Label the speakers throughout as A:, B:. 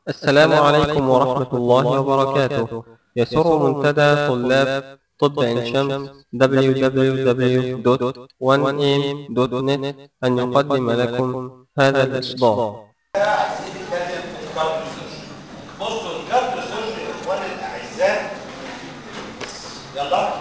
A: السلام عليكم ورحمة الله وبركاته يسر منتدى طلاب طب عين شمس www.1am.net أن يقدم لكم هذا الإصدار
B: عايزين نتكلم في الكارديو سيرجري بصوا الكارديو سيرجري يا اخواني الاعزاء يلا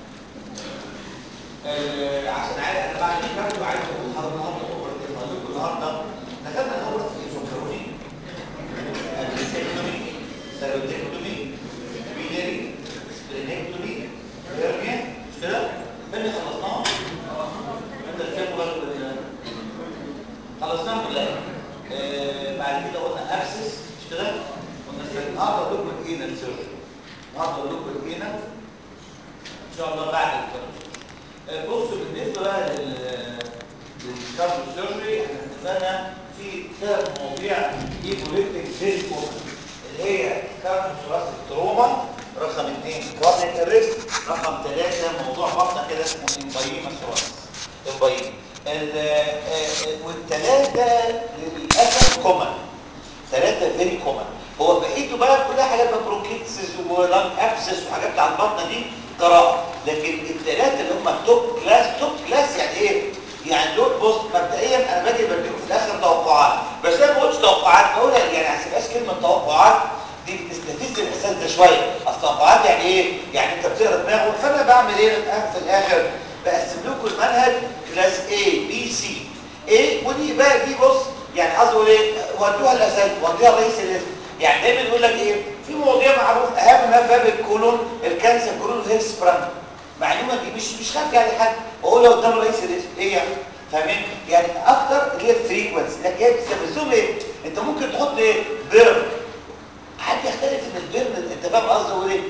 B: آه، عشان عارف انا بعد الكارديو عايز اقول النهارده اقول لكم النهارده دخلنا الاول في ايزوكروني ابيسكتومي سيروتكتومي بيلاري سبرينكتومي هيرنيا مش كده؟ فين خلصناها؟ انت الكام مغلق خلصناها كلها آه، بعد كده قلنا ابسس مش كده قلنا ازاي النهارده اقول لكم الاينا السيرجري النهارده اقول لكم الاينا ان شاء الله بعد الكارديو آه، بصوا بالنسبه بقى لل للكارديو سيرجري احنا اتفقنا في ثلاث مواضيع ايكوليكتيك فيري كومن اللي هي كارديو ثوراسيك تروما رقم اثنين كارديك اريست رقم ثلاثه موضوع بطنه كده اسمه امبايما ثوراسيس امبايما والثلاثه للاسف كومن ثلاثه فيري كومن هو بقيته بقى كلها حاجات بقى برونكيتسس ولانج ابسس وحاجات بتاع البطنه دي قراءه لكن الثلاثه اللي هم توب كلاس توب كلاس يعني ايه يعني دول بص مبدئيا انا باجي بديكم في الاخر توقعات بس انا ما بقولش توقعات بقولها يعني ما تبقاش كلمه توقعات دي بتستفز الاحساس ده شويه اصل توقعات يعني ايه يعني انت بتقرا دماغه فانا بعمل ايه في الاخر بقسم لكم المنهج كلاس A B C A ودي بقى دي بص يعني عايز اقول ايه ودوها الاسد ودوها رئيس الاسم يعني دايما يقول لك ايه في مواضيع معروف اهم ما باب الكولون الكانسر كولون هيلث براند معلومه دي مش مش خافيه على حد واقولها قدام رئيس الاسم ايه يعني فاهمين يعني اكتر اللي هي الفريكونسي لكن هي بتستفزهم ايه انت ممكن تحط ايه بيرن حد يختلف ان البيرن انت فاهم قصدي اقول ايه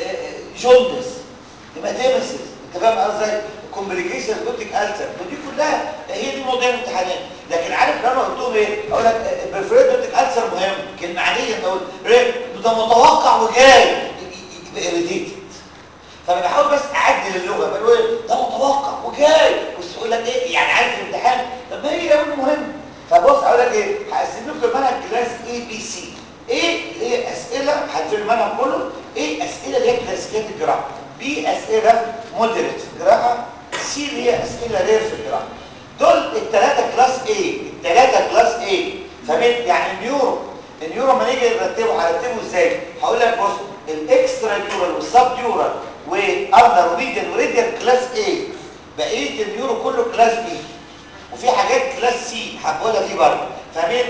B: جوندس هيماتيمسيس انت فاهم قصدي كومبليكيشن بوتيك السر ودي كلها هي دي مواضيع الامتحانات لكن عارف لو انا قلت لهم ايه اقول لك بريفريد بوتيك السر مهم كلمه عاديه اقول ده متوقع وجاي يبقى اريديتد فانا بحاول بس اعدل اللغه بقول ايه ده متوقع وجاي بس يقول لك ايه يعني عارف الامتحان طب ما هي قوي مهم فبص اقول لك ايه هقسم لكم المنهج كلاس اي بي سي ايه هي اسئله هتفهم المنهج كله ايه اسئله اللي هي كلاسيكيات الجراحه بي اسئله مودريت جراحه سي اللي هي اسئله رير في الجراحه دول الثلاثه كلاس ايه الثلاثه كلاس ايه فاهمين يعني النيورو النيورو لما نيجي نرتبه هنرتبه ازاي هقول لك بص الاكسترا نيورال والسب نيورال واندر وميديان وريديان كلاس ايه بقيه النيورو كله كلاس بي وفي حاجات كلاس سي هقولها دي برضه فاهمين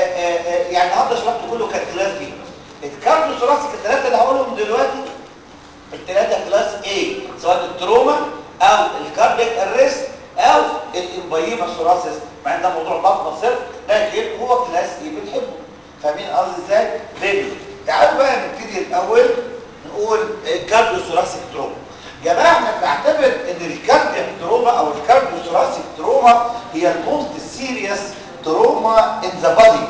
B: يعني النهارده شرحت كله كان كلاس بي الكارديو ثوراسيك الثلاثه اللي هقولهم دلوقتي الثلاثه كلاس A سواء التروما او الكاردياك اريست او الامبايما ثوراسيس مع ان ده موضوع بطنه صرف لكن هو كلاس A بنحبه فاهمين قصدي ازاي بيبي تعالوا بقى نبتدي الاول نقول الكارديو ثوراسيك تروما جماعه احنا بنعتبر ان الكاردياك تروما او الكارديو ثوراسيك تروما هي الموست سيريس تروما ان ذا بادي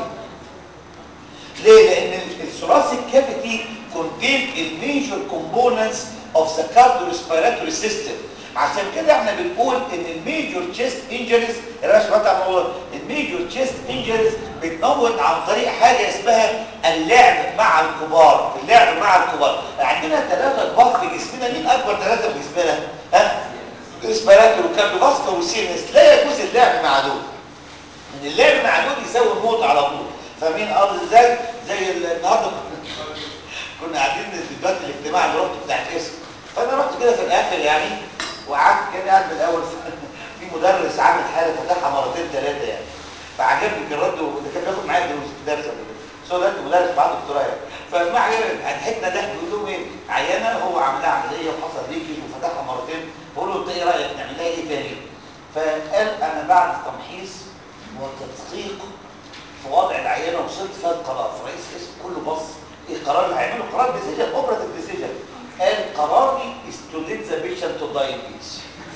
B: ليه؟ لأن الثوراسيك كافيتي contain الميجر components of the cardiorespiratory system عشان كده احنا بنقول ان الميجور تشيست انجريز انا مش بتاع الموضوع الميجور تشيست انجريز بتموت عن طريق حاجه اسمها اللعب مع الكبار اللعب مع الكبار عندنا ثلاثه كبار في جسمنا مين اكبر ثلاثه في جسمنا ها ريسبيراتور وكارديوفاسكولار وسيرنس لا يجوز اللعب مع دول ان اللعب مع دول يساوي الموت على طول فاهمين قصدي ازاي زي النهارده كنا قاعدين في دلوقتي الاجتماع اللي رحت بتاع الاسم فانا رحت كده في الاخر يعني وقعدت كده قاعد من الاول في مدرس عامل حاله فتحها مرتين ثلاثه يعني فعجبني كان رد اللي كان بياخد معايا دروس درس قبل كده بس هو دلوقتي مدرس معاه دكتوراه يعني فما عجبني ضحكنا ضحك بيقول لهم ايه عيانه هو عامل لها عمليه وحصل ليكي وفتحها مرتين بقول له انت ايه رايك نعمل لها ايه تاني فقال انا بعد تمحيص وتدقيق في وضع العينه وصلت فيها القرار فرئيس الاسم كله بص ايه القرار اللي هيعمله قرار ديسيجن اوبراتيف ديسيجن قال قراري is to let the patient to die in peace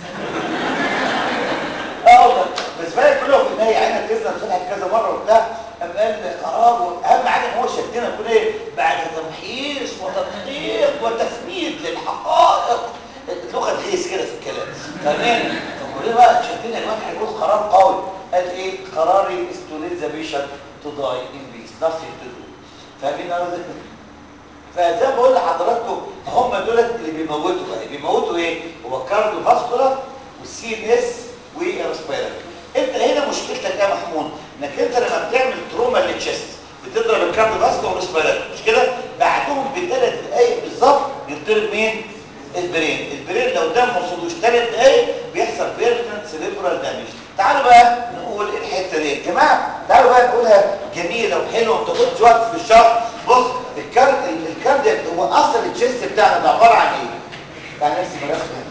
B: اه بس بالك كله في النهايه عينها تزن فتحت كذا مره وبتاع قام قال قرار واهم حاجه ان هو شدنا نقول ايه بعد تمحيص وتدقيق وتثبيت للحقائق لغه غيث كده في الكلام تمام فكلنا بقى شدنا الواحد هيقول قرار قوي قال ايه قراري is to let the patient to die in peace nothing to do فاهمين قصدي فزي ما بقول لحضراتكم هم دولت اللي بيموتوا بقى بيموتوا ايه هو كارديو فاسكولار والسي ان اس والريسبيراتوري انت هنا مشكلتك يا محمود انك انت لما بتعمل تروما للتشست بتضرب الكارديو فاسكولار والريسبيراتوري مش كده بعدهم بثلاث دقائق بالظبط يضرب مين البرين البرين لو ده ما وصلوش ثلاث دقائق بيحصل بيرمننت سيريبرال دامج تعالوا بقى نقول الحته دي يا جماعه تعالوا بقى نقولها جميله وحلوه وما تاخدش وقت في الشرح بص الكارد الكاردياك هو اصل التشيست بتاعنا ده عباره عن ايه تعالى نفسي برسم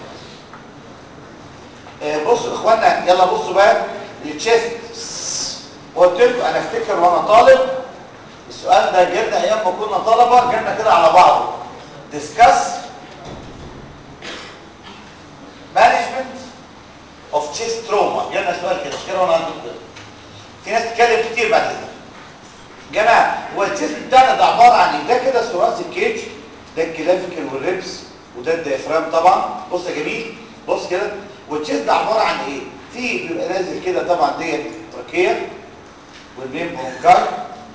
B: آه بصوا يا اخوانا يلا بصوا بقى التشيست قلت لكم انا افتكر وانا طالب السؤال ده جبنا ايام ما كنا طلبه جبنا كده على بعضه ديسكاس مانجمنت اوف تشيست تروما جالنا سؤال كده مش كده وانا عندكم كده في ناس تتكلم كتير بعد اذنك جماعه هو التشيست بتاعنا ده عباره عن ايه ده كده ثلاثي الكيج ده الكلافيكل والريبس وده الديافرام طبعا بص يا جميل بص كده والتشيست ده عباره عن ايه في بيبقى نازل كده طبعا ديت تراكيه والمين برونكاي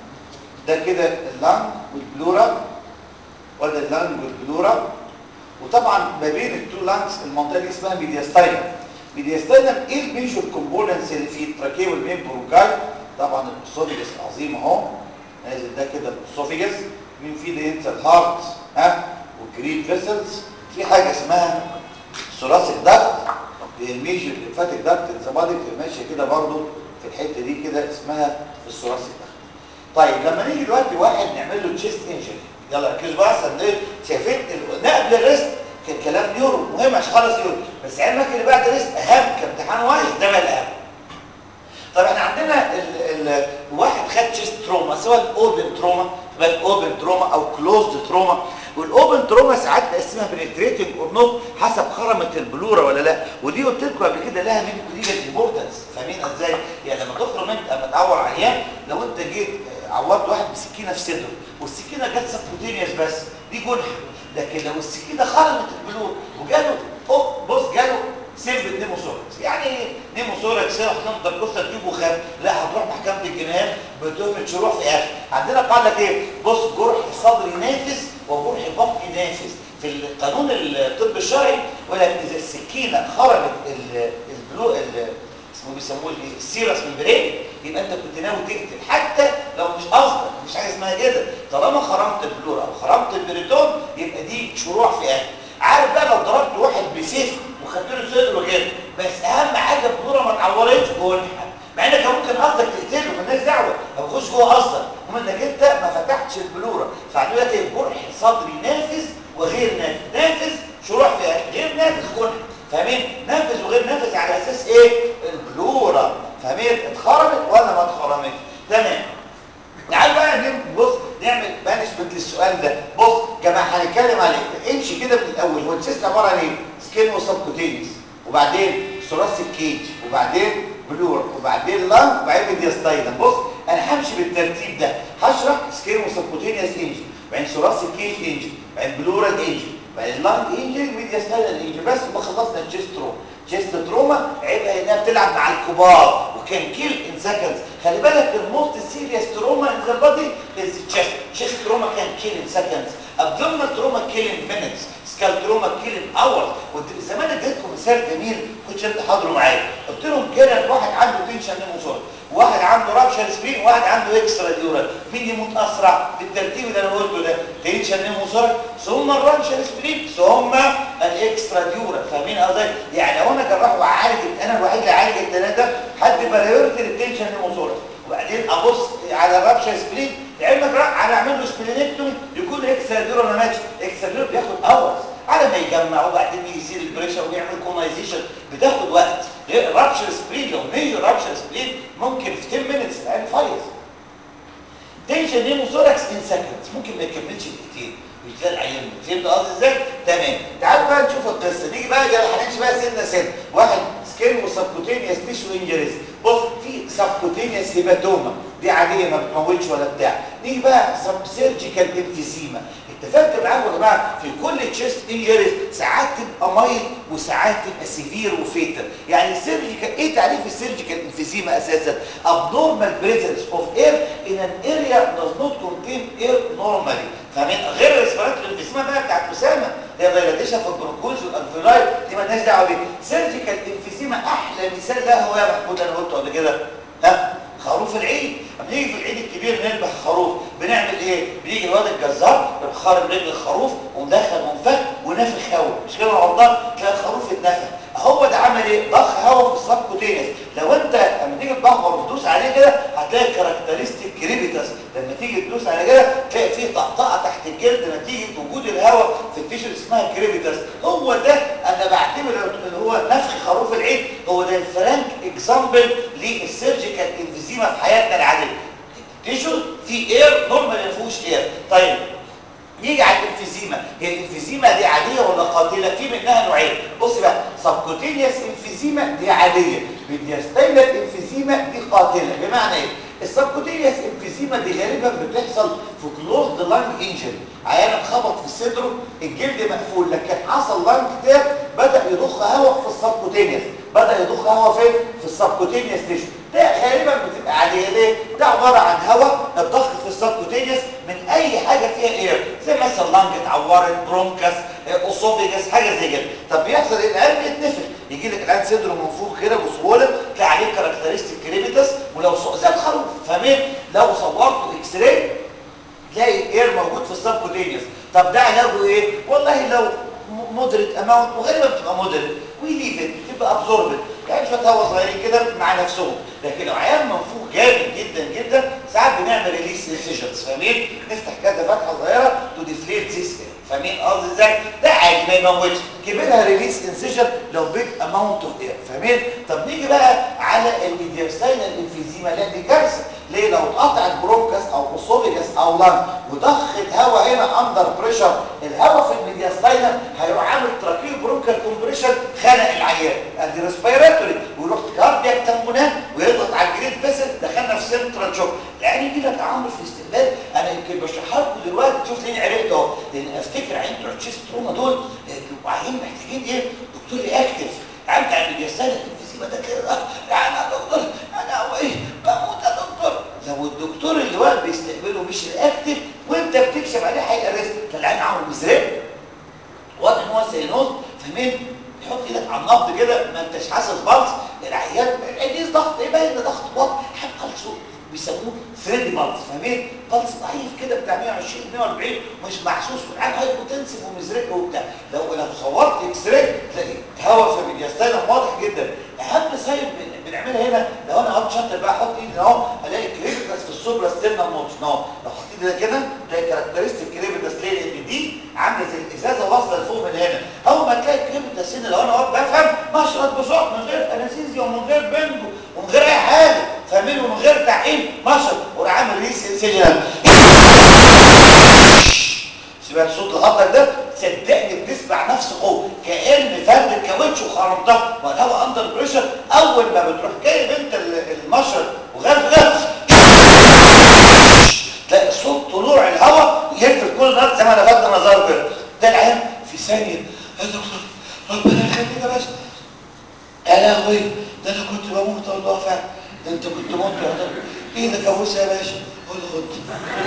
B: ده كده اللنج والبلورا وده اللنج والبلورا وطبعا ما بين التو لانجز المنطقه دي اسمها ميدياستاينم ميدياستاينم ايه الميجور كومبوننتس اللي في التراكيه والمين برونكاي طبعا الاسوفيجس العظيم اهو نازل ده كده الاسوفيجس مين فيه ده ينسى الهارت ها والجريد فيسلز في حاجه اسمها ثوراسيك داكت الميجور ليمفاتيك داكت الزبادي ماشيه كده برضو في الحته دي كده اسمها الثوراسيك داكت طيب لما نيجي دلوقتي واحد نعمل له تشيست انجري يلا ركزوا بقى عشان ايه شايفين نقل الريست كان كلام نيورو مهم عشان خلص نيورو بس علمك اللي بعد الريست اهم كامتحان وايز ده بقى الاهم طب احنا عندنا ال ال واحد خد تشيست تروما سواء اوبن تروما تبقى اوبن تروما او كلوزد تروما والاوبن تروما ساعات نقسمها بنتريتنج اور نوت حسب خرمه البلوره ولا لا ودي قلت لكم قبل كده لها ميديكال امبورتنس فاهمين ازاي يعني لما تخرم انت اما تعور عيان لو انت جيت عورت واحد بسكينه في صدره والسكينه جت سبكوتينيوس بس دي جنح لكن لو السكينه خرمت البلور وجاله أوه بص جاله سيمبل نيموثوركس يعني ايه نيموثوركس هتفضل قصه تجيبه خاف لا هتروح محكمه الجنايات بتهمه شروع في اخر عندنا قاعده ايه بص جرح صدري نافذ وجرح بطني نافذ في القانون الطب الشرعي ولكن اذا السكينه خرجت البلو اسمه بيسموه ايه السيرس من برين يبقى انت كنت ناوي تقتل حتى لو مش قصدك مش حاجه اسمها كده طالما خرمت البلور او خرمت البريتون يبقى دي شروع في اخر عارف بقى لو ضربت واحد بسيف وخدت له صدره كده بس اهم حاجه البلوره ما اتعورتش جوه الحق مع انك ممكن قصدك تقتله مالناش دعوه ما تخش جوه قصدك المهم انك انت ما فتحتش البلوره فعندنا لك جرح صدري نافذ وغير نافذ نافذ شروع في اخر غير نافذ جرح فاهمين نافذ وغير نافذ على اساس ايه البلوره فاهمين اتخرمت ولا ما اتخرمتش تمام تعال بقى نبص نعمل مانجمنت للسؤال ده بص جماعه هنتكلم عليه امشي كده من الاول هو السيستم عباره عن ايه سكين وسبكوتينيوس وبعدين ثوراسيك كيج وبعدين بلور وبعدين لانج وبعدين ميدياستاينم بص انا همشي بالترتيب ده هشرح سكين وسبكوتينيوس انجل بعدين ثوراسيك كيج انجل بعدين بلورال انجل بعدين لانج انجل ميدياستاينم انجل بس ما خلصنا الجيست تروما جيست تروما عيبها انها بتلعب مع الكبار وكان كيل ان سكندز خلي بالك الموست سيريس تروما ان ذا بادي از تشيست تشيست تروما كان كيل ان سكندز ابدومينال تروما كيل ان مينتس سكال تروما كيل ان اورز زمان اديتكم مثال جميل كنت انت حاضره معايا قلت لهم كده واحد عنده تنشن نيموسور واحد عنده رابشر سبين وواحد عنده اكسترا ديورال مين يموت اسرع بالترتيب اللي انا قلته ده تنشن نيموسور ثم الرابشر سبين ثم الاكسترا ديورال فاهمين قصدي يعني لو انا جراح وعالج انا الوحيد اللي عالج الثلاثه حد برايورتي للتنشن نيموسور وبعدين ابص على الرابشر سبلين لعلمك على اعمل له سبلينكتومي يكون اكسترا ديورال ماتش اكسترا ديورال بياخد اورز على ما يجمع وبعدين يصير البريشر ويعمل كونايزيشن بتاخد وقت غير رابشر سبلين لو ميجر رابشر سبلين ممكن في 10 مينتس العين فايز تنشن نيموثوركس ان سكندز ممكن ما يكملش دقيقتين ويتلاقي العيان فهمت قصدي ازاي؟ تمام تعالوا بقى نشوف القصه نيجي بقى هنمشي بقى سنه سنه واحد سكين وسبكوتينيوس تيشو انجريز بص في سبكوتينيوس هيباتوما دي عاديه ما بتموتش ولا بتاع نيجي بقى سب سيرجيكال انفيزيما اتفقت معاكم يا جماعه في كل تشيست انجريز ساعات تبقى مايل وساعات تبقى سيفير وفيتال يعني السيرجيكال ايه تعريف السيرجيكال انفيزيما اساسا abnormal presence of air in an area does not contain air normally فاهمين غير الريسبيراتوري انفيزيما بقى بتاعت اسامه هي دايلاتيشن في البرونكوز والانفيلاي دي مالناش دعوه بيها سيرجيكال انفيزيما احلى مثال لها هو يا محمود انا قلته قبل كده ها خروف العيد لما نيجي في العيد الكبير نذبح خروف بنعمل ايه بيجي الواد الجزار يروح خارم رجل الخروف ومدخل منفخ ونافخ هواء مش كده غلطان تلاقي الخروف اتنفخ هو ده عمل ايه ضخ هواء في السبكوتينس لو انت لما تيجي تدخل وتدوس عليه كده هتلاقي كاركترستيك كريبيتاس لما تيجي تدوس عليه كده تلاقي فيه طقطقه تحت الجلد نتيجه وجود الهواء في التيشو اسمها كريبيتاس هو ده انا بعتبر اللي هو نفخ خروف العيد هو ده الفرانك اكزامبل للسيرجيكال انفيزيما في حياتنا العاديه تيشو في اير نورمال ما فيهوش اير طيب نيجي على الانفيزيما هي الانفيزيما دي عاديه ولا قاتله في منها نوعين بص بقى سبكوتينيوس انفيزيما دي عاديه ميدياستاينال انفيزيما دي قاتله بمعنى ايه السبكوتينيوس انفيزيما دي غالبا بتحصل في كلوزد لانج انجري عيان اتخبط في صدره الجلد مقفول لكن حصل لانج تاب بدا يضخ هواء في السبكوتينيوس بدا يضخ هواء فين في السبكوتينيوس تيشو ده غالبا بتبقى عاديه ليه ده عباره عن هواء الضخ في السبكوتينيوس من اي حاجه فيها اير زي مثلا لانج اتعورت برونكس اوسوفيجس حاجه زي كده طب بيحصل ايه العيان بيتنفخ يجي لك العيان صدره منفوخ كده بسهوله تلاقي عليه كاركترستيك كريبيتس ولو زي الخروف فاهمين لو صورته اكس راي تلاقي الاير موجود في السبكوتينيوس طب ده علاجه ايه والله لو مودريت اماونت وغالبا بتبقى مودريت ويليف تبقى ابزوربد يعني شويه هوا صغيرين كده مع نفسهم لكن لو عيان منفوخ جامد جدا جدا ساعات بنعمل ريليس انسيجنز فاهمين نفتح كده فتحه صغيره تو ديفليت ذيس فاهمين قصدي ازاي ده عادي ما يموتش كبرها ريليس انسيجن لو بيج اماونت اوف اير فاهمين طب نيجي بقى على الميدياستاينال انفيزيما لا دي كارثه ليه لو اتقطعت برونكس او اوسوفيجاس او لانج وضخت هواء هنا اندر بريشر الهواء في الميدياستاينال هيروح عامل تراكيو برونكال كومبريشن خنق العيان ادي ريسبيراتوري ويروح كاردياك تنبونات ويضغط على الجريد فيسل دخلنا في سنترال شوك العين يجي لك عمرو في الاستقبال انا يمكن بشرحها لكم دلوقتي تشوف ليه عرفت اهو لان افتكر عين بتوع تشيست تروما دول بيبقوا عيين محتاجين ايه دكتور رياكتيف عين بتاع الميدياستاينال الانفيزيما ده كده يعني يا دكتور انا هو ايه بموت يا دكتور لو الدكتور اللي واقف بيستقبله مش رياكتيف وانت بتكشف عليه هيأرست فالعين عامل مزرق واضح ان هو سينوز فاهمين تحط ايدك على النبض كده ما انتش حاسس بالز العيان العيان ضغط ايه باين ضغط بطن حب قلصه بيسموه ثريدي بالز فاهمين بالز ضعيف كده بتاع 120 140 مش محسوس والعيان هايبوتنسيف ومزرق وبتاع لو لو صورت اكس راي تلاقي هواء في الميدياستاينم واضح جدا اهم سايب بنعملها هنا لو انا قلت شاطر بقى احط ايدي اهو الاقي كريبتس في السوبرا ستيرنا نوتش اهو لو حطيت ايدي كده تلاقي كاركترستيك كريبتس ليه لان دي عامله زي الازازه واصله لفوق من هنا اول ما تلاقي كريبتس هنا لو انا واقف بفهم مشرط بصوت من غير انستيزيا ومن غير بنجو ومن غير اي حاجه فاهمين ومن غير تعقيم مشرط وراح عامل ريس انسجن سمعت صوت الخطر ده صدقني بتسمع نفس قوه كان فرد الكاوتش وخرمتها والهواء اندر بريشر اول ما بتروح جايب انت المشرط وغرف غرف تلاقي صوت طلوع الهواء يلفت كل الناس زي ما انا فاضي نظر كده ده العين في ثانيه يا دكتور ربنا يخليك يا باشا يا لهوي ده انا كنت بموت والله فعلا ده انت كنت موت يا دكتور ايدك ابوسها يا باشا قول خد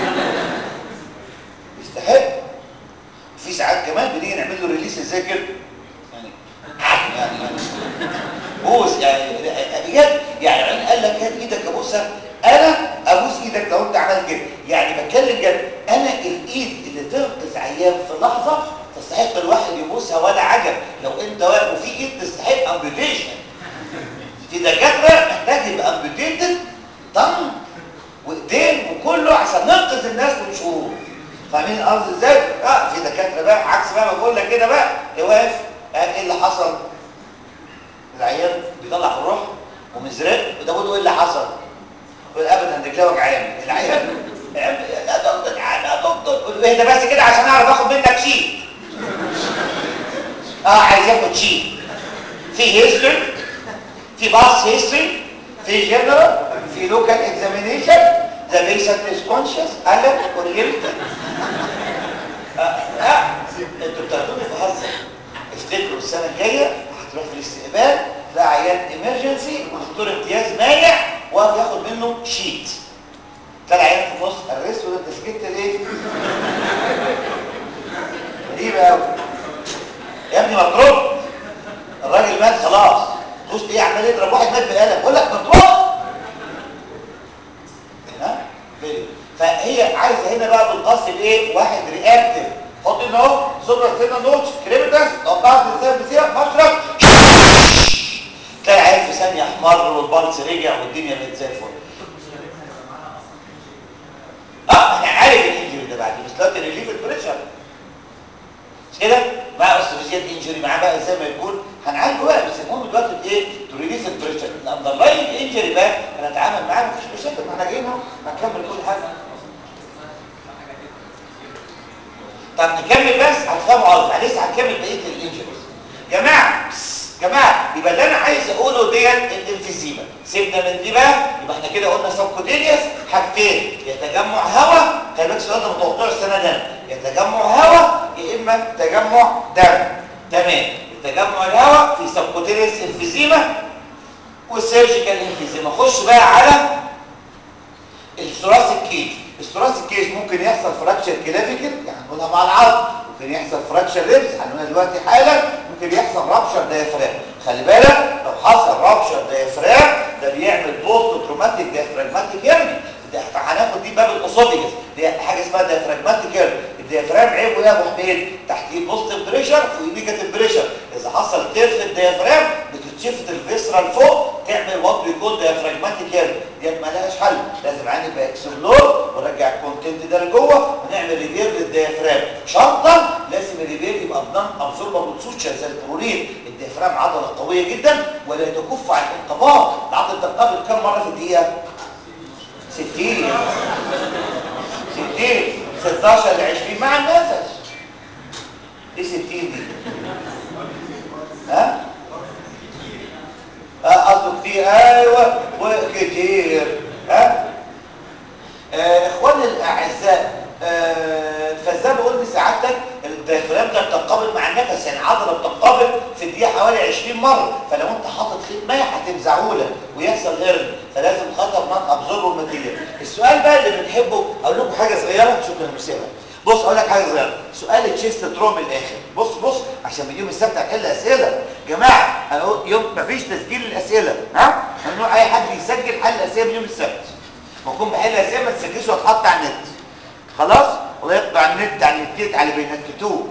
B: يستحق في ساعات كمان بنيجي نعمل له ريليس ازاي كده يعني يعني يعني بوس يعني بجد يعني العلم قال لك هات ايدك ابوسها انا ابوس ايدك لو انت عملت كده يعني بتكلم جد انا الايد اللي تنقذ عيان في لحظه تستحق الواحد يبوسها ولا عجب لو انت واقف وفي ايد تستحق امبيوتيشن في دكاتره محتاج يبقى امبيوتيتد طن وايدين وكله عشان ننقذ الناس من شرور فاهمين قصدي ازاي؟ اه في دكاتره بقى عكس بقى ما بقول لك كده بقى واقف ايه اللي حصل؟ العيان بيطلع في الروح ومزرق وده بيقول له ايه اللي حصل؟ يقول ابدا رجليه وجعان العيان يا دكتور يا دكتور قول له اهدى بس كده عشان اعرف اخد منك شيت اه عايز ياخد شيت في هيستوري في باص هيستوري في جنرال في لوكال اكزامينيشن the patient is conscious alert oriented لا انتوا بتاخدوني في هزه افتكروا السنه الجايه هتروح في الاستقبال ده عيان ايمرجنسي ودكتور امتياز مانع واقف ياخد منه شيت تلاقي عيان في النص الريست وده تسجيلت ليه؟ غريبه قوي يا ابني مطرود الراجل مات خلاص دوست ايه عمال يضرب واحد مات بالقلم بقول لك مطرود ها فهي عايزه هنا بقى بالقص بايه واحد رياكتيف حط هنا اهو سوبر سينا نوتش كريمتاس توقعت ازاي بسيرة مشرب تلاقي عيل في ثانيه احمر والبلس رجع والدنيا بقت زي الفل اه احنا عارف الانجري ده بعد بس دلوقتي ريليف البريشر مش كده مع استراتيجيات انجري معاه بقى زي ما يكون هنعالجه بقى بس المهم دلوقتي ايه تو ريليف البريشر الاندرلاين انجري بقى هنتعامل معاه مفيش مشاكل ما احنا جايين اهو هنكمل كل حاجه طب نكمل بس هتفهموا قصدي لسه هنكمل بقيه الانجريز جماعه جماعه يبقى اللي انا عايز اقوله ديت الانفيزيما سيبنا من دي بقى يبقى احنا كده قلنا سبكوتينيوس حاجتين يا تجمع هواء خلي بالك السؤال ده متوقع السنه دم يا تجمع هواء يا اما تجمع دم تمام تجمع الهواء في سبكوتينيوس انفيزيما والسيرجيكال انفيزيما خش بقى على الثراسيك كيج الثراسيك كيج ممكن يحصل فراكشر كلافيكل يعني هنقولها مع العظم ممكن يحصل فراكشر ريبس هنقولها دلوقتي حالا ممكن يحصل رابشر ديافرام خلي بالك لو حصل رابشر ديافرام ده بيعمل بوست تروماتيك ديافراجماتيك هيرني هناخد دي باب الاسوفيجس دي حاجه اسمها ديافراجماتيك هيرني الديافرام عيبه يا ابو حميد تحتيه بوزيتيف بريشر فوق نيجاتيف بريشر اذا حصل تير في الديافرام بتتشفت الفيسرال فوق تعمل وات بيكون ديافراجماتيك هيرني ديت مالهاش حل لازم عندي يبقى اكسبلور ونرجع الكونتنت ده لجوه ونعمل ريبير للديافرام شرطا لازم الريبير يبقى بنان ابزوربابل سوتشر زي البرولين الديافرام عضله قويه جدا ولا تكف عن الانقباض العضله تنقبض كم مره في الدقيقه 60 60 16 ل 20 مع النفس ايه 60 دي ها قصده كتير ايوه وكتير ها آه اخواني الاعزاء آه فزي ما قلت سعادتك الديافرام ده بتنقبض مع النفس يعني عضله بتنقبض في الدقيقه حوالي 20 مره فلو انت حاطط خيط ميه هتنزعه لك ويحصل هرن فلازم خطر نان ابزورب ماتيريال السؤال بقى اللي بنحبه اقول لكم حاجه صغيره شكرا مسيبها بص اقول لك حاجه صغيره سؤال التشيست تروم الاخر بص بص عشان من يوم السبت هنحل اسئله جماعه انا يوم مفيش تسجيل الاسئله ها ممنوع اي حد يسجل حل الاسئله من يوم السبت بكون بحل اسئله ما تسجلش وتحط على النت خلاص والله يقطع النت عن التيت على بينكتوه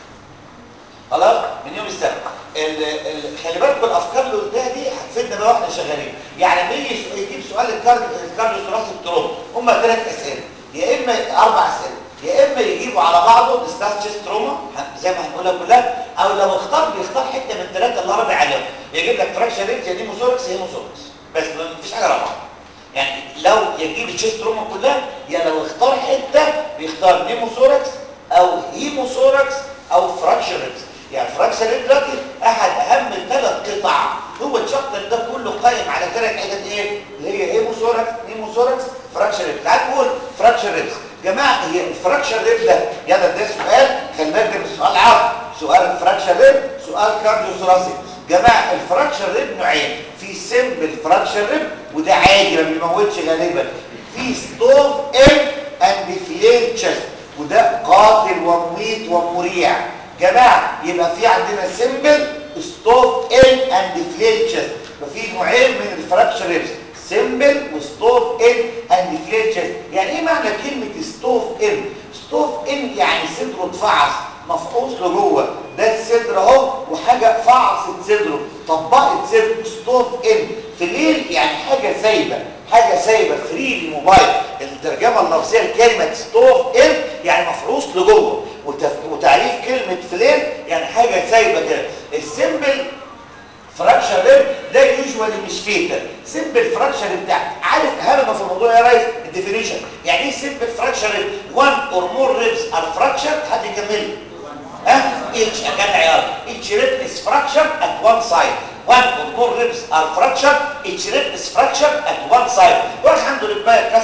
B: خلاص من يوم السبت ال ال خلي بالكم الافكار اللي قلتها دي هتفيدنا بقى واحنا شغالين يعني لما يجي يجيب سؤال الكارد الكارديو ثلاثي التروم هم ثلاث اسئله يا اما اربع اسئله يا اما يجيبوا على بعضه ديستاس تروما زي ما هنقولها كلها او لو اختار بيختار حته من ثلاثه اللي اربع عليهم يجيب لك فراكشر ريت يا ديموثوركس يا هيموثوركس بس مفيش حاجه رابعه يعني لو يجيب الشيست تروما كلها يا لو اختار حته بيختار نيموثوركس او هيموثوركس او فراكشر ريت يعني فراكشر ريت دلوقتي احد اهم الثلاث قطع هو الشابتر ده كله قائم على ثلاث حتت ايه اللي هي هيموثوركس نيموثوركس فراكشر ريت تعال نقول فراكشر ريت جماعه هي الفراكشر ريت ده يلا ده سؤال خلي بالك ده مش سؤال عرض سؤال الفراكشر ريت سؤال كارديو ثوراسيك جماعه الفراكشر ريت نوعين في سمبل فراكشر ريت وده عادي ما بيموتش غالبا في ستوف ام اند فلير تشست وده قاتل ومميت ومريع جماعه يبقى في عندنا سمبل ستوف ام اند فلير تشست ففي نوعين من الفراكشر ريت سمبل وستوف ان اند فلير تشست يعني ايه معنى كلمه ستوف ان ستوف ان يعني صدره اتفعص مفعوص لجوه ده الصدر اهو وحاجه فعصت صدره طبقت صدره ستوف ان فلير يعني حاجه سايبه حاجه سايبه فري موبايل الترجمه اللفظيه لكلمه ستوف ان يعني مفعوص لجوه وتعريف كلمه فلير يعني حاجه سايبه كده السمبل فراكشر ريب ده يوجوالي مش فيتا سمبل فراكشر بتاع عارف اهم ما في الموضوع يا ريس الديفينيشن يعني ايه سمبل فراكشر ريب وان اور مور ريبس ار فراكشر حد يكمل ها ايتش اكان عيار ايتش ريب از فراكشر ات وان سايد one or more ribs are fractured each rib is fractured at one side واحد عنده ربايه اتكسرت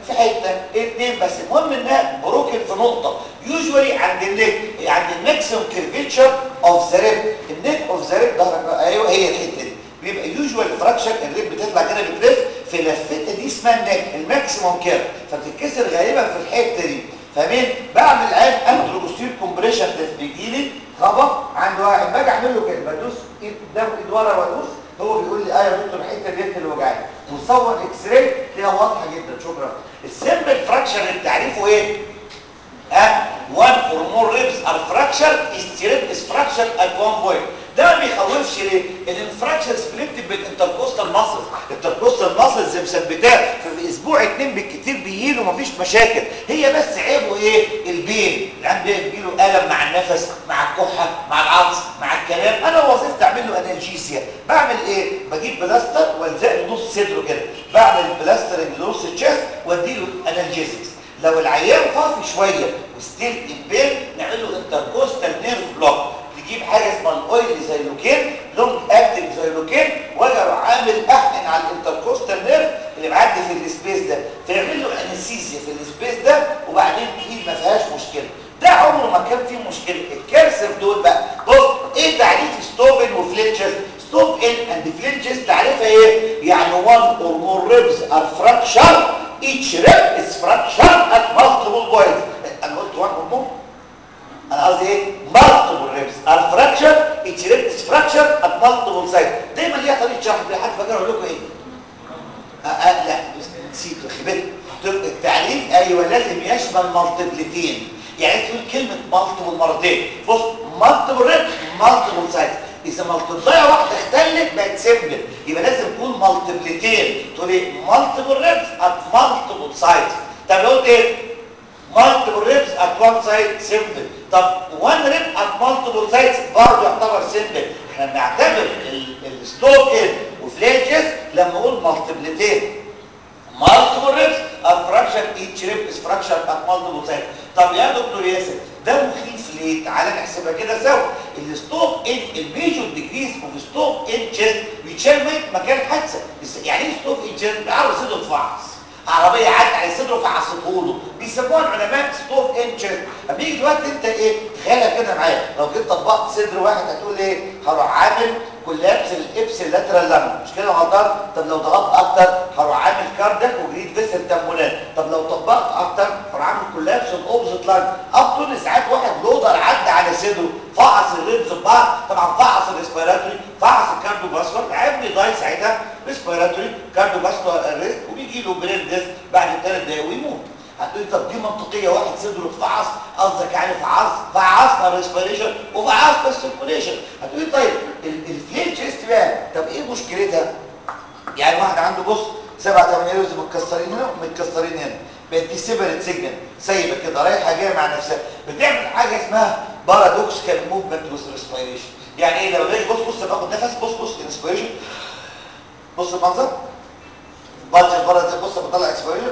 B: في حته اتنين بس المهم انها بروكن في نقطه يوجوالي عند النك عند الماكسيمم كيرفيتشر اوف ذا ريب النك اوف ذا ريب ظهرك ايوه هي الحته دي بيبقى يوجوال فراكشر الريب بتطلع كده بتلف في لفتة دي اسمها النك الماكسيموم كيرف فبتتكسر غالبا في الحته دي فاهمين بعمل عين انتروجوستير كومبريشن تيست بيجي لي خبط عند واحد باجي اعمل له كده بدوس ايد قدام وايد ورا وادوس هو بيقول لي اه يا دكتور الحته ديت اللي وجعاني وصور اكس راي تلاقيها واضحه جدا شكرا السمبل فراكشر اللي تعريفه ايه ها one or more ribs are fractured is rib is fractured at one point ده ما بيخوفش ليه؟ ان الفراكشر سبليت بالانتركوستال ماسل الانتركوستال ماسلز مثبتاه ففي اسبوع اتنين بالكتير بيهيلوا مفيش مشاكل هي بس عيبه ايه؟ البين العيان ده بيجيله الم مع النفس مع الكحه مع العطس مع الكلام انا وظيفتي اعمل له انالجيسيا بعمل ايه؟ بجيب بلاستر والزق له نص صدره كده بعمل بلاستر لنص الشيست واديله انالجيسكس لو العيان فاضي شويه وستيل البين نعمل له انتركوستال نيرف بلوك تجيب حاجه اسمها الاويل زيلوكين لونج اكتنج زيلوكين واجي اروح عامل احقن على الانتركوستال نيرف اللي معدي في السبيس ده فيعمل له انستيزيا في السبيس ده وبعدين الايد ما فيهاش مشكله ده عمره ما كان فيه مشكله الكارثه في دول بقى بص ايه تعريف ستوبن وفليتشز ستوب ان اند فليتشز تعريفها ايه يعني one or more ribs are fractured each rib is fractured at multiple points انا قلت one or more انا قصدي ايه multiple ribs are fractured each rib is fractured at multiple sites دايما ليها طريقه شرح دي حد فاكر اقول لكم ايه آه آه لا نسيت خبرت التعريف ايوه لازم يشمل مالتيبلتين يعني تقول كلمه مالتيبل مرتين بص مالتيبل ريب مالتيبل سايت اذا مالتيبلايه واحده اختلت بقت سيمبل يبقى لازم تكون مالتيبلتين تقول ايه مالتيبل ريبس ات مالتيبل سايت طب لو قلت ايه multiple ribs at one side simple طب one rib at multiple sides برضه يعتبر simple احنا بنعتبر الستوب ان وفليجز لما اقول مالتيبلتين multiple ribs are fractured each rib is fractured at multiple sides طب يا دكتور ياسر ده مخيف ليه تعالى نحسبها كده سوا الستوب ان الميجور ديجريز اوف ستوب ان تشيست بيتشال مكان حادثه يعني ايه ستوب ان تشيست بيعرض صدره فحص عربيه عدت على صدره فعصته له بيسموها العلماء ستوب انجن اما يجي دلوقتي انت ايه تخيلها كده معايا لو جيت طبقت صدر واحد هتقول ايه هروح عامل كولابس الابس اللاترال لامب مش كده غلطان طب لو ضغطت اكتر هروح عامل كاردك وجريد فيسل تمونات طب لو طبقت اكتر هروح عامل كولابس الاوبزيت لاين اب تو ساعات واحد لودر عدى على صدره فعص الريبز ببعض طبعا فعص الريسبيراتوري فعص الكارديو فاسكولار العيان بيضايق ساعتها ريسبيراتوري كارديو فاسكولار اريست وبيجي له برين ديث بعد ثلاث دقايق ويموت هتقولي طب دي منطقيه واحد صدره اتفعص قصدك يعني فعص فعصنا ريسبيريشن وفعصنا السيركوليشن هتقولي طيب الفليل تشيست بقى طب ايه مشكلتها يعني واحد عنده بص سبع ثمانية رز متكسرين هنا ومتكسرين هنا بقت دي سيبرت سيجنال سايبه كده رايحه جايه مع نفسها بتعمل حاجه اسمها بارادوكسيكال موفمنت وذ ريسبيريشن يعني ايه لما باجي بص بص باخد نفس بص بص انسبيريشن بص المنظر بطل بره زي بص بطلع اكسبيريشن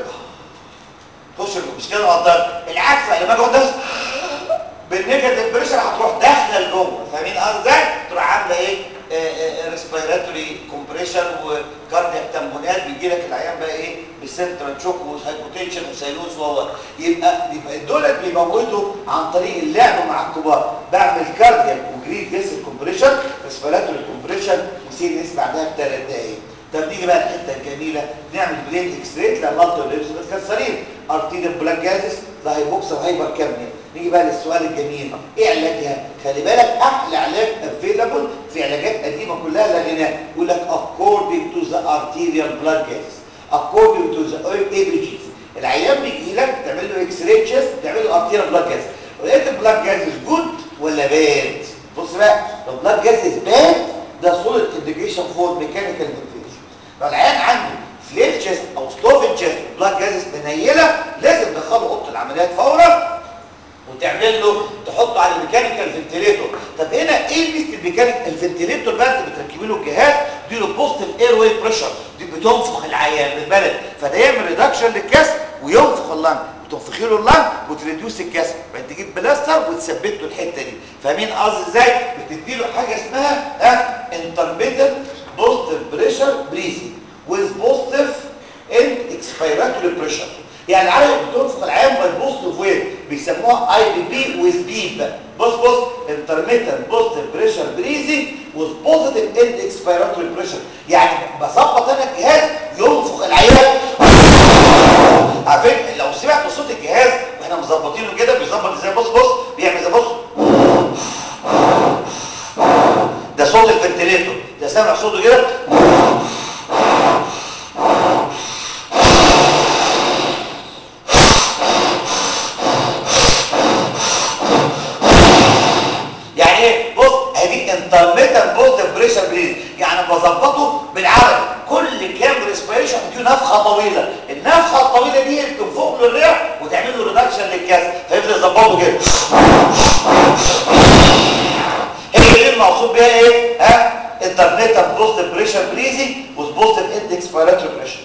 B: تخش مش كده غلطان العكس بقى لما اجي اقعد بالنيجاتيف بريشر هتروح داخله لجوه فاهمين قصدي ازاي تروح عامله ايه ريسبيراتوري كومبريشن وكاردياك تامبونات بيجي لك العيان بقى ايه بسنترال شوك وهايبوتنشن وسايلوز وهو يبقى يبقى دولت بيموتوا عن طريق اللعب مع الكبار بعمل كاردياك وجريد فيسل كومبريشن ريسبيراتوري كومبريشن وسي اس بعدها بثلاث دقايق طب نيجي بقى الحته الجميله نعمل بلين اكس راي لما الليبس متكسرين ارتيريال بلاك جازس ذا هايبوكسا وهايبر كابنيا نيجي بقى للسؤال الجميل ايه علاجها خلي بالك احلى علاج افيلابل في علاجات قديمه كلها لغيناها يقول لك according to the arterial blood gas according to the ABGs العيان بيجي لك تعمل له اكس راي تشيست تعمل له arterial blood gas ولقيت البلاد جاز جود ولا باد بص بقى لو بلاد جاز باد ده solid indication for mechanical ventilation لو العيان عنده فلير تشيست او ستوفن تشيست بلاد جازز منيله لازم تدخله اوضه العمليات فورا وتعمل له تحطه على الميكانيكال فنتليتور طب هنا ايه ميزه الميكانيكال الفنتليتور بقى انت بتركبي له الجهاز دي له بوزيتيف اير واي بريشر دي بتنفخ العيان بالبلد فده يعمل ريدكشن للكسر وينفخ اللنج وتنفخي له اللنج وتريديوس الكسر بعدين تجيب بلاستر وتثبت له الحته دي فاهمين قصدي ازاي بتدي له حاجه اسمها ها انترميتنت بوزيتيف بريشر بريزنج with positive and expiratory pressure يعني عارف بتنفخ العيان بالبوست ويت بيسموها اي بي بي ويز بيب بص بص انترميتنت بوزيتيف بريشر بريزنج وذ بوزيتيف اند اكسبيراتوري بريشر يعني بظبط انا الجهاز ينفخ العيان عارفين لو سمعتوا صوت الجهاز واحنا مظبطينه كده بيظبط ازاي بص بص بيعمل ازاي بص ده صوت الفنتليتور ده سامع صوته كده يعني ايه بص هدي انترميتنت بوزيتيف بريشر بريز يعني بظبطه بالعربي كل كام ريسبيريشن دي نفخه طويله النفخه الطويله دي بتنفخ له الريح وتعمل له ريدكشن للكاس فيبدا يظبطه كده هي دي المقصود بيها ايه ها انترميتنت بوزيتيف بريشر بريزنج وبوزيتيف اندكس بايلاتري بريشر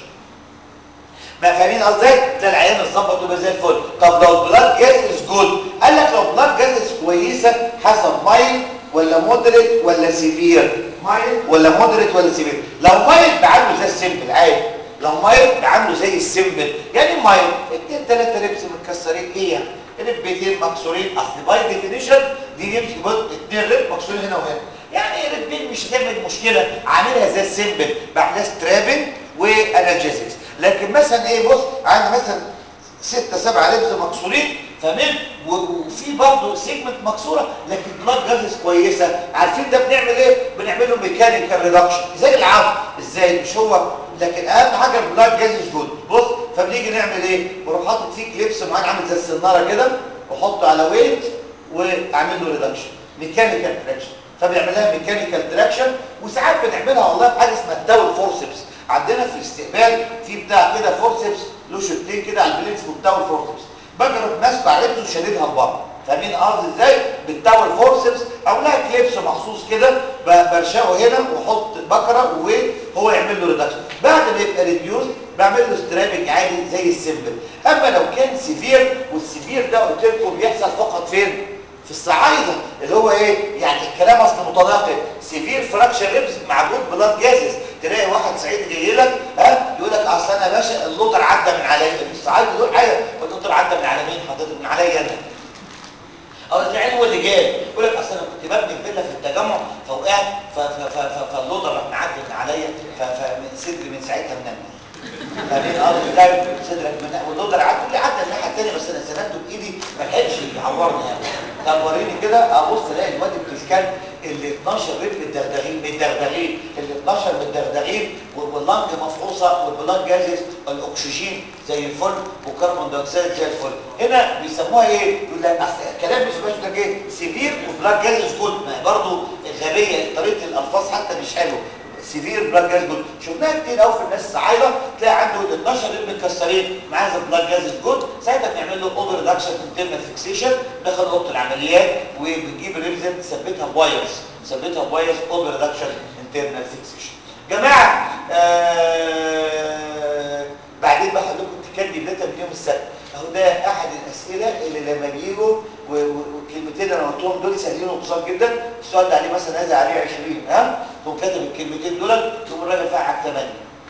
B: ما فاهمين قصدي ده العيان اتظبط ويبقى زي الفل طب لو البلاد جاز از جود قال لك لو بلاد جاز كويسه حسب مايل ولا مودريت ولا سيفير مايل ولا مودريت ولا سيفير لو مايل بعامله زي السيمبل عادي لو مايل بعامله زي السيمبل يعني مايل اتنين تلاته ربس متكسرين ايه يعني ربتين مكسورين اصل باي ديفينيشن دي ربس بص اتنين رب مكسورين هنا وهنا يعني ربين مش هتعمل مشكله عاملها زي السيمبل بعملها سترابن وانالجيزكس لكن مثلا ايه بص عندي مثلا ستة سبعة لبس مكسورين فاهمين وفي برضه سيجمنت مكسوره لكن بلاد جازز كويسه عارفين ده بنعمل ايه بنعمله ميكانيكال ريدكشن زي العظم ازاي مش هو لكن اهم حاجه البلاد جازز جود بص فبنيجي نعمل ايه بروح حاطط فيه كليبس معين عامل زي السناره كده واحطه على ويت واعمل له ريدكشن ميكانيكال تراكشن فبنعمل لها ميكانيكال تراكشن وساعات بنعملها والله بحاجه اسمها التاول فورسبس عندنا في الاستقبال في بتاع كده فورسبس له شوتين كده على البلينس والتاول فورسبس بجرب ماسكه على رجله وشاددها لبره فاهمين قصدي ازاي بالتاول فورسبس او لها كليبس مخصوص كده برشقه هنا واحط بكره وويت هو يعمل له ريدكشن بعد ما يبقى ريديوز بعمل له سترابنج عادي زي السيمبل اما لو كان سيفير والسيفير ده قلت لكم بيحصل فقط فين في الصعايده اللي هو ايه يعني الكلام اصل متناقض سيفير فراكشر ريبس معدود بلاد جازز تلاقي واحد صعيدي جاي لك ها يقول لك اصل انا باشا اللودر عدى من عليا الصعايده دول حاجه اللودر عدى من على مين حضرتك من عليا انا او العين هو اللي جاي يقول لك اصل انا كنت ببني فيلا في التجمع فوقعت فاللودر راح معدي من عليا فصدري من ساعتها منمل فاهمين قصدي ازاي صدرك من واللودر عدى لي عدى الناحيه الثانيه بس انا سندته بايدي ما لحقش يعورني يعني طب وريني كده ابص الاقي الواد بتسكان اللي 12 ريب متدغدغين متدغدغين اللي 12 متدغدغين واللنج مفعوصه والبلاد جازز الاكسجين زي الفل والكربون دايوكسيد زي الفل هنا بيسموها ايه يقول لك اصل الكلام مش باش لك ايه سيفير وبلاد جازز جود ما برضه غبيه طريقه الالفاظ حتى مش حلوه سيفير بلاد جاز جود شفناها كتير قوي في الناس الصعايده تلاقي عنده 12 ريب متكسرين معاه بلاد جاز جود ساعتها بنعمل له اوفر ريدكشن انترنال فيكسيشن داخل اوضه العمليات وبنجيب الريبز تثبتها بوايرز ثبتها بوايرز اوفر ريدكشن انترنال فيكسيشن جماعه آه بعدين بقى لكم تكلم داتا من يوم السبت اهو ده احد الاسئله اللي لما بيجوا والكلمتين اللي انا قلتهم دول سهلين وبساط جدا السؤال ده عليه مثلا نازل عليه 20 ها تقوم كاتب الكلمتين دول تقوم الراجل فيها على 8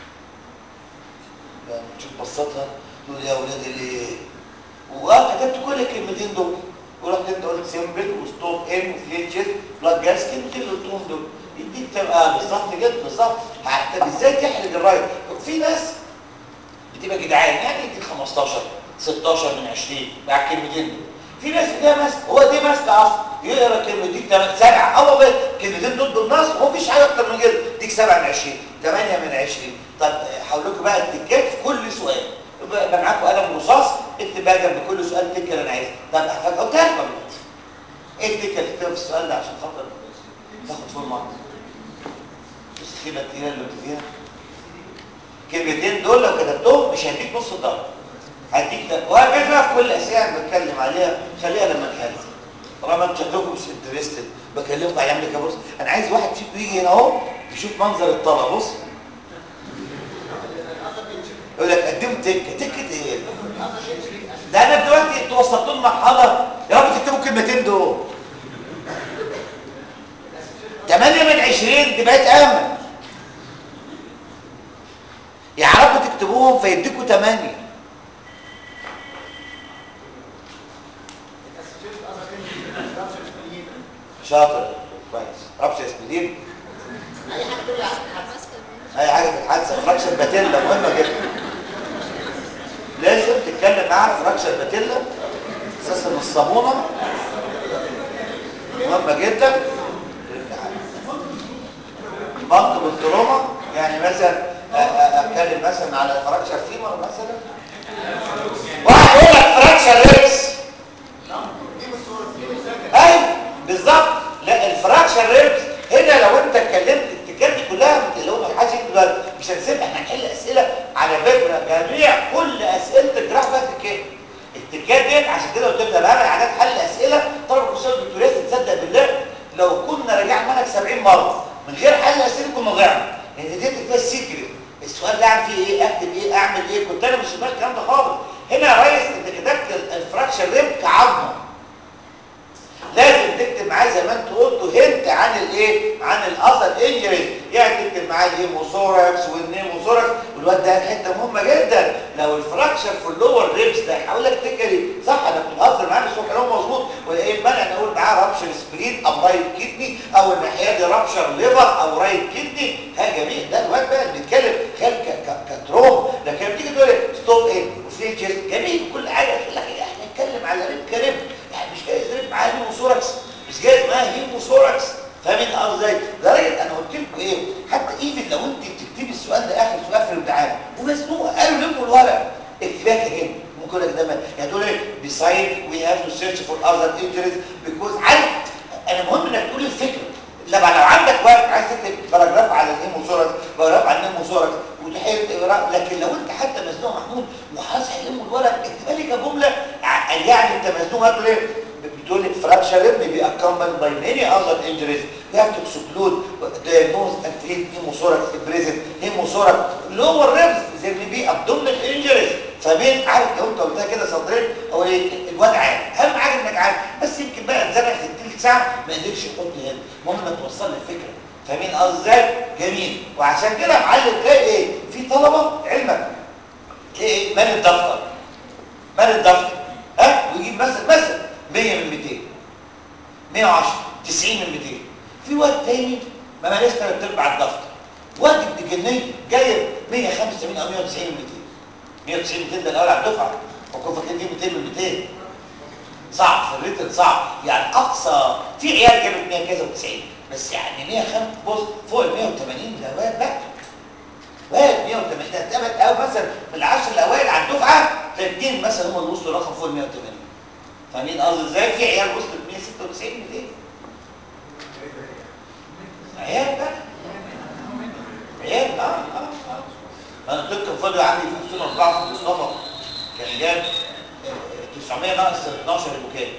B: تشوف بسطها تقول يا اولاد اللي واه كتبت كل الكلمتين دول ورحت انت قلت سيمبل وستوب ان وفليتشز بلاد جاز كلمتين اللي قلتهم دول يديك تبقى بالظبط كده بالظبط طب ازاي تحرج الراجل في ناس بتبقى جدعان يعني يديك 15 16 من 20 مع الكلمتين دول في ناس ايديها ماسكه هو دي ماسكه اصلا يقرا كلمتين سبعه اه والله الكلمتين دول بالنص ومفيش حاجه اكتر من كده ديك 7 من 20 8 من 20 طب هقول لكم بقى التكات في كل سؤال يبقى معاكم قلم رصاص اكتب بقى جنب كل سؤال تكه اللي انا عايزها طب قلتها لكم ايه التكه اللي تكتبها في السؤال ده عشان خاطر تاخد فول مارك بص الخيبه التقيله اللي فيها الكلمتين دول لو كتبتهم مش هيديك نص الدرجه هديك ده وهكذا في كل الاسئله اللي بتكلم عليها خليها لما نحل طالما انتوا شكلكم مش انترستد بكلمكم هيعمل لك بص انا عايز واحد فيكم يجي هنا اهو يشوف منظر الطلبه بص يقول لك قدموا تكه تكه ايه ده انا دلوقتي انتوا وصلتوا لمرحله يا رب تكتبوا الكلمتين دول 8 من 20 دي بقت امل يا رب تكتبوهم فيديكوا 8 شاطر كويس ربش اسبرين
C: اي حاجه تقول
B: اي حاجه في الحادثه فراكشر باتيلا مهمه جدا لازم تتكلم معاها فراكشر باتيلا اساسا الصابونه مهمه جدا بطن بالتروما يعني مثلا أ- أ- اتكلم مثلا على فراكشر فيمر مثلا واحد يقول لك فراكشر ريبس ايوه بالظبط لا الفراكشر ريبس هنا لو انت اتكلمت التكات دي كلها اللي هو الحاجه دي دلوقتي مش هنسيبها احنا هنحل اسئله على فكره جميع كل اسئله الجراح بقى تكات التكات ديت عشان كده قلت لك بعمل عادات حل اسئله طلب الكورسات الدكتوراه تصدق بالله لو كنا راجعنا منك 70 مره من غير حل اسئله كنا ضيعنا لان ديت فيها السيكريت السؤال ده اعمل فيه ايه اكتب ايه اعمل ايه كنت انا مش في دماغي الكلام ده خالص هنا يا ريس انت كتبت الفراكشر ريب كعظمه لازم تكتب معاه زي ما انت قلت هنت عن الايه عن الاصل انجريز يعني تكتب معاه الهيموثوركس والنيموثوركس والواد ده حته مهمه جدا لو الفراكشر في اللور ريبس ده هقول لك تجري صح انا كنت بهزر معاه بس هو كلامه مظبوط وايه المانع ان اقول معاه رابشر سبرين او رايت كدني او الناحيه دي رابشر ليفر او رايت كدني ها جميل ده الواد بقى اللي بيتكلم خارج كتروما لكن لما تيجي تقول لي ستوب ايه وفيتشرز جميل كل حاجه تقول لك إيه، احنا نتكلم على ريب كريب يعني مش جايز ريب معاه هيموثوركس مش جايز معاه هيموثوركس فاهمين قصدي ازاي؟ لدرجه انا قلت لكم ايه حتى ايفن لو انت بتكتبي السؤال ده اخر سؤال في الامتحان ومزنوقه قالوا لموا الورق اكتبها كده ممكن لك ده يعني تقول ايه beside we have to search for other injuries because عارف انا مهم انك تقول الفكره لما لو عندك وقت عايز تكتب باراجراف على الهيموثوركس باراجراف على النيموثوركس وتحل لكن لو انت حتى مزنوق محمود وحاسس هيلموا الورق اكتبها لي كجمله ع- يعني انت مزنوق هتقول ايه بتقول لك fracture rib may be accompanied by many other injuries. You have to exclude, diagnose and treat pneumothorax present, pneumothorax, lower ribs, there may be abdominal injuries. فمين عارف لو انت قلتها كده صدرين او ايه الواد عارف اهم حاجه انك عارف بس يمكن بقى اتزنق في التلت ساعه ما قدرش يحط هنا المهم انك توصل لي الفكره فاهمين قصدي ازاي؟ جميل وعشان كده يا معلم تلاقي ايه في طلبه علمك ايه مال الدفتر مال الدفتر ها ويجيب مثلا مثلا 100 من 200 110 90 من 200 في واد تاني ما ماليش ثلاث ارباع الدفتر واد ابن جنيه جايب 185 او 190 من 200 190 200 ده الاول على الدفعه وكون فاكرين دي 200 من 200 صعب في الريتن صعب يعني اقصى في عيال جابت 100 كذا و90 بس يعني 105 بص فوق ال 180 ده واد بقى واد 180 ده ثابت او مثلا من العشر الاوائل على الدفعه تلاقي اثنين مثلا هم اللي وصلوا رقم فوق ال 180 فاهمين قصدي ازاي في عيال وصلت 196 200 عيال بقى عيال اه اه اه انا قلت لكم فاضي عندي في 2004 في مصطفى كان جاب آه، 900 ناقص 12 يبقوا كام؟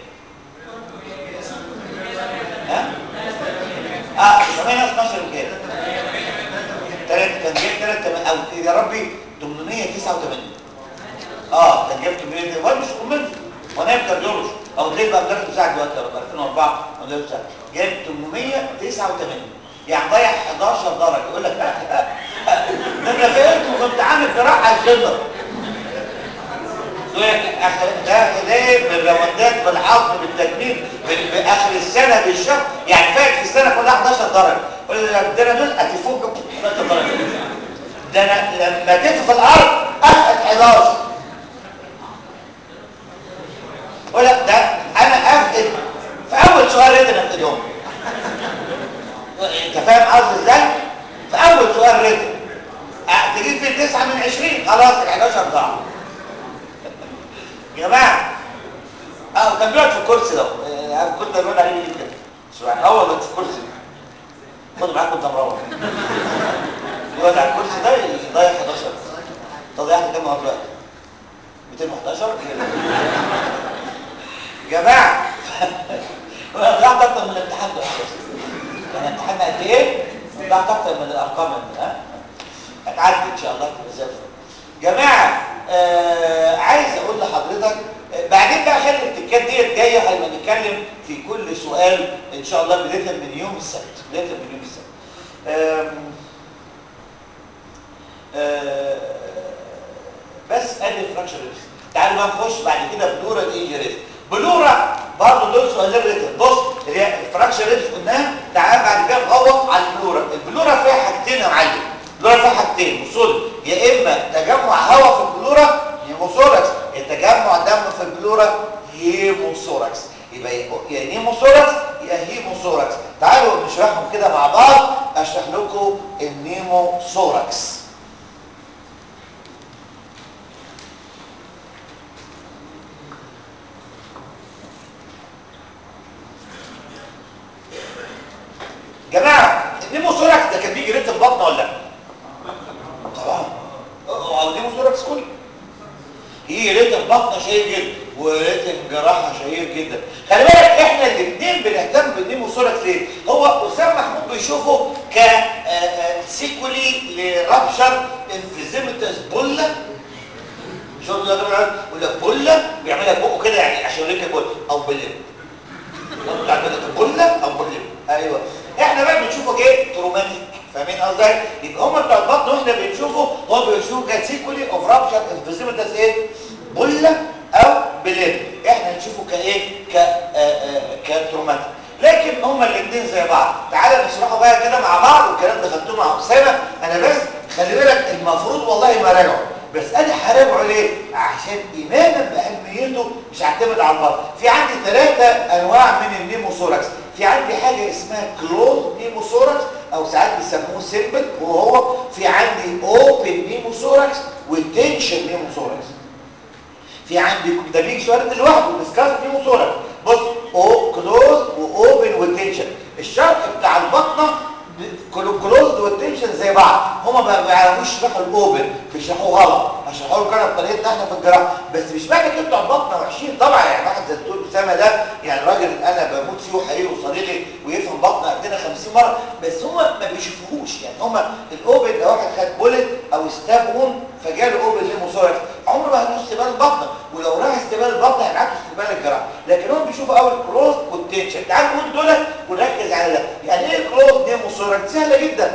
B: ها؟ اه 900 ناقص 12 يبقوا كام؟ تلات كان جايب 3 او يا ربي 889 اه كان جايب 800 وانا مش كومنت وانا كارديولوجي او تلاقي بقى مدرس مساعد دلوقتي يا رب 2004 مدرس مساعد جايب 889 يعني ضيع 11 درجه يقول لك ده انا فهمت وكنت عامل جراحه على الجنر ده هدايه بالروندات بالعظم بالتجميل باخر السنه بالشهر يعني فات في السنه كلها 11 درجه يقول لك ده انا دول اتفوق 11 درجه ده انا لما تقف في الارض افقد 11 يقول لك ده انا افقد في اول سؤال ريتن افقدهم انت فاهم قصدي ازاي؟ في اول سؤال ريتن أه، تجيب فيه 9 من 20 خلاص ال 11 ضاع يا جماعه اه كان بيقعد في الكرسي ده آه، كنت بقول عليه بيجي كده سبحان الله والله في الكرسي خد معاك كنت مروح يقعد على الكرسي ده يضيع 11 طب ضيعت كام النهارده دلوقتي 211 يا جماعه انا ضيعت اكتر من الامتحان ده يعني الامتحان قد ايه ضيعت اكتر من الارقام دي ها هتعدي ان شاء الله تبقى زي الفل جماعه آه عايز اقول لحضرتك آه بعدين بقى خلي التكات ديت جايه هنبقى نتكلم في كل سؤال ان شاء الله بدايه من يوم السبت بدايه من يوم السبت آم، آه بس ادي فراكشر تعالوا بقى نخش بعد كده بلورا انجريز بلورا برضه ندخل على الريتم بص اللي هي الفراكشر ريتم قلناها تعال بعد كده نغوط على البلورا البلورا فيها حاجتين يا معلم البلورا فيها حاجتين وصول يا اما تجمع هواء في البلورا هيموثوركس يا تجمع دم في البلورا هيموثوركس يبقى يا نيموثوركس يا هيموثوركس تعالوا نشرحهم كده مع بعض اشرح لكم النيموثوركس جماعه النيموثوركس ده كان بيجي ريت البطن ولا لا طبعا هو النيموثوركس كله هي ريت البطن شهير جدا وريت الجراحه شهير جدا خلي بالك احنا الاثنين بنهتم بالنيموثوركس ليه هو اسامه محمود بيشوفه ك سيكولي لرابشر انفيزيمتس بولا شوف ده كمان يقول لك بولا بيعملها بقه كده يعني عشان يوريك البولا او بلم بتاع بولا او بلم ايوه احنا بقى بنشوفه ايه تروماتيك فاهمين قصدي يبقى هم بتوع البطن واحنا بنشوفه هو بيشوفه كسيكولي اوف رابشر انفيزيمتس ايه بولا او بلم احنا نشوفه كايه ك كتروماتيك لكن هما الاثنين زي بعض تعالى نشرحه بقى كده مع بعض والكلام ده خدتوه مع اسامه انا بس خلي بالك المفروض والله ما راجعه بس انا هراجعه ليه عشان ايمانا باهميته مش هعتمد على البطن في عندي ثلاثه انواع من النيموثوركس في عندي حاجه اسمها كلوز نيموثوركس او ساعات بيسموه سيمبل وهو في عندي اوبن نيموثوركس والتنشن نيموثوركس في عندي ده بيجي سؤال لوحده ديسكاس نيموثوركس بص او كلوز واوبن والتنشن الشرح بتاع البطنه كلوزد والتنشن زي بعض هما ما بيعرفوش يشرحوا الاوبن بيشرحوه غلط هشرحوا له كده بطريقتنا احنا في الجراحه بس مش معنى كده بتوع البطنه وحشين طبعا يعني واحد زي الدكتور اسامه ده يعني راجل انا بموت فيه وحقيقي وصديقي ويفهم بطنه قدنا 50 مره بس هما ما بيشوفوهوش يعني هما الاوبن لو واحد خد بولت او ستاب وون فجاله اوبن ليموثوركس عمره ما هيروح استقبال البطنه ولو راح استقبال البطنه هيبعته استقبال الجراحه لكن هم بيشوفوا اول كلوز والتنشن تعالوا نقول دول ونركز على ده يعني ايه كلوز نيموثوركس سهله جدا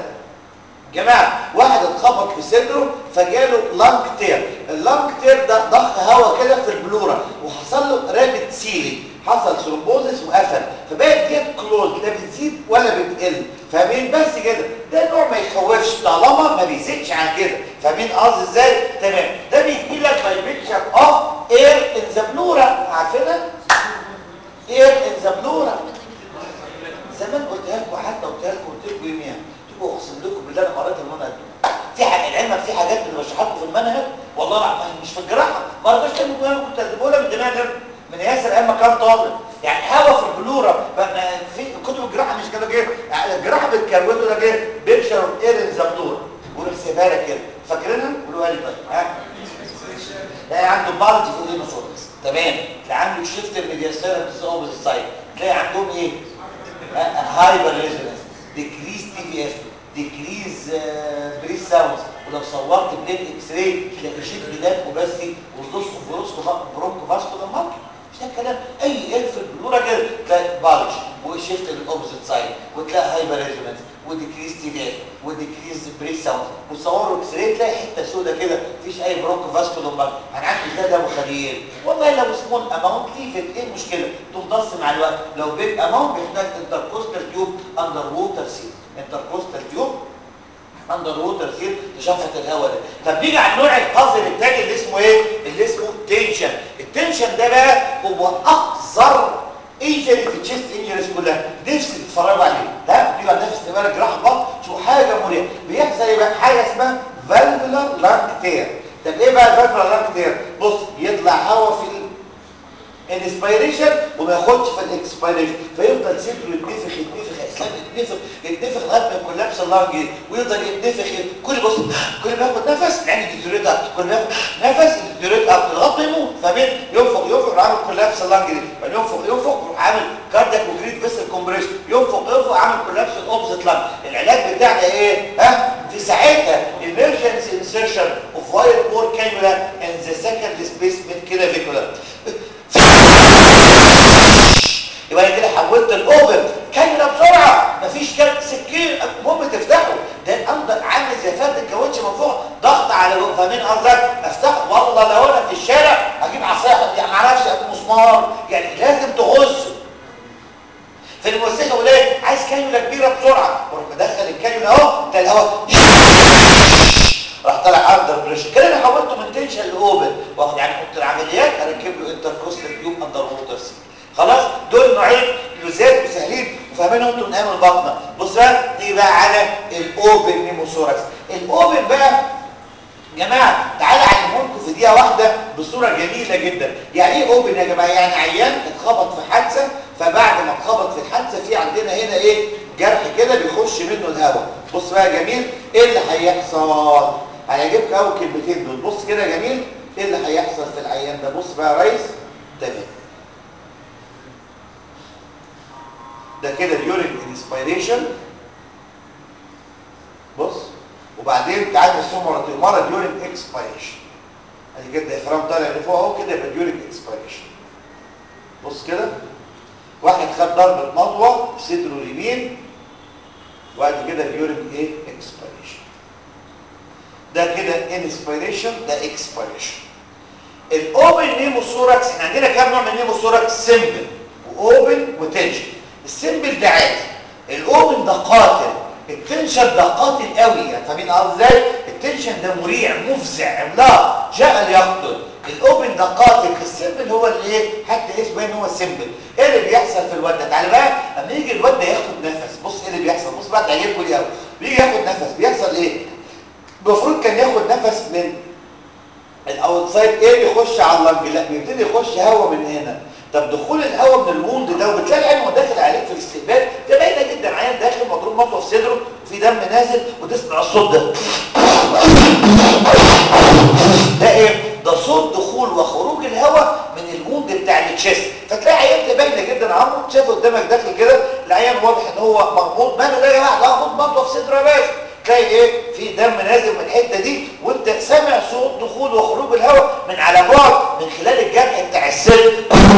B: جماعه واحد اتخبط في صدره فجاله لانج تير اللانج تير ده ضخ هواء كده في البلورا وحصل له رابت سيلي حصل ثرومبوزس وقفل فبقت ديت كلوز لا بتزيد ولا بتقل فاهمين بس كده ده نوع ما يخوفش طالما ما بيزيدش عن كده فاهمين قصدي ازاي تمام ده بيجي لك باي بيكتشر اوف اير ان ذا بلورا عارفينها اير ان ذا بلورا زمان قلتها لكم حتى قلتها لكم قلت لكم يوميها تبقوا اقسم لكم بالله انا قريت المنهج في حاجه العلم في حاجات اللي بشرحها لكم في المنهج والله العظيم مش في الجراحه ما رضيتش كلمه كنت هتجيبوا من دماغي من ياسر ايام ما كان طالب يعني هوا في البلوره بقى في كتب الجراحه مش كده كده الجراحه بتكروته ده كده بيكشر اوف اير ان ذا بلور ونحسبها لك كده فاكرينها قولوها لي طيب ها تلاقي عنده بالج في الهيموثوركس تمام تلاقي عنده شيفت الميدياسيرم اوبوزيت سايد تلاقي عندهم ايه هايبر ريزونانس ديكريز تي في اف ديكريز بريس ساوندز ولو صورت بلين اكس راي تلاقي شيت جداد وبسي وزوسكو فروسكو برونكو فاسكو ده مارك مش ده الكلام اي ايه في البلوره كده تلاقي بالج وشيفت الاوبوزيت سايد وتلاقي هايبر ريزونانس وديكريز تي في اف وديكريز بريس ساوند وتصوروا اكس راي تلاقي حته سوداء كده مفيش اي برونكو فاسكو ده مارك هنعمل ده ده ابو خليل والله لو سمول اماونت ليفت ايه المشكله تمتص مع الوقت لو بيج اماونت بيحتاج انتركوستال تيوب اندر ووتر سيل انتركوستال تيوب اندر ووتر سيل تشفط الهواء ده طب نيجي على النوع القذر الثاني اللي اسمه ايه اللي اسمه تنشن التنشن ده بقى هو اقذر انجري في التشيست انجريز كلها نفسي تتفرجوا عليه ده بيجي على نفس استقبال جراحه البطن شوف حاجه مريحه بيحصل ايه بقى حاجه اسمها فالفولار لانج تير طب ايه بقى الفالفولار لانج تير بص يطلع هواء في الانسبيريشن وما ياخدش في الاكسبيريشن فيفضل صدره يتنفخ يتنفخ اسلام يتنفخ يتنفخ لغايه ما يكولابس اللانج ويفضل يتنفخ كل بص كل ما ياخد نفس يعني ديتوريت اكتر كل ما ياخد نفس ديتوريت اكتر لغايه ما يموت فبين ينفخ ينفخ يروح عامل كولابس اللانج دي بعدين ينفخ ينفخ يروح عامل كاردياك وجريد فيسل كومبريشن ينفخ ينفخ عامل كولابس الاوبزيت لانج العلاج بتاعنا ايه ها في ساعتها emergency insertion of wire bore cannula in the second displacement clavicular يبقى انا كده حولت الاوبن كاميرا بسرعه مفيش كام سكين المهم تفتحه ده الامر عامل زي فرد الكاوتش من فوق ضغط على فاهمين قصدك افتحه والله لو انا في الشارع هجيب عصايه يعني ما اعرفش مسمار يعني لازم تغزه في المستشفى يقول ايه عايز كانيولا كبيره بسرعه واروح مدخل الكانيولا اهو تلاقي الهواء راح طالع اندر بريشر كده انا حولته من تنشن لاوبن واخد يعني اوضه العمليات اركب له انتركوستال تيوب اندر ووتر سي خلاص دول نوعين لزاز وسهلين وفاهمينهم انتوا من ايام البطنه بص بقى نيجي بقى على الاوبن نيموثوركس الاوبن بقى يا جماعه تعالى اعلمكم في دقيقه واحده بصوره جميله جدا يعني ايه اوبن يا جماعه يعني عيان اتخبط في حادثه فبعد ما اتخبط في الحادثه في عندنا هنا ايه جرح كده بيخش منه الهواء بص بقى يا جميل ايه اللي هيحصل هيعجبك قوي الكلمتين دول بص كده يا جميل ايه اللي هيحصل في العيان ده بص بقى يا ريس تمام ده كده اليورين انسبيريشن بص وبعدين تعال نقسمه مرتين مره اليورين اكسبيريشن ادي كده الديافرام طالع لفوق اهو كده يبقى اليورين اكسبيريشن بص كده واحد خد ضربه مطوه في صدره اليمين وبعد كده اليورين ايه اكسبيريشن ده كده انسبيريشن ده اكسبيريشن الاوبن نيموثوركس احنا عندنا كام نوع من النيموثوركس سيمبل واوبن وتنشن السيمبل ده عادي الاوبن ده قاتل التنشن ده قاتل قوي يعني فاهمين قصدي ازاي التنشن ده مريع مفزع عملاق جاء ليقتل الاوبن ده قاتل السيمبل هو اللي ايه حتى اسمه ان هو سيمبل ايه اللي بيحصل في الواد ده تعالى بقى اما يجي الواد ده ياخد نفس بص ايه اللي بيحصل بص بقى تعجبكم ليه قوي بيجي ياخد نفس بيحصل ايه المفروض كان ياخد نفس من الاوتسايد ايه يخش على اللنج لا بيبتدي يخش هواء من هنا طب دخول الهواء من الوند ده وبتلاقي العين وهو داخل عليك في الاستقبال ده باينه جدا عيان داخل مضروب مطوه في صدره وفي دم نازل وتسمع الصوت ده ده ايه ده صوت دخول وخروج الهواء من الوند بتاع التشيست فتلاقي عيان ده باينه جدا عمرو شايف قدامك داخل كده العيان واضح ان هو مربوط ماله ده يا جماعه ده مربوط مطوه في صدره يا باشا تلاقي ايه في دم نازل من الحته دي وانت سامع صوت دخول وخروج الهواء من على بعد من خلال الجرح بتاع السلك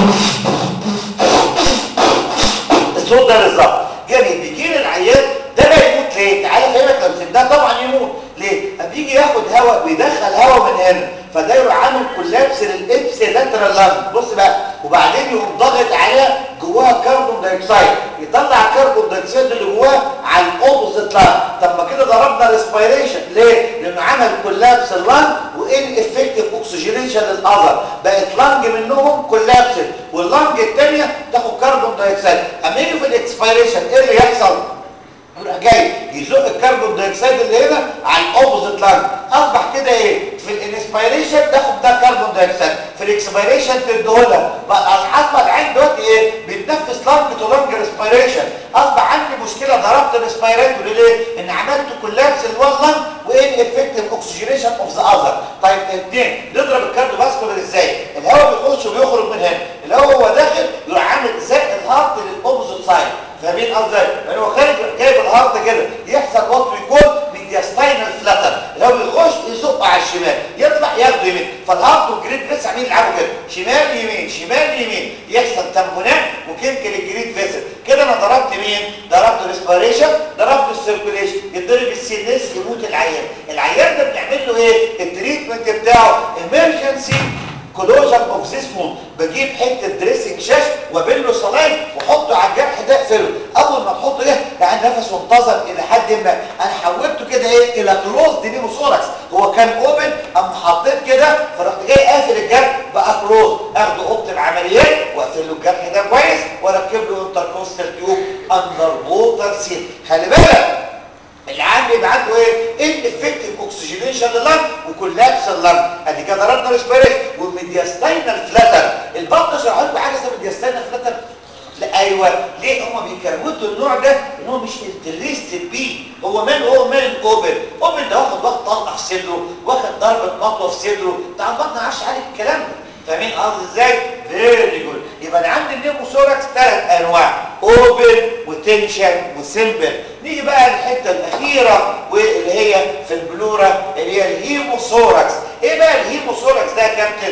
B: الصوت ده بالظبط جميل بيجي لي العيان ده بقى يموت ليه تعالى فهمك لو سبناه طبعا يموت ليه اما بيجي ياخد هواء بيدخل هواء من هنا فده يروح عامل كولابس للابس لاترال لانج بص بقى وبعدين يقوم ضاغط عليها جواها كربون دايوكسيد يطلع كربون دايوكسيد اللي جواه على الاوبوزيت لانج طب ما كده ضربنا ريسبيريشن ليه لانه عمل كولابس اللانج وان افكتيف اوكسجينيشن للاذر بقت لانج منهم كولابس واللانج الثانيه تاخد كربون دايوكسيد اما يجي في الاكسبيريشن ايه اللي يحصل يروح جاي يزق الكربون دايوكسيد اللي هنا على الاوبوزيت لانج اصبح كده ايه في الانسبيريشن تاخد ده كربون دايوكسيد في الاكسبيريشن تديهولها بقى اصبح العين دلوقتي ايه بيتنفس لانج تو لانج ريسبيريشن اصبح عندي مشكله ضربت الريسبيراتوري ليه ان عملت كولابس الوان لانج وان افكتيف اوكسجينيشن اوف ذا اذر طيب اثنين نضرب الكارديو فاسكولار ازاي الهواء بيخش وبيخرج من هنا الهواء هو داخل يروح عامل زق الهارت للاوبوزيت سايد فاهمين قصدي يعني هو خارج جايب الهارت كده يحصل وات بيكون ميدياستاينال فلاتر لو بيخش يزق على الشمال يطلع ياخده يمين فالهارت والجريد فيس عاملين يلعبوا كده شمال يمين شمال يمين يحصل تنبونات وكيميكال الجريد فيسل كده انا ضربت مين ضربت ريسبيريشن ضربت السيركوليشن يضرب السينس يموت العيان العيان ده بنعمل له ايه التريتمنت بتاعه ايمرجنسي كلوجر اوف ذيس ووند بجيب حته دريسنج شاش وابل له صلاين واحطه على الجرح ده اقفله اول ما تحطه ده يعني نفسه انتظم الى حد ما انا حولته كده ايه الى كلوز دي نيموثوركس هو كان اوبن اما حطيت كده فرحت جاي قافل الجرح بقى كلوز اخده اوضه العمليات واقفل له الجرح ده كويس واركب له انتركوستال تيوب اندر ووتر سيل خلي بالك العام بيبقى عنده ايه ان افكتيف اوكسجينيشن لللنج وكولابس اللنج ادي كده ضربنا ريسبيريشن والميدياستاينال فلاتر البطن شرح لكم حاجه اسمها ميدياستاينال فلاتر لا ايوه ليه هم بيكروتوا النوع ده ان هو مش انترستد بيه هو مال هو مال الاوبن اوبن ده واخد واخد طلقه في صدره واخد ضربه مطوه في صدره بتاع البطن ما عادش عارف الكلام ده فاهمين قصدي ازاي فيري جود يبقى انا عندي النيموثوركس ثلاث انواع اوبن وتنشن وسيمبل نيجي بقى للحته الاخيره واللي هي في البلورا اللي هي الهيموثوركس ايه بقى الهيموثوركس ده يا كابتن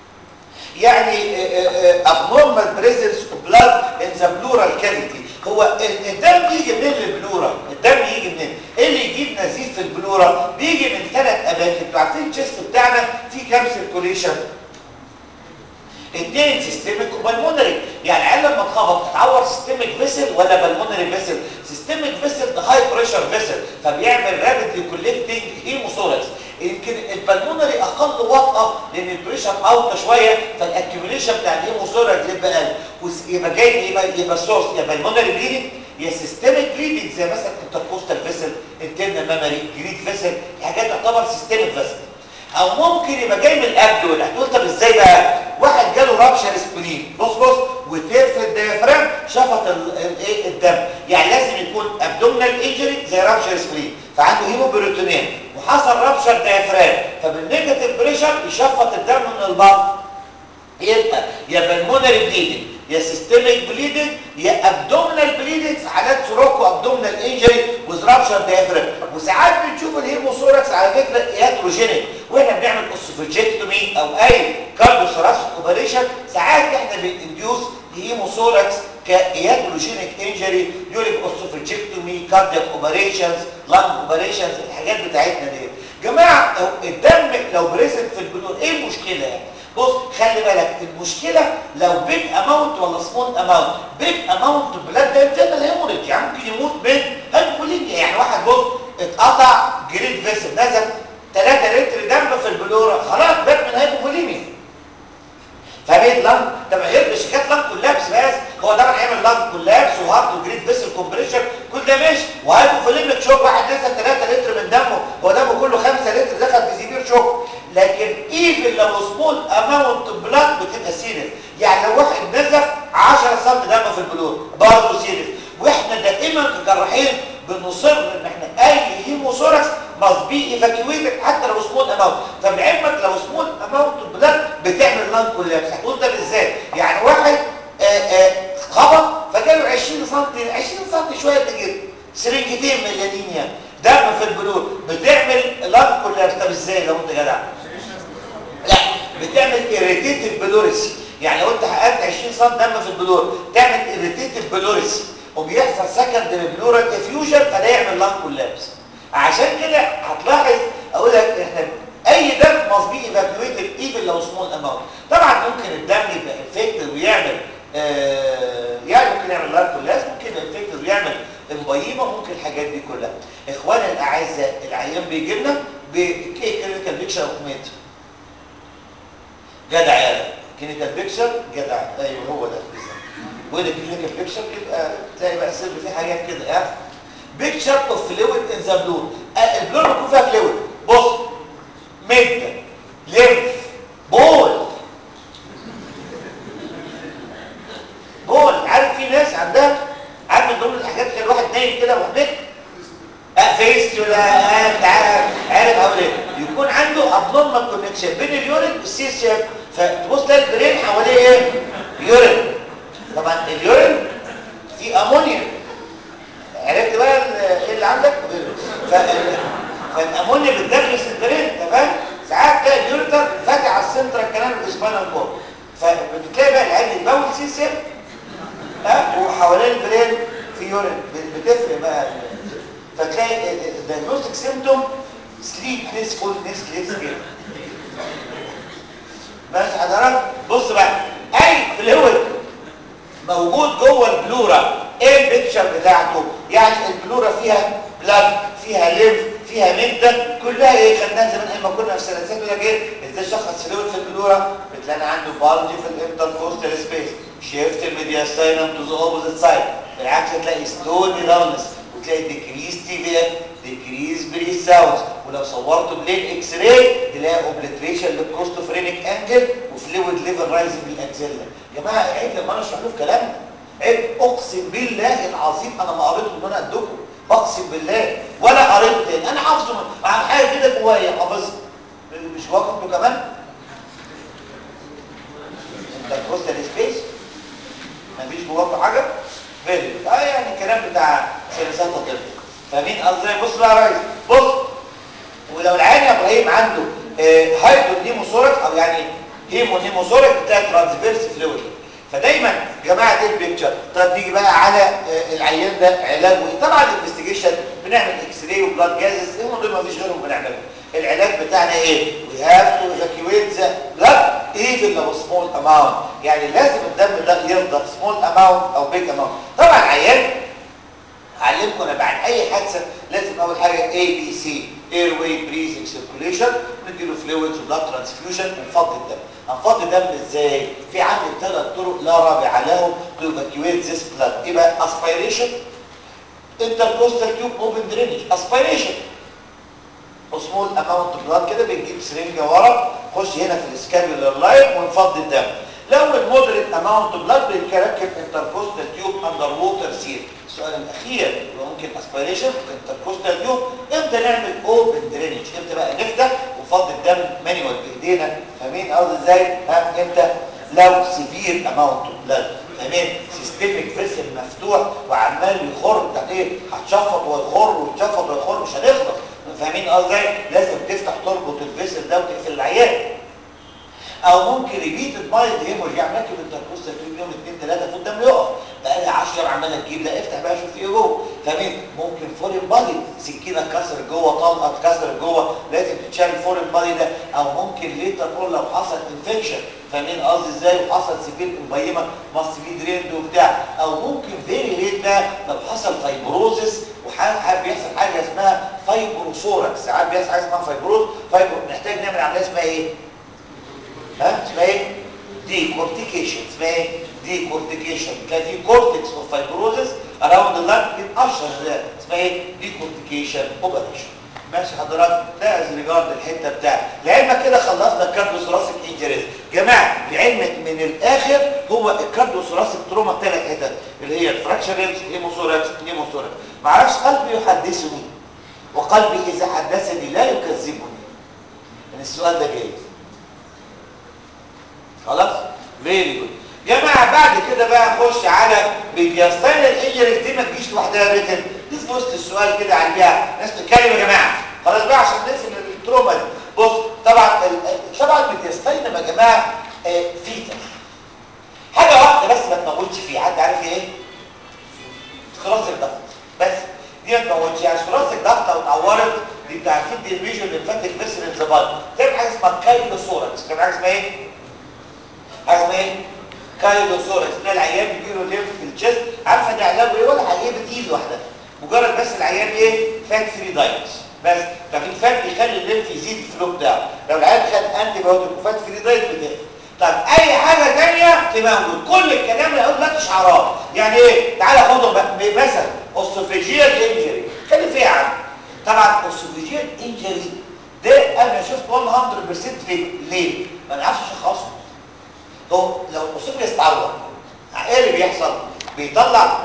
B: يعني abnormal presence of blood in the pleural cavity هو الدم يجي منين للبلورا الدم يجي منين ايه اللي يجيب نزيف في البلورا بيجي من ثلاث اماكن انتوا عارفين الشيست بتاعنا فيه كام سيركوليشن اثنين سيستميك وبالمونري يعني العيال لما اتخبط هتعور سيستميك فيسل ولا بالمونري فيسل سيستميك فيسل ده هاي بريشر فيسل فبيعمل رابيدلي كولكتنج هيموثوركس يمكن البلمونري اقل وطأة لان البريشر اوطى شويه فالاكيوميليشن بتاع الهيموثوركس يبقى اقل يبقى جاي يبقى يبقى سورس يا بالمونري بليدنج يا سيستميك بليدنج زي مثلا انتركوستال فيسل انترنال ميموري جريد فيسل حاجات تعتبر سيستميك فيسل او ممكن يبقى جاي من الابدول هتقول طب ازاي بقى واحد جاله رابشر سبلين بص بص وتير في الديافرام شفط الايه الدم يعني لازم يكون ابدومينال انجري زي رابشر سبلين فعنده هيموبروتونين وحصل رابشر ديافرام فبالنيجاتيف بريشر يشفط الدم من البطن يبقى يا بالمونري بليدنج يا سيستميك بليدنج يا ابدومينال بليدنج في حالات سروكو ابدومينال انجري وزرابشر ديافرام وساعات بنشوف الهيموثوركس على فكره ياتروجينيك واحنا بنعمل اوسوفيجيكتومي او اي كارديوثوراسيك اوبريشن ساعات احنا بنديوس هيموثوركس كياتروجينيك انجري يوريك اوسوفيجيكتومي كاردياك اوبريشنز لانج اوبريشنز الحاجات بتاعتنا دي جماعه الدم لو بريزنت في البلون ايه المشكله يعني بص خلي بالك المشكله لو بيج اماونت ولا سمول اماونت بيج اماونت بلاد ده انترنال هيموريج يعني ممكن يموت من هيمولينيا يعني واحد بص اتقطع جريد فيسل نزل 3 لتر دم في البلوره خلاص بات من هيمولينيا فبيت لانج ده ما يرضيش كانت لانج كولابس بس هو طبعا هيعمل لانج كولابس وهارت وجريد فيسل كومبريشن كل ده ماشي وهيبوفوليميك شوك واحد نزل 3 لتر من دمه هو دمه كله 5 لتر دخل في سيفير شوك لكن ايفن لو سمول اماونت بلاد بتبقى سيريس يعني لو واحد نزف 10 سم دم في البلور برضه سيريس واحنا دائما كجراحين بنصر ان احنا اي هيموثوركس must be evacuated حتى لو سمول اماونت طب لعلمك لو سمول اماونت بلاد بتعمل لانج كولابس هتقول ده ازاي يعني واحد آآ آآ خبط فجاله 20 سم 20 سم شويه كده سرنجتين مليانين يعني دم في البلور بتعمل لانج كولابس طب ازاي لو انت جدع لا بتعمل irritative بلوريسي يعني لو انت حققت 20 سم دم في البلور تعمل irritative بلوريسي وبيحصل سكند بلورال افيوجن فده يعمل لانج كولابس عشان كده هتلاحظ اقول لك احنا اي دم must be evacuated even لو small amount طبعا ممكن الدم يبقى infected ويعمل آه يعني ممكن يعمل لانج كولابس ممكن infected ويعمل امبايمه ممكن الحاجات دي كلها اخوانا الاعزاء العيان بيجي لنا بكلينيكال بيكشر اوف ميت جدع يا كلينيكال بيكشر جدع ايوه هو ده بالظبط وده كلينيكال بيكشر كده تلاقي بقى سر في حاجات كده ها بيكشر اوف فلويد ان ذا بلون البلون بيكون فيها فلويد بص مده ليمف بول بول عارف في ناس عندها عارف من ضمن الحاجات كان الواحد نايم كده وهناك فيست ولا انت عارف هقول ايه يكون عنده ابنورمال كونكشن بين اليورين والسي سي اف فتبص تلاقي البرين حواليه ايه يورين طبعا اليورين فيه امونيا عرفت بقى ايه اللي عندك فالامونيا بتدرس البرين تمام ساعات تلاقي اليوريتر فاتح على السنترال كانال والسباينال كورد فبتلاقي بقى العين يتبول سي سي اف ها وحوالين البرين في يورين بتفرق بقى فتلاقي الديagnostic سيمتوم سليبنس فولنس ليس كده بس حضرتك بص بقى اي فلويد موجود جوه البلورا ايه البيكتشر بتاعته يعني البلورا فيها بلاد فيها ليف فيها مده كلها ايه خدناها زمان اما كنا في سنه ست لك ايه ازاي شخص فلويد في البلورا بتلاقي عنده بالجي في الانتركوستال سبيس شيفت الميدياستاينم تو ذا اوبوزيت سايد بالعكس تلاقي ستوني دارنس وتلاقي ديكريز تي في اف ديكريز بري ساوندز ولو صورته بلين اكس راي تلاقي اوبليتريشن للكوستوفرينيك انجل وفلويد ليفل رايزنج بالاكزيلا يا جماعه عيب لما انا اشرح له كلام عيب اقسم بالله العظيم انا ما قريته ان انا ادكم بقسم بالله ولا قريته تاني انا حافظه عن حاجه كده جوايا حافظها مش جواكم انتوا كمان ده كوستال سبيس مفيش جواكم حاجه فيري اه يعني الكلام بتاع سلسات الطب فاهمين قصدي بص بقى يا ريس بص ولو العيان يا ابراهيم عنده آه هايدرو نيموثوركس او يعني هيمو نيموثوركس بتاع ترانسفيرس فلويد فدايما يا جماعه دي البيكتشر طب نيجي بقى على آه العيان ده علاجه ايه طبعا الانفستيجيشن بنعمل اكس راي وبلاد جازز هم دول ما فيش غيرهم بنعملهم العلاج بتاعنا ايه وي هاف تو ايفاكيويت ذا بلاد ايفن لو سمول اماونت يعني لازم الدم ده يفضل سمول اماونت او بيج اماونت طبعا عيان هعلمكم انا بعد اي حادثه لازم اول حاجه اي بي سي اير واي بريزنج سيركوليشن نديله فلويدز وبلاد ترانسفيوجن ونفضي الدم هنفضي الدم ازاي في عندي ثلاث طرق لا رابع لهم تو evacuate this blood ايه بقى اسبيريشن انتركوستال تيوب اوبن درينج اسبيريشن سمول اماونت بلاد كده بنجيب سرنجه ورا نخش هنا في السكابيولار لاين ونفضي الدم لو المودريت اماونت بلاد بنركب انتركوستال تيوب اندر ووتر سيل السؤال الاخير يبقى ممكن اسبيريشن انتركوستال تيوب امتى نعمل اوبن درينج امتى بقى نفتح ونفضي الدم مانيوال بايدينا فاهمين قصدي ازاي ها امتى لو سيفير اماونت بلاد تمام سيستميك فيسل مفتوح وعمال يخر انت ايه هتشفط ويخر ويتشفط ويخر مش هنخلص فاهمين قصدي لازم تفتح تربط الفيسل ده وتقفل العيان او ممكن ريبيتد مايلد هيموج يعني راكب التركوستال تيوب يوم 2 3 فوت الدم يقف بقى لي 10 عمال تجيب لا افتح بقى شوف ايه جوه فاهمين ممكن فورين بادي سكينه اتكسر جوه طلقه اتكسر جوه لازم تتشال الفورين بادي ده او ممكن ليتر اون لو حصل انفكشن فاهمين قصدي ازاي وحصل سيفير مبيمه ماست بي دريند وبتاع او ممكن فيري ريت بقى لو حصل فايبروزس وحابب بيحصل حاجه اسمها فايبروسوركس ساعات بيحصل حاجه اسمها فايبروز فايبرو محتاج نعمل عمليه اسمها ايه ها اسمها ايه دي كورتيكيشن اسمها ايه دي كورتيكيشن كان في كورتكس اوف فايبروزس اراوند اللانج بيتقشر ده اسمها ايه دي كورتيكيشن اوبريشن ماشي حضرتك ده از ريجارد الحته بتاعت لعلمك كده خلصنا الكارديوثوراسيك انجريز جماعه لعلمك من الاخر هو الكارديوثوراسيك تروما ثلاث حتت اللي هي الفراكشرز هيموثوركس نيموثوركس ما اعرفش قلبي يحدثني وقلبي اذا حدثني لا يكذبني يعني السؤال ده جاي خلاص فيري جود جماعه بعد كده بقى نخش على بيدياستاينال انجريز دي ما تجيش لوحدها ريتن دي في وسط السؤال كده عليها ناس تتكلم يا جماعه خلاص بقى عشان نقفل التروما دي بص طبعا ال- طبعا البيدياستاينال يا جماعه آه، فيتا حاجه واحده بس ما تموتش فيه حد عارف ايه ثلاثي الضغط بس دي ما تموتش يعني ثلاثي الضغط لو اتعورت دي بتاع فيد الميجر للفاتيك فيسر الزباط تعمل حاجه اسمها كايلوثوركس تعمل حاجه اسمها ايه حاجه اسمها ايه كايلوثوركس ده العيان بيجي له ليمف في الجسم عارفه ده علاجه ايه ولا هيجيب ايد لوحدها مجرد بس العيان ايه فات فري دايت بس لكن الفات بيخلي الليمف يزيد الفلو بتاعه لو العيان خد انتي بايوتيك وفات فري دايت بتقفل طب اي حاجه ثانيه تموت كل الكلام اللي هقول لك اشعارات يعني ايه تعالى خدهم بقى مثلا اوسوفيجيال انجري خلي فيها عنه طبعا اوسوفيجيال انجري ده انا شفت 100% فيه ليه ما نعرفش نشخصه هو لو الاوسوفيجيال اتعور ايه اللي بيحصل بيطلع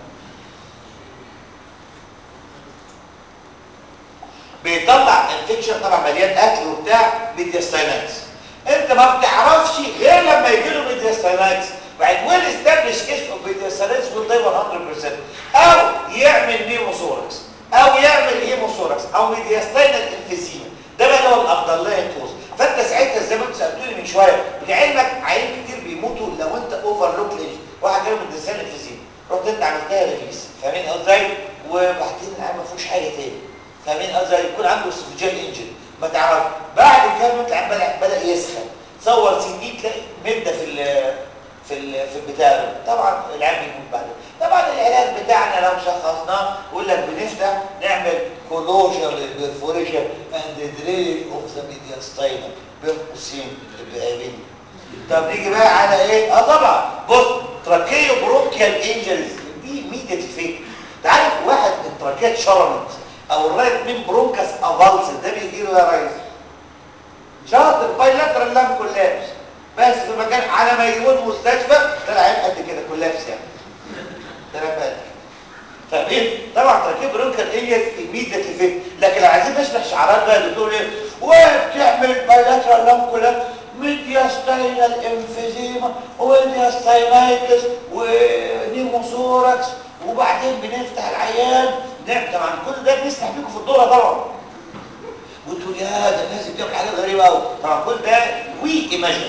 B: بيطلع انفكشن طبعا مليان اكل وبتاع ميدياستاينايتس انت ما بتعرفش غير لما يجي له ميدياستاينايتس بعد ويل استابليش كيس اوف ميدياستاينايتس ويل داي 100% او يعمل نيموثوركس او يعمل هيموثوركس او ميدياستاينال انفيزيما ده بقى اللي هو الافضل لا ينقص فانت ساعتها زي ما انت سالتوني من شويه لعلمك عيال كتير بيموتوا لو انت اوفر لوك ليج واحد جاله ميدياستاينال انفيزيما رحت انت عملتها ريليس فاهمين ازاي وبعدين العيال ما فيهوش حاجه تاني فاهمين قصدي يكون عنده اسوفيجيال انجن ما تعرف بعد كده العيان بدا بدا يسخن تصور سي دي تلاقي مده في ال في ال في البتاع ده. طبعا العيان بيموت بعد طبعا العلاج بتاعنا لو شخصناه يقول لك بنفتح نعمل كلوجر للبرفوريشن اند دريج اوف ذا ميدياستاينال بين قوسين بقابل طب نيجي بقى على ايه اه طبعا بص تراكيو بروكيال انجريز دي ميديت فيك تعرف واحد التراكيه اتشرمت او الرايت مين برونكاس افالس ده بيجي له يا ريس شاطر بايلاترال لام كولابس بس في مكان على ما يجيبوه المستشفى طلع عين قد كده كولابس يعني طلع قد فاهمين طبعا تركيب برونكال ايه ايميديتلي فيك لكن لو عايزين نشرح شعارات بقى الدكتور ايه وبتعمل بايلاترال لام كولابس ميدياستاينال انفيزيما وميدياستاينايتس ونيموثوركس وبعدين بنفتح العيان نعم طبعا كل ده بنسمع بيكم في الدوره طبعا وتقول يا ده الناس بتعمل حاجات غريبه قوي طبعا كل ده وي ايماجن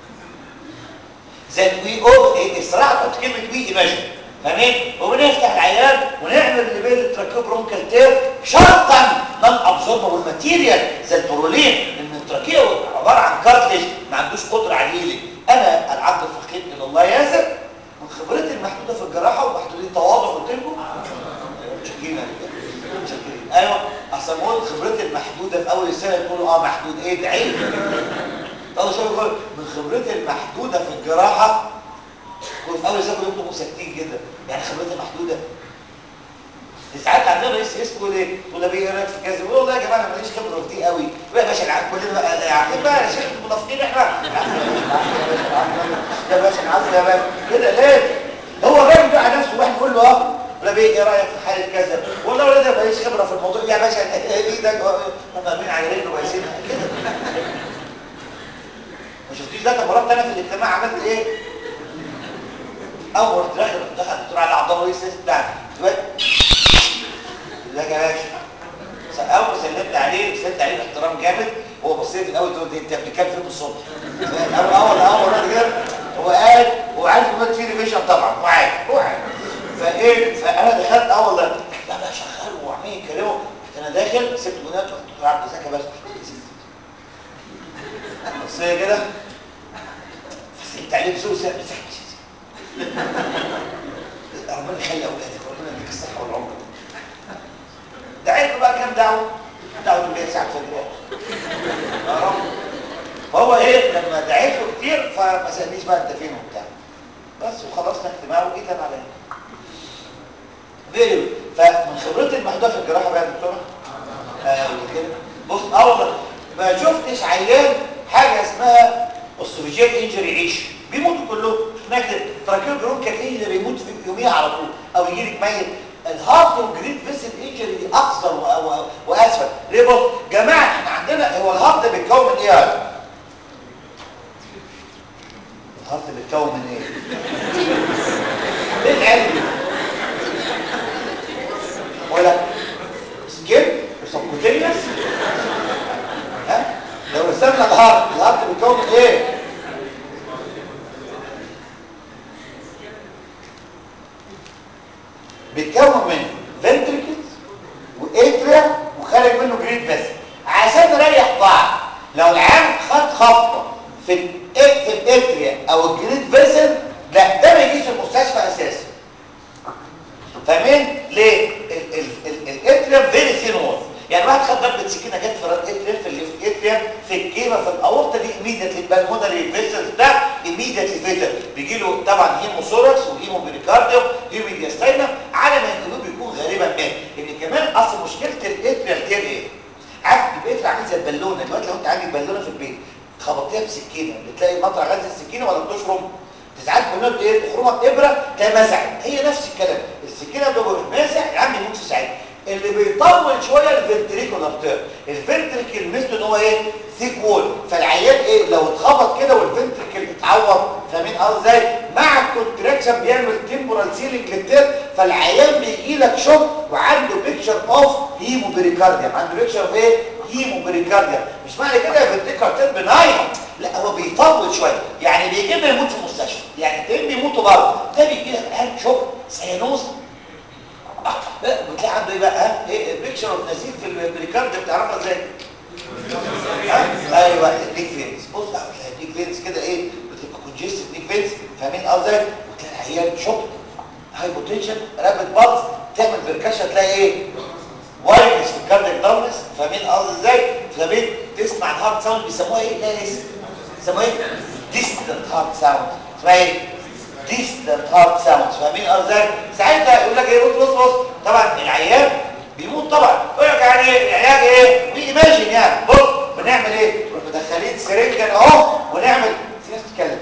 B: ذات وي او الصراحه كنت كلمه وي ايماجن فاهمين وبنفتح العيان ونعمل لبيل التراكيو برونكال تير شرطا نون ابزوربابل ماتيريال زي البرولين ان التراكيه عباره عن كارتلج ما عندوش قدره على الهيلينج انا العبد الفقير الى الله ياسر من خبرتي المحدوده في الجراحه ومحدودين تواضع قلت لكم متشكرين يا رجاله متشكرين ايوه احسن ما اقول خبرتي المحدوده في اول السنه يقولوا اه محدود ايه ده عيب طب شوف يقول من خبرتي المحدوده في الجراحه كنت في اول سنه كنت بتبقوا ساكتين جدا يعني خبرتي محدوده ساعات عندنا رئيس اسمه يقول ايه تقول له ايه رايك في كذا يقول والله يا جماعه انا ماليش خبره في دي قوي يا باشا العيال كلنا بقى عارفين بقى يا شيخ منافقين احنا يا باشا العفو يا باشا كده ليه هو الراجل بقى نفسه واحد يقول له اه ولا بيه ايه رايك في حاله كذا والله ولا ده ماليش خبره في الموضوع يا باشا ايه ده هم قايمين على رجله وعايزينها كده ما شفتيش ده مرات انا في الاجتماع عملت ايه اول ما دخل دخل الدكتور علي عبد الله رئيس بتاعنا دلوقتي ازيك يا باشا اول ما سلمت عليه سلمت عليه باحترام جامد هو بص لي في الاول تقول انت بتتكلم فين الصبح اول اول اول رد كده هو قاعد هو عارف ان في ريفيجن طبعا هو عارف هو عارف فايه فانا دخلت اول ده لا بقى شغال وعمال يكلمه انا داخل سبت بنات دكتور عبد ازيك يا باشا بص لي كده فسلمت عليه بزور سلام ازيك يا باشا ربنا يخلي اولادك ربنا يديك الصحه والعمر دعيت له بقى كام دعوه دعوه اللي ساعه الفجر يا رب فهو ايه لما دعيت له كتير فما سالنيش بقى انت فين وبتاع بس وخلصنا اجتماع وجيت انا على هنا فيري فمن خبرتي المحدوده في الجراحه بقى يا دكتوره آه كده بص اه والله ما شفتش عيان حاجه اسمها اوستوفيجيال انجري عيش بيموتوا كلهم شفناها كده تراكيو جرون كان ايه اللي بيموت في يوميها على طول او يجي لك ميت الهارت والجريد فيسل انجري دي اقصر و- و- واسفل ليه بص جماعه احنا عندنا هو الهارت بيتكون من ايه يا ولد؟ الهارت بيتكون من ايه ايه العلم دي؟ ولا سكين وسبكوتينيوس ها لو رسمنا الهارت الهارت بيتكون من ايه بيتكون من فنتريكلز واتريا وخارج منه جريد بس عشان نريح بعض لو العام خد خبطه في ال في الاتريا او الجريد فيسل لا ده ما يجيش المستشفى اساسا فاهمين ليه ال- ال- ال- الاتريم فيري ثين وول يعني واحد خد ضربه سكينه جت في الاتريم في الليفت اتريم في الكيمه في الاورطه دي ايميديتلي البلمونري فيسلز بتاع ايميديتلي فيتر بيجي له طبعا هيموثوركس وهيمو بيريكارديوم هيميدياستاينم على ما القلوب يكون غالبا مات ان كمان اصل مشكله الاتريم دي ايه عارف الاتريم عامل زي البالونه دلوقتي لو انت عندك بالونه في البيت خبطتيها بسكينه بتلاقي مطرح غاز السكينه ولا بتشرم ساعات بنقول ايه تخرمها بابره تلاقي مسعت هي نفس الكلام السكينه بتبقى ماسح العم يموت في ساعتها اللي بيطول شويه الفنتريكولار تير الفنتريكل مثله ان هو ايه ثيك وول فالعيان ايه لو اتخبط كده والفنتريكل اتعور فاهمين قصدي ازاي مع الكونتراكشن بيعمل تمبورال سيلينج للتير فالعيان بيجي لك شوك وعنده بيكتشر اوف هيمو بيريكارديوم عنده بيكتشر اوف ايه هيمو بيريكارديوم مش معنى كده الفنتريكولار تير بنايم لا هو بيطول شويه يعني بيجي لنا يموت في المستشفى يعني اتنين بيموتوا بره ده بيجي لك الان شوك سيانوز بتلاقي عنده ايه بقى ها ايه بيكشر اوف نزيف في البريكارد بتعرفها ازاي ها ايوه النيك فينز بص لا بتلاقي النيك فينز كده ايه بتبقى كونجستد نيك فينز فاهمين قصدي ازاي وتلاقي العيان شوك هاي بوتنشن رابد بالز تعمل بركشه تلاقي ايه وايرنس في الكاردياك داونس فاهمين قصدي ازاي فاهمين تسمع الهارت ساوند بيسموها ايه لا لسه بيسموها ايه ديستنت هارت ساوند اسمها ايه distant heart sounds فاهمين ازاي ساعتها يقول لك ايه بص بص بص طبعا العيان بيموت طبعا يقول لك يعني ايه العلاج ايه بيماجن يعني بص بنعمل ايه نروح مدخلين سرنجه اهو ونعمل في ناس تتكلم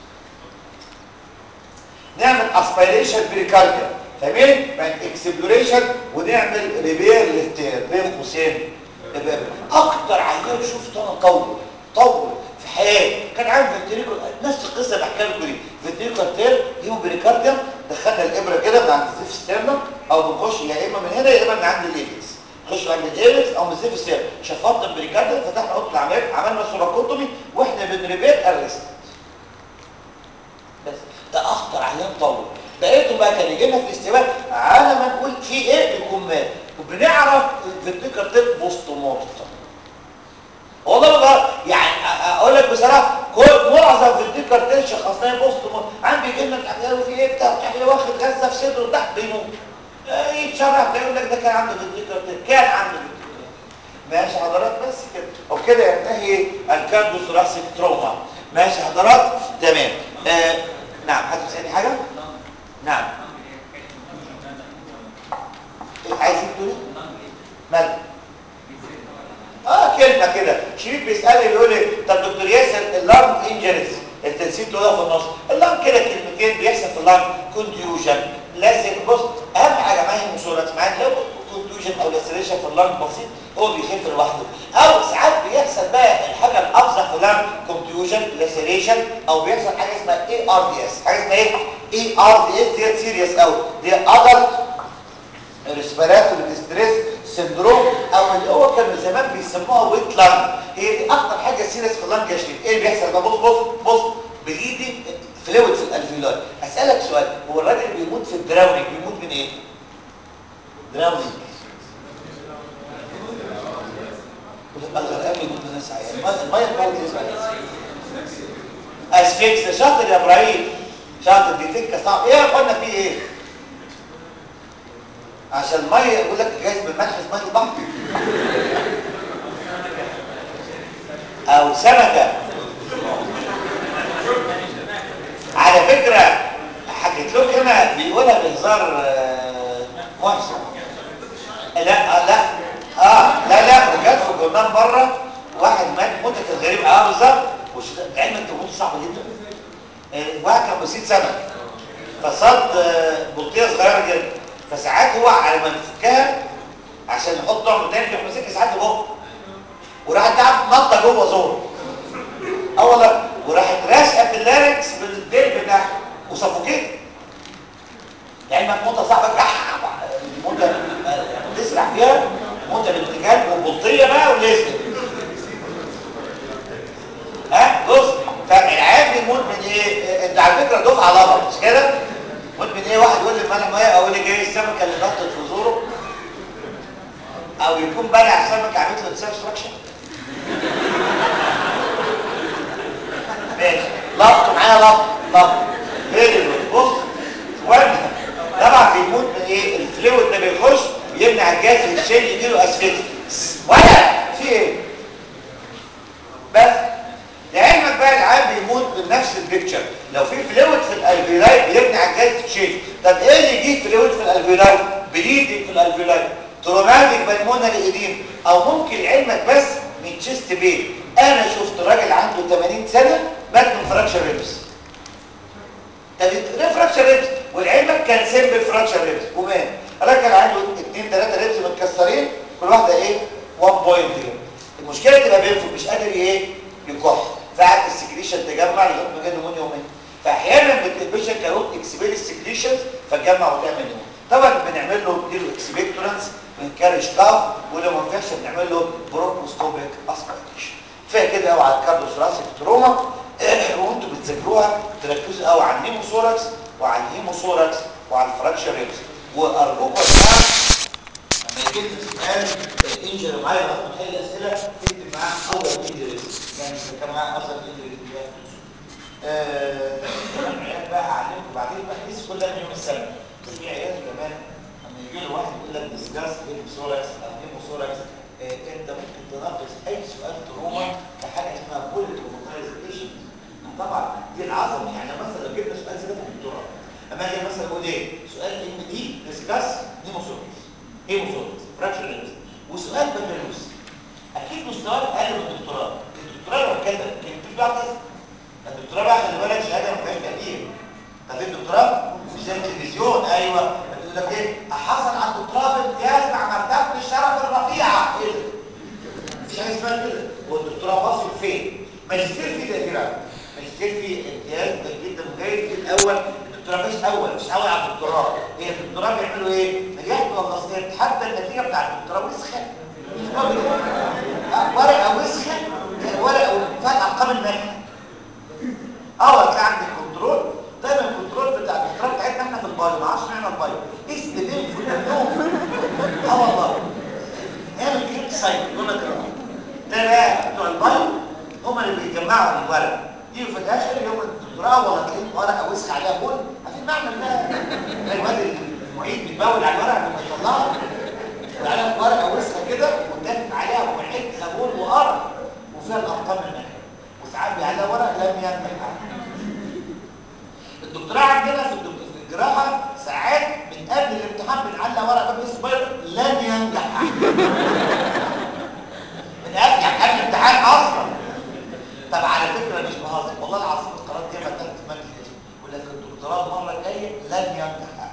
B: نعمل اسبيريشن بريكارديا فاهمين بعد اكسبلوريشن ونعمل ريبير للتير بين قوسين اكتر عيان شفته انا طول طول في حياتي كان عامل فنتريكول نفس القصه بحكيها لكم دي فنتريكول تير هيمو بريكارديوم دخلنا الابره كده من عند الزيف ستيرنم او بنخش يا اما من هنا يا اما من عند الليبس نخش عند الايركس او من الزيف ستيرنم شفطنا البريكارديوم فتحنا اوضه العمليات عملنا سوراكوتومي واحنا بنريبير ارست بس ده اخطر عيان طول بقيته بقى كان يجي لنا في الاستقبال على ما نقول في ايه بيكون مات وبنعرف الفنتريكول تير بوست مورتم والله ما بقى يعني أ- اقول لك بصراحه كل معظم في الديكر تنشن خاصه بوست عم بيجي لنا تحت في ايه بتاع بتاع واخد غزه في صدره تحت بيموت آه، يتشرح يقول لك ده كان عنده في الديكر كان عنده في الديكر ماشي حضرات بس كده وبكده ينتهي الكارديو ثوراسيك تروما ماشي حضرات تمام آه نعم حد يسالني حاجه نعم إيه عايزين تقولوا مالك اه كلمه كده شريف بيسالني بيقول لي طب دكتور ياسر اللانج انجريز انت نسيت تقولها في النص اللانج كده كلمتين بيحصل في اللانج كونديوجن لازم بص اهم حاجه معايا المسورات معاك لو كونديوجن او لاسريشن في اللانج بسيط هو بيخف لوحده او ساعات بيحصل بقى الحاجه الافظع في اللانج كونديوجن لاسريشن او بيحصل حاجه اسمها اي ار دي اس حاجه اسمها ايه اي ار دي اس ديت سيريس قوي دي ادلت ريسبيراتوري ديستريس سندروم او اللي هو كانوا زمان بيسموها ويت لانج هي دي اكتر حاجه سيريس في اللانج يا شريف ايه اللي بيحصل بقى بص بص بص بليدنج فلويد في الالفيولاي اسالك سؤال هو الراجل اللي بيموت في الدراونينج بيموت من ايه دراونينج الغرقان بيموت من الناس عيال الميه بتموت ايه اسفكس شاطر يا ابراهيم شاطر دي تكه صعب ايه قلنا فيه ايه عشان الميه يقول لك جايز بالملح في ميه البحر او سمكه على فكره حكيت لكم هنا بيقولها بهزار آه، محسن لا لا اه لا لا وجات في الجورنال مره واحد مات موتة الغريب اه بالظبط وش علم انت موته صعبه جدا آه، واحد كان بيصيد سمك فصاد آه، بلطيه صغيره جدا فساعات هو على ما يفكها عشان يحط طعم تاني يروح ماسكها ساعات يبقى وراحت تعب نطه جوه زور اه والله وراحت راشقه في اللاركس بالديل بتاعها وسفوكيت يعني ما موتة صعبة موتة تسرع فيها موتة بالاتجاه وبلطية بقى ولازم ها بص فالعيال بيموت من ايه انت على فكرة دفعة لبط مش كده موت من ايه واحد يقول لي مالها ميه او اللي جاي السمكة اللي نطت في زوره او يكون بلع سمكة عملت له سبستراكشن ماشي لقط معايا لقط لقط فيري بص وين طبعا بيموت من ايه الفلويد ده بيخش يمنع الجهاز يتشيل يجيله اسفكس ولا في ايه بس لعلمك بقى العيال بيموت بنفس البيكتشر لو في فلويد في الالفيولاي بيمنع الجهاز يتشيل طب ايه اللي يجيب فلويد في الالفيولاي بليدنج في الالفيولاي تروماتيك بالمونري ايديم او ممكن علمك بس من تشيست بين انا شفت راجل عنده 80 سنه مات من فراكشر ريبس طب ليه فراكشر ريبس والعلمك كان سيمبل فراكشر ريبس ومات الراجل كان عنده 2 3 ريبس متكسرين كل واحده ايه 1 بوينت كده المشكله تبقى بينفو مش قادر ايه يكح فقعد السكريشن تجمع لغايه ما جه نمونيا يومين فاحيانا بتلبشن كاروت اكسبيل السكريشنز فتجمع وتعمل نمونيا طبعا بنعمل له نديله اكسبكتورنس بنكرش كاف ولو ما نفعش بنعمل له بروكوستوبيك اسبيريشن كفايه كده قوي على الكارديوثوراسيك تروما وانتوا بتذاكروها تركزوا قوي على النيموثوركس وعلى الهيموثوركس وعلى الفراكشر ريبس وارجوكم يا جماعه لما يجي لنا سؤال انجر معايا لما تحل اسئله اكتب معاه اذر انجريز يعني اذا كان معاه اذر انجريز كمان عيال بقى اعلمكم بعدين بقى الناس كلها من يوم السنه بس في عيال كمان لما يجي له واحد يقول لك ديسكاس هيموثوركس او هيموثوركس انت ممكن تناقش اي سؤال تروما لحاجه اسمها بوليت روماتايزيشن طبعا دي العظمه يعني مثلا لو جبنا سؤال زي ده في الدكتوراه اما اجي مثلا اقول ايه سؤال ام دي ديسكاس هيموثوركس هيموثوركس فراكشر ليبس وسؤال بكالوريوس اكيد مستواه اقل من الدكتوراه الدكتوراه لو كده كان في بعض الدكتوراه بقى خلي بالك شهاده ما فيهاش تقدير طب الدكتوراه مش زي التلفزيون ايوه بتقول لك ايه حصل على الدكتوراه بامتياز مع مرتبه الشرف الرفيعه ايه ده مفيش حاجه اسمها كده والدكتوراه بصل فين ماجستير فيه تقدير أوي. ماجستير فيه امتياز جدا جيد في الاول الدكتوراه مش اول مش اول على الدكتوراه هي الدكتوراه بيعملوا ايه نجحت ولا سقطت حتى النتيجه بتاع الدكتوراه وسخه آه، ورقه وسخه ورقه فيها ارقام النجح اول كان عندي كنترول دايما الكنترول بتاع الدكتوراه بتاعتنا احنا في البايو ما اعرفش معنى البايو اسم بين في النوم اه والله اعمل كليك سايت دول كده ده بقى بتوع يجمعوا الورق يجوا في الاخر يوم الدكتوراه ولا تلاقيه ورقه وسخ عليها بول عارفين معنى ده تلاقي الواد المعيد بيتبول على الورقه لما يطلعها وعلى ورقه وسخه كده ودافن عليها وحته بول وقرف وفيها الارقام المهمه وساعات بيعلقها ورق لم ينجح الدكتوراه عندنا في الدك- في الجراحه ساعات من قبل الامتحان بنعلق ورقه باب سباير لن ينجح من قبل يعني قبل الامتحان اصلا طب على فكره مش بهزر والله العظيم القرارات دي ما تحت مجلس يقول لك الدكتوراه المره الجايه لن ينجح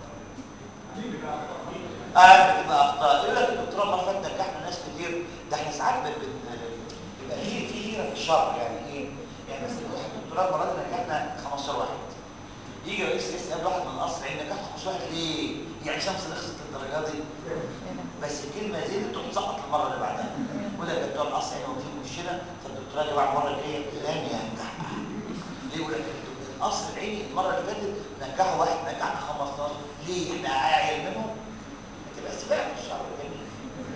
B: اه بتبقى اخطاء يقول لك الدكتوراه المره اللي فاتت نجحنا ناس كتير ده احنا ساعات بن- بن- بيبقى في في هيره في الشرع يعني ايه يعني مثلا واحد دكتوراه المره دي نجحنا 15 واحد يجي رئيس يسال واحد من القصر عين نجحت 15 واحد ليه؟ يعني شمس نخصت الدرجات دي بس الكلمه زادت وتسقط المره اللي بعدها ولا ده بتوع القصر عين واخدين وشنا فالدكتوراه يا جماعه المره الجايه لن ينجح ليه يقول لك القصر العيني المره اللي فاتت نجحوا واحد نجح 15 ليه احنا اعيل منهم تبقى سباق في الشعر الجميل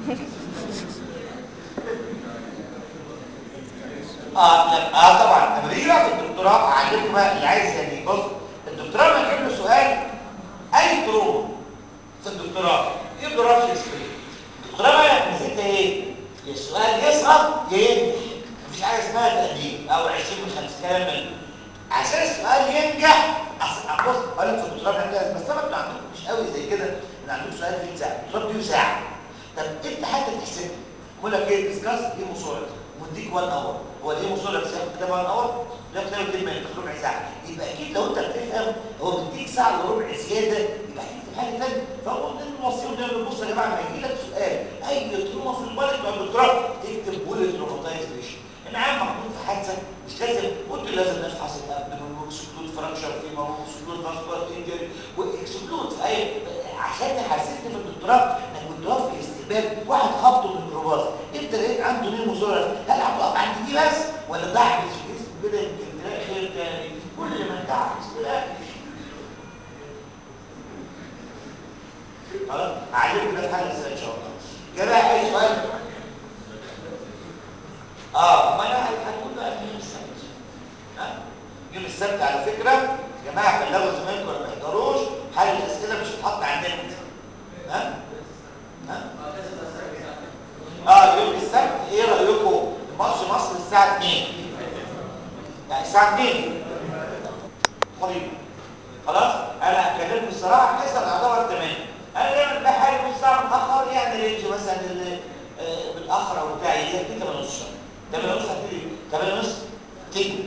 B: اه لا اه طبعا لما بيجي بقى في الدكتوراه اعلمكم بقى اللي عايز يعني بص الدكتوراه ما يجيب له سؤال اي تروما في الدكتوراه يبقى رفع شكسبير الدكتوراه بقى ميزتها ايه؟ يا السؤال يسقط يا ينجح مفيش حاجه اسمها تقدير او 20 من 5 كلام منه عشان السؤال ينجح اصل بص اقول لك في الدكتوراه بنعملها بس طبعا انتوا عندكم مش قوي زي كده ان عندكم سؤال فيه ساعه الدكتوراه دي ساعه طب انت حتى تحسب يقول لك ايه ديسكاس ايه مصورك ومديك 1 اور هو ايه مصورك سياخد كتاب 1 اور لا كتاب كلمه في ربع ساعه يبقى اكيد لو انت بتفهم هو بيديك ساعه الا ربع زياده يبقى هتكتب حاجه ثانيه فهو من الموصيين ده بص يا جماعه لما يجي لك سؤال اي تروما في البلد بتاع الدكتوراه تكتب بولت تروماتايزيشن العام محطوط في حادثه مش لازم قلت لازم نفحص الابدن واكسكلود فراكشر في واكسكلود فاسكولار انجري واكسكلود في اي عشان تحسسني في الدكتوراه انك كنت واقف في الاستقبال واحد خبطه بالميكروباص انت لقيت عنده نيمو مزورة هل هتقف عند دي بس ولا ضحك في الجسم كده يمكن تلاقي خير تاني كل ما تعكس تلاقي خلاص هعلمكم ده في حاجه ازاي ان شاء الله كده اي سؤال اه ما انا هنقول بقى في يوم السبت ها يوم السبت على فكره يا جماعه بلغوا زمايلكم ولا ما يحضروش حل الاسئله مش هتتحط على النت ها ها اه يوم السبت ايه رايكم ماتش مصر الساعه 2 يعني الساعه 2 قريب خلاص انا هكلمكم الصراحه حصل يعتبر تمام انا دايما بحاول نص ساعه متاخر يعني رينج مثلا اللي آه، متاخر او بتاع يجي 8 ونص 8 ونص هتيجي 8 ونص تيجي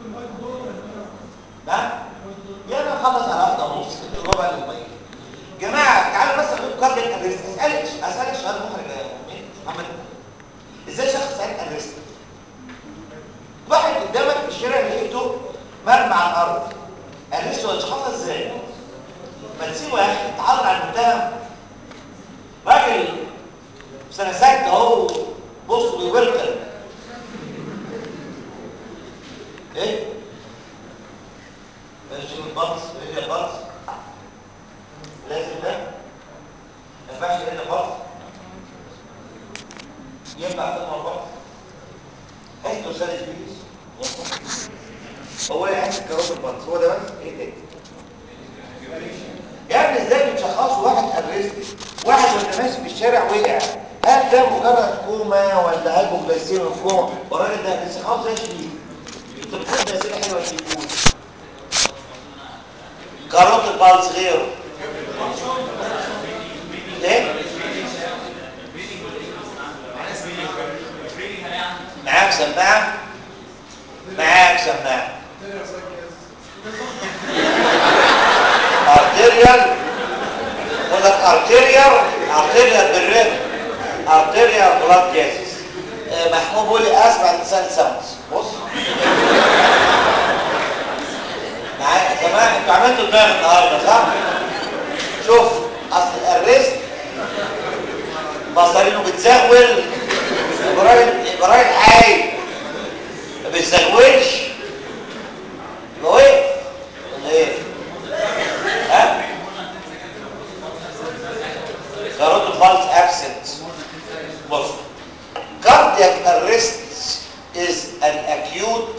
B: نعم يعني نخلص على واحده ونص ربع الموبايل جماعه تعالوا بس نقول كاردياك اريست اسالك اسالك سؤال محرج يا مؤمن محمد ازاي شخص سالك اريست واحد قدامك في الشارع لقيته مرمى على الارض اريست واشخاصها ازاي ما تسيبه يا اخي تعرض على المتهم راجل في سنه سته اهو بص بيوركل ايه ماشي البطس ايه البطس لازم ده ما ينفعش ايه البطس ينفع تطلع البطس حسن سادس بيس هو ايه حسن كروت البطس هو ده بس ايه تاني يا ابني ازاي بتشخصوا واحد ارستي واحد وانت ماشي في الشارع وقع هل ده مجرد كوما ولا هايبوغليسيميا كوما والراجل ده استخاف زي شديد انت بتقول ده اسئله حلوه تقول كاروت البالز غيره ايه معاك سماعه معاك سماعه ارتيريال يقول لك ارتيريال ارتيريال بالريم ارتيريال بلاد جاسس محمود بيقول لي اسمع لسان ساوندز بص معايا يا جماعه انتوا عملتوا دماغ النهارده صح؟ شوف اصل الريست مصارينه بتزغول يبقى راجل يبقى راجل حي ما بيتزغولش يبقى وقف ولا ايه؟ ها؟ كاروت فالس absent بص cardiac arrest is an acute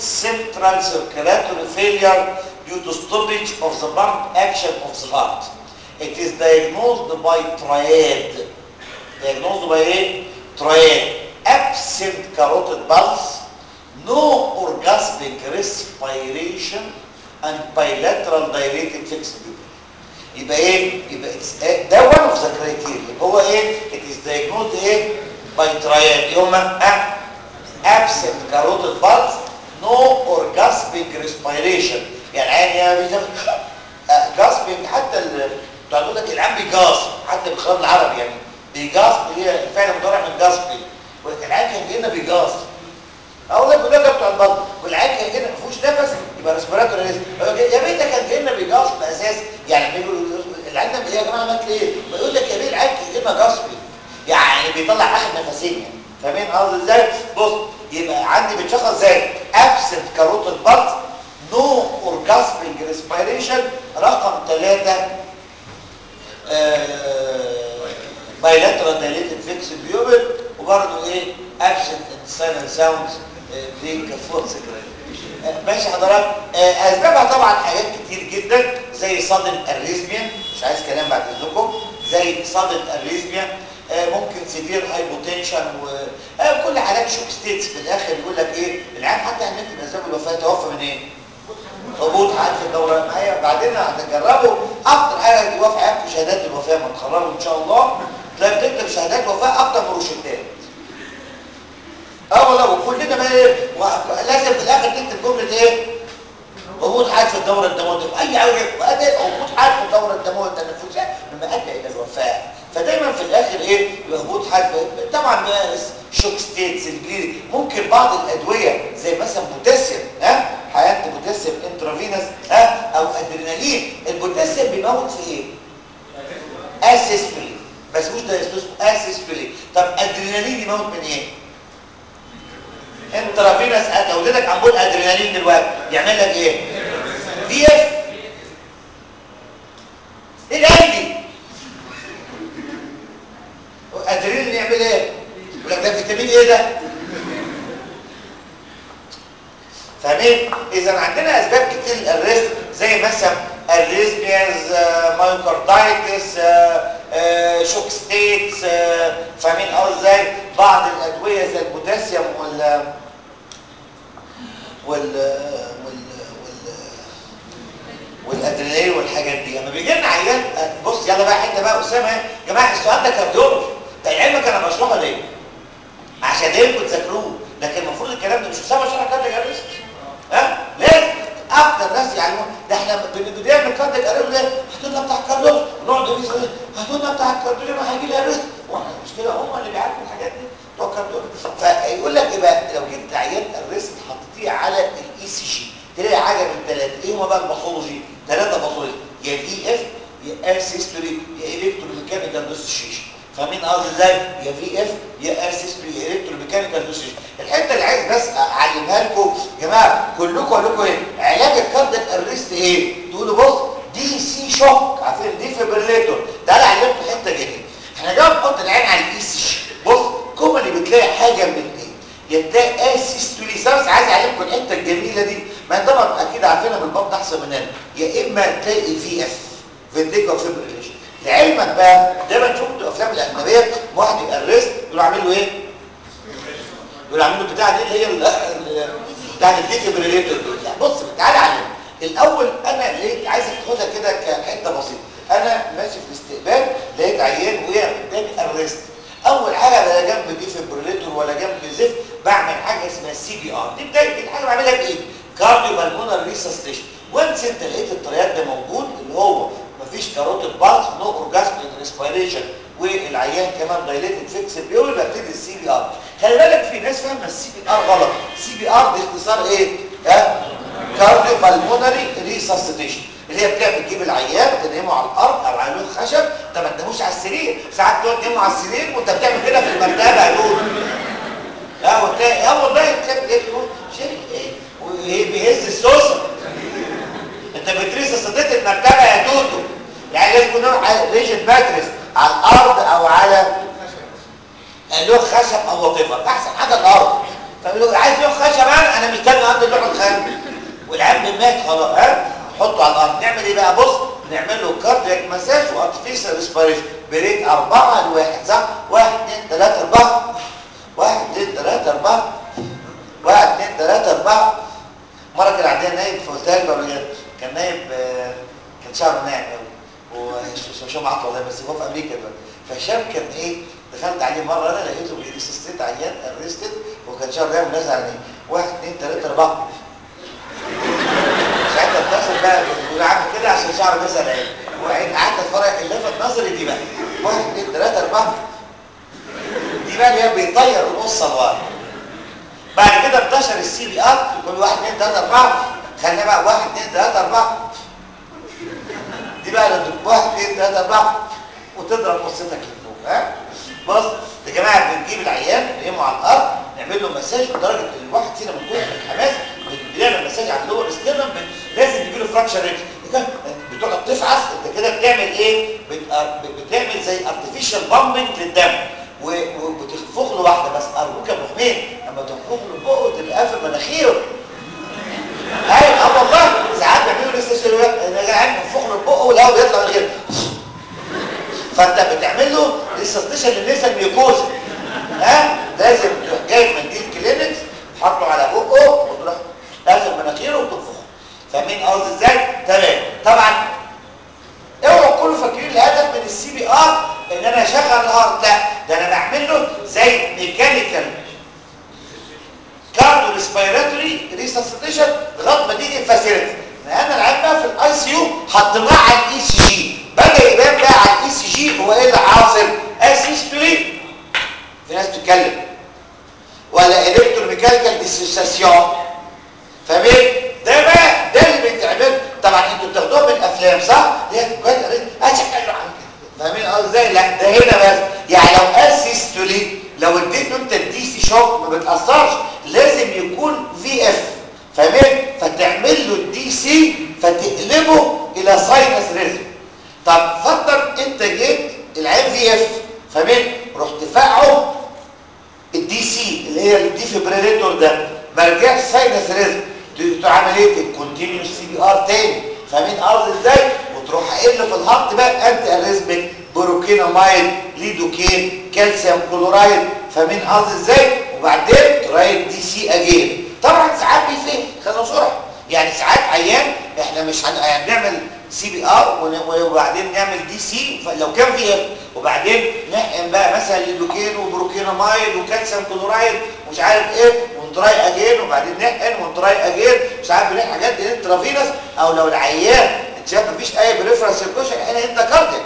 B: circulatory failure due to stoppage of the pump action of the heart. It is diagnosed by triad. Diagnosed by ايه? Triad. Absent carotid pulse, no orgasmic respiration, and bilateral dilated fixed pupil. يبقى ايه يبقى it's- آه، ده one of the criteria هو ايه it is diagnosed ايه by triad هما اه absent carotid pulse no orgasmic respiration يعني عين يا بيسمى جاسبنج حتى ال- بتوع يقول لك العام بيجاسب حتى بالخطاب العربي يعني بيجاسب هي الفعل مضارع من جاسبنج والعين كان جاي لنا بيجاسب اقول لك بيقول لك بتوع البطن والعين كان جاي لنا ما فيهوش نفس يبقى ريسبيراتوري ريسك يا بيتك كان جاي لنا بيجاسب اساس يعني بيقولوا العين ده ايه يا جماعه مات ليه؟ بيقول لك يا بيه العين كان جاي لنا جاسبنج يعني بيطلع اخر نفسين يعني فاهمين قصدي ازاي؟ بص يبقى عندي بتشخص زي absent carotid pulse no orgasmic respiration رقم ثلاثة bilateral dilated fixed pupil وبرضه ايه absent intestinal sounds بريك فوق ماشي حضرتك آه، اسبابها طبعا حاجات كتير جدا زي صدم الريزميا مش عايز كلام بعد اذنكم زي صدم الريزميا آه، ممكن سيفير هايبوتنشن وكل حالات شوك ستيتس في الاخر يقول لك ايه العيان حتى هنكتب اسباب الوفاه توفى من ايه؟ هبوط حاد في الدوره معايا بعدين هتجربوا اكتر حاجه جواه في حياتكم شهادات الوفاه ما تخرجوا ان شاء الله تلاقي بتكتب شهادات وفاه اكتر من روشتات اه والله وكلنا بقى ايه و- لازم في الاخر تكتب جمله ايه هبوط حاد في الدوره الدمويه اي حاجه وادي هبوط حاد في الدوره الدمويه التنفسيه مما ادى الى الوفاه فدايما في الاخر ايه يبقى هبوط حاد في- طبعا بقى شوك ستيتس الجليد ممكن بعض الادويه زي مثلا بوتاسيوم ها حياه بوتاسيوم انترافينس ها او ادرينالين البوتاسيوم بيموت في ايه اسيسبلي بس مش ده اسمه اسيسبلي طب ادرينالين يموت من ايه انترافينس اولدك عمود ادرينالين دلوقتي يعمل لك ايه دي اف ايه القلبي ادرينالين يعمل ايه يقول لك ده فيتامين ايه ده فاهمين اذا عندنا اسباب كتير للريسك زي مثلا الريزمياز مايوكاردايتس شوك ستيتس فاهمين اه ازاي بعض الادويه زي البوتاسيوم وال وال وال وال والادرينالين والحاجات دي لما بيجي لنا عيان بص يلا بقى حته بقى اسامه يا جماعه السؤال ده كارديولوجي ده علمك انا بشرحه ليه عشان ايه تذاكروه لكن المفروض الكلام ده مش اسامه شرح كارديك ارست ها لازم اكتر ناس يعلمون ده احنا بن- بنعمل كارديك ارست ليه هاتوا لنا بتاع الكارديولوجي ونقعد نقول إيه؟ هاتوا لنا بتاع الكارديولوجي ما هيجي لي ارست واحنا مش كده هم اللي بيعرفوا الحاجات دي بتوع الكارديولوجي فيقول لك ايه بقى لو جبت عيان الريسك حطيتيه على الاي سي جي تلاقي حاجه من ثلاثه ايه هما بقى الباثولوجي ثلاثه باثولوجي يا في اف يا اس هيستوري يا الكتروميكانيكال ديسوسيشن فاهمين قصدي ازاي يا في اف يا اس هيستوري يا الكتروميكانيكال ديسوسيشن الحته اللي عايز بس اعلمها لكم يا جماعه كلكم اقول لكم ايه علاج الكاردياك ارست ايه تقولوا بص دي سي شوك عارفين دي فيبريليتور تعالى اعلمكم حته جديده احنا جاي نحط العين على الاي سي جي بص كل اللي بتلاقي حاجه من الاثنين يا تلاقي اسيستولي بس عايز اعلمكم الحته الجميله دي ما انت طبعا اكيد عارفينها من البطن احسن مننا يا اما تلاقي في اف فيديكا فيبريليشن لعلمك بقى دايما تشوف الافلام الاجنبيه واحد يبقى الريست يقول عامل له ايه يقول عامل له بتاع دي اللي هي ال- ال- بتاعت الديفيبريليتور دول لا بص تعالى علم الاول انا لقيت عايزك تاخدها كده كحته بسيطه انا ماشي في الاستقبال لقيت عيان وقع قدامي الريست اول حاجه لا جنب ديفيبريليتور ولا جنب زفت بعمل حاجه اسمها السي بي ار دي بدايه الحاجه بعملها بايدي كارديو بالمونر ريسستيشن وانس انت لقيت الطريات ده موجود اللي هو مفيش كاروتيد بالز نو اورجاسميك ريسبيريشن والعيان كمان دايليتد فيكس بيقول ببتدي السي بي ار خلي بالك في ناس فاهمه السي بي ار غلط السي بي ار دي اختصار ايه ها كارديو بالمونري ريسستيشن اللي هي بتعمل تجيب العيان تنيمه على الارض او على لوح خشب انت ما تناموش على السرير ساعات تقعد تنيمه على السرير وانت بتعمل كده في المرتبه يا دود لا وتلاقي اه والله بتعمل ايه تقول شيء ايه وايه بيهز السوسه انت بتريس صديت المرتبه يا توتو يعني لازم يكون على ريجن ماتريس على الارض او على لوح خشب او وطفر احسن حاجه الارض فبيقول عايز لوح خشب انا انا مستني عند اللوح الخشب والعم مات خلاص ها نحطه على الارض نعمل ايه بقى بص نعمل له كاردياك مساج وارتفيشال ريسبيريشن بريت 4 لواحد صح 1 2 3 4 1 2 3 4 1 2 3 4 مره كان عندنا نايب في قلتها لك قبل كده كان نايب آه، كان شعره ناعم قوي وهشام عطله والله بس هو في امريكا دلوقتي فهشام كان ايه دخلت عليه مره انا لقيته بيريسستيت عيان ارستد وكان شعره ناعم ونازل على عينيه 1 2 3 4 ساعتها اتصل بقى بيقول عامل كده عشان شعره نزل عين وبعدين قعدت اتفرج اللفت نظري دي بقى 1 2 3 4 دي بقى اللي هي بيطير القصه لورا بعد كده انتشر السي بي ار يقول 1 2 3 4 خلينا بقى 1 2 3 4 دي بقى اللي 1 2 3 4 وتضرب قصتك لفوق ها بص يا جماعه بنجيب العيان نقيمه على الارض نعمل له مساج لدرجه ان الواحد فينا من كتر الحماس بنعمل مساج على اللور ستيرنم لازم يجي له فراكشر ريت بتقعد تفعص انت كده بتعمل ايه بت- بتعمل زي ارتفيشال بامبنج للدم و- و- وتنفخ له واحده بس ارجوك يا ابو حميد لما تنفخ له بقه تبقى قافل مناخيره ايوه اه والله ساعات بيعملوا لسه انا قاعد منفوخ له بقه والهواء بيطلع من غير فانت بتعمل له ريسستيشن للنسا الميوكوزا ها لازم تروح جايب منديل كلينكس حاطه على بقه وتروح قافل مناخيره وتنفخه فاهمين قصدي ازاي تمام طبعا اوعوا تكونوا فاكرين الهدف من السي بي ار ان انا اشغل الهارت لا ده انا بعمل له زي ميكانيكال كارديو ريسبيراتوري ريسسيتيشن لغايه ما تيجي الفاسيلتي انا العيان بقى في الاي سي يو حطيناه على الاي سي جي بدا يبان بقى على الاي سي جي هو ايه اللي حاصل اسيستولي في ناس بتتكلم ولا الكتروميكانيكال ديسوسياسيون فاهمين ده بقى ده اللي بيتعمل طبعا انتوا بتاخدوها من الافلام صح ليه فاهمين قصدي ازاي لا ده هنا بس يعني لو اسيستولي لو اديته انت الدي سي شوك ما بتاثرش لازم يكون في اف فاهمين فتعمل له الدي سي فتقلبه الى ساينس ريزم طب فكر انت جيت العين في اف فاهمين رحت فقعه الدي سي اللي هي الديفيبريليتور ده ما رجعش ساينس ريزم تروح عامل ايه الكونتينيوس سي بي ار تاني فاهمين قصدي ازاي وتروح قايل له في الهارت بقى انتي اريزميك بروكينامايد ليدوكين كالسيوم كلورايد فاهمين قصدي ازاي وبعدين ترايد دي سي اجين طبعا ساعات بيفهم خلينا صراحه يعني ساعات عيان احنا مش هن- هنعمل سي بي ار وبعدين نعمل دي سي لو كان في اف وبعدين نحقن بقى مثلا ليدوكين وبروكينامايد وكالسيوم كلورايد ومش عارف ايه ونتراي اجين وبعدين نحقن ونتراي اجين مش عارف بنحقن حاجات دي انترافينوس او لو العيان اتشاف مفيش اي بريفرنس سيركوشن احنا انت كارديك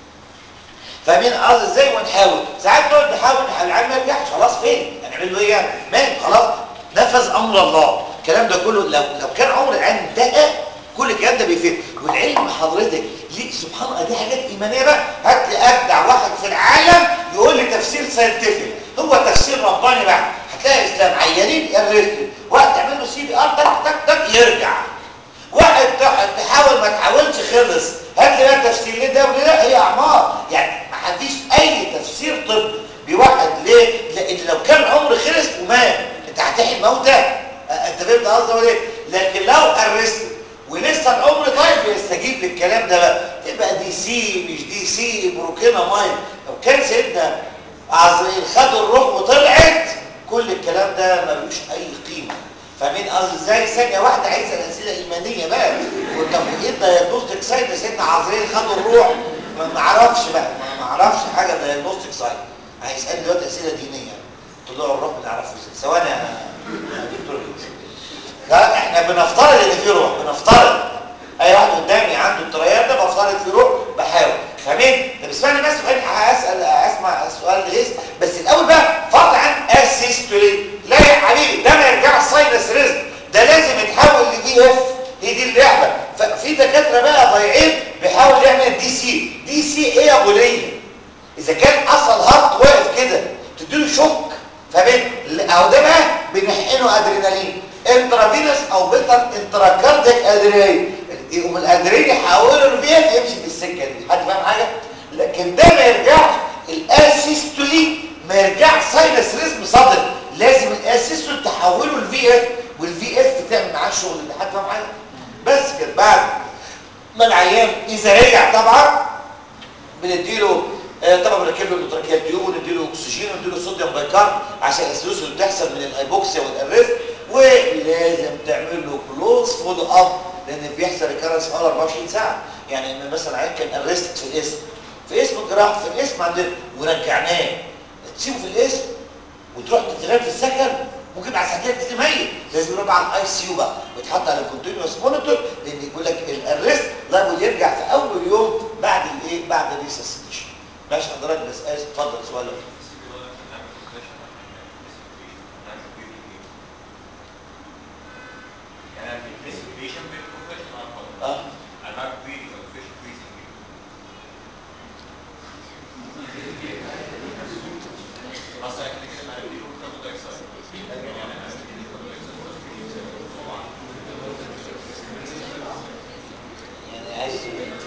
B: فاهمين قصدي ازاي ونحاول ساعات نقعد نحاول نحاول العيان ما يرجعش خلاص فين هنعمل له ايه يعني مات خلاص نفذ امر الله الكلام ده كله لو لو كان عمر العيان انتهى كل الكلام ده بيفيد والعلم حضرتك ليه سبحان الله دي حاجات ايمانيه بقى هات لي ابدع واحد في العالم يقول لي تفسير ساينتفك هو تفسير رباني بقى هتلاقي اسلام عيانين الريسك وقت تعمل له سي بي ار تك تك تك يرجع واحد تح- تحاول ما تحاولش خلص هات لي بقى تفسير ليه ده وليه لا هي اعمار يعني ما فيش اي تفسير طبي بيوحد ليه لان لو كان عمر خلص ومات انت هتحيي الموتى أه، انت فهمت قصدي ولا ايه لكن لو ارست ولسه العمر طيب يستجيب للكلام ده بقى تبقى دي سي مش دي سي بروكينا ماين لو كان سيدنا عزرائيل خد الروح وطلعت كل الكلام ده ما بيلوش اي قيمه فاهمين قصدي ازاي ثانيه واحده عايزه الاسئله ايمانيه بقى وطب ايه دايجنوستيك سايت يا سيدنا عزرائيل خد الروح ما ما اعرفش بقى ما- ما اعرفش حاجه دايجنوستيك سايت هيسالني دلوقتي اسئله دينيه طلوع الروح ما نعرفش ازاي ثواني يا يا دكتور لا احنا بنفترض ان في روح بنفترض اي واحد قدامي عنده الطريات ده بفترض في روح بحاول فاهمين طب اسمعني بس وبعدين هسال اسمع السؤال ليس بس الاول بقى فرض عن اسيستولي لا يا حبيبي ده ما يرجعش ساينس ريزم ده لازم يتحول لدي اف هي دي اللعبه ففي دكاتره بقى ضايعين بيحاول يعمل دي سي دي سي ايه يا ابو ليه اذا كان اصل هارت واقف كده تديله شوك فاهمين اهو ده بقى بنحقنه ادرينالين انترافينوس او بيتر انتراكارديك ادرينالين يقوم الادرينالين يحوله لفيف يمشي في السكه دي حد فاهم حاجه لكن ده ما يرجعش الاسيستولي ما يرجعش ساينس ريزم صدر لازم الاسيستول تحوله لفي اف والفي اف تعمل معاه الشغل اللي حد فاهم حاجه بس كده بعد ما العيان اذا رجع طبعا بنديله آه، طبعا بنركب له النوتراكيال تيوب ونديله اكسجين ونديله صوديوم بايكارب عشان الاسيوس اللي بتحصل من الهايبوكسيا والارست ولازم تعمل له كلوز فول اب لان بيحصل ريكارنس حوالي 24 ساعه يعني مثلا عيان كان ارست في الاسم في اسم الجراح في الاسم عندنا ورجعناه تسيبه في الاسم وتروح تتغير في السكن ممكن بعد ساعتين تلاقيه ميت لازم يروح على الاي سي يو بقى ويتحط على الكونتينوس مونيتور لان يقول لك الارست لايبل يرجع في اول يوم بعد الايه بعد الريسسيتيشن ماشي حضرتك بس اسف اتفضل سؤالك اه يعني عايز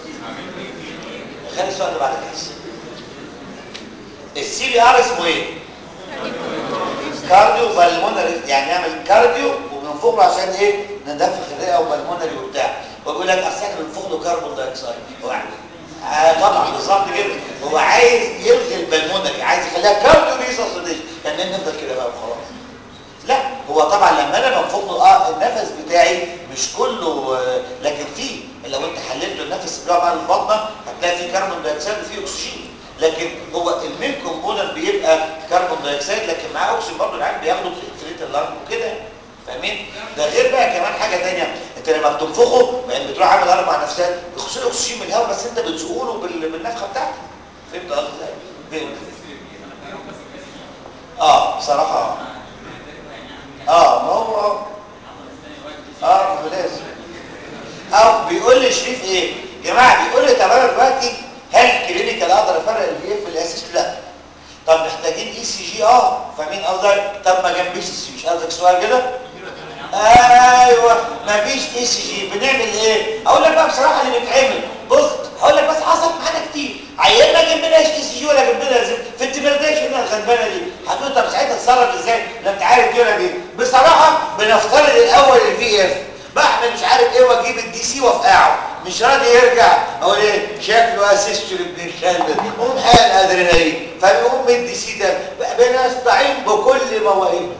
B: خلي السؤال ده بعد كده السي بي ار اسمه ايه؟ كارديو بالمونري يعني نعمل كارديو وبننفخ له عشان ايه؟ ندفخ الرئه وبالمونري وبتاع ويقول لك اصل احنا بننفخ له كربون دايوكسيد هو عايز آه طبعا بالظبط كده هو عايز يلغي البلمونري عايز يخليها كارديو ريسوسيديشن يعني نفضل كده بقى وخلاص لا هو طبعا لما انا بنفخ له اه النفس بتاعي مش كله آه لكن فيه لو انت حللت النفس بتاعه بقى البطنه هتلاقي فيه كربون دايوكسيد وفيه اكسجين لكن هو المين كومبوننت بيبقى كربون دايوكسيد لكن معاه اكسجين برضه العين بياخده في فريت اللنج وكده فاهمين ده غير بقى كمان حاجه ثانيه انت لما بتنفخه يعني بتروح عامل اربع نفسات بيخش له اكسجين من الهواء بس انت بتزقه له بال- بالنفخه بتاعته فهمت قصدي ازاي؟ اه بصراحه اه ما هو اه ما هو لازم اه بيقول لي شريف ايه يا جماعه بيقول لي طب انا دلوقتي هل كلينيكال اقدر افرق الفي اف الاسيس لا طب محتاجين اي سي جي اه فاهمين قصدي طب ما جنبيش السي مش قصدك سؤال كده ايوه مفيش اي سي جي بنعمل ايه اقول لك بقى بصراحه اللي بيتعمل بص هقول لك بس حصل معانا كتير عيال ما جنبناش اي سي جي ولا جنبنا زي في التبرديشن الغلبانه دي هتقول طب ساعتها اتصرف ازاي لا انت عارف دي ولا دي بصراحه بنفترض الاول الفي اف بعمل مش عارف ايه واجيب الدي سي وافقعه مش راضي يرجع اقول ايه شكله اسيستر ابن الكلب قوم حال ادرينالين فيقوم الدي سي ده بنستعين بكل مواهبنا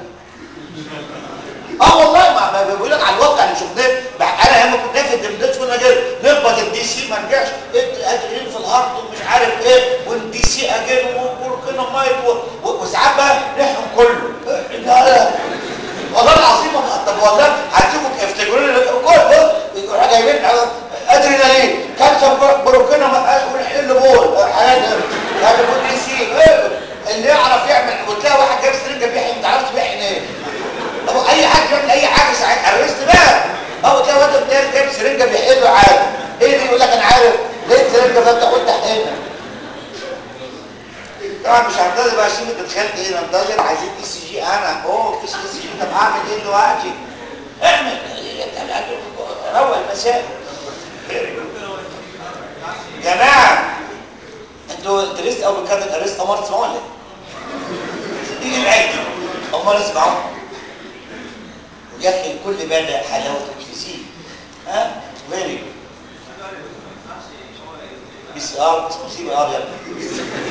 B: اه والله ما ما بيقول لك على الواقع اللي شفناه بقى انا لما كنت في الدمداش كنا كده نخبط الدي سي ما نرجعش ادرينالين في الهارت ومش عارف ايه والدي سي اجين وبركنا مايت و- و- وساعات بقى نحكم كله لا لا والله العظيم ما- طب والله هتشوفوا افتكروا لي كل يروحوا جايبين ادرينالين كالسيوم بروكينا ونحل بول حاجات هذا بول دي سي إيه؟ اللي يعرف يعمل وتلاقي واحد جاب سرنجه بيحقن ما تعرفش بيحقن ايه هو اي حد يعمل اي حاجه ساعتها عرفت بقى او تلاقي واحد تاني جاب سرنجه بيحقن له عادي ايه دي يقول لك انا عارف ليه السرنجه ده تاخد تحقنها طبعا مش هنتظر بقى شيء انت تخيلت ايه ننتظر عايزين اي سي جي انا اوه مفيش اي سي جي طب اعمل ايه دلوقتي اعمل روق المسائل جماعه انتوا انت لسه اول كاتب ارست امال تسمعوا ولا ايه؟ ايه العيب دي؟ امال اسمعوا يا اخي الكل بدا حلاوه الكيسين ها فيري بي سي ار اسمه سي بي ار يا ابني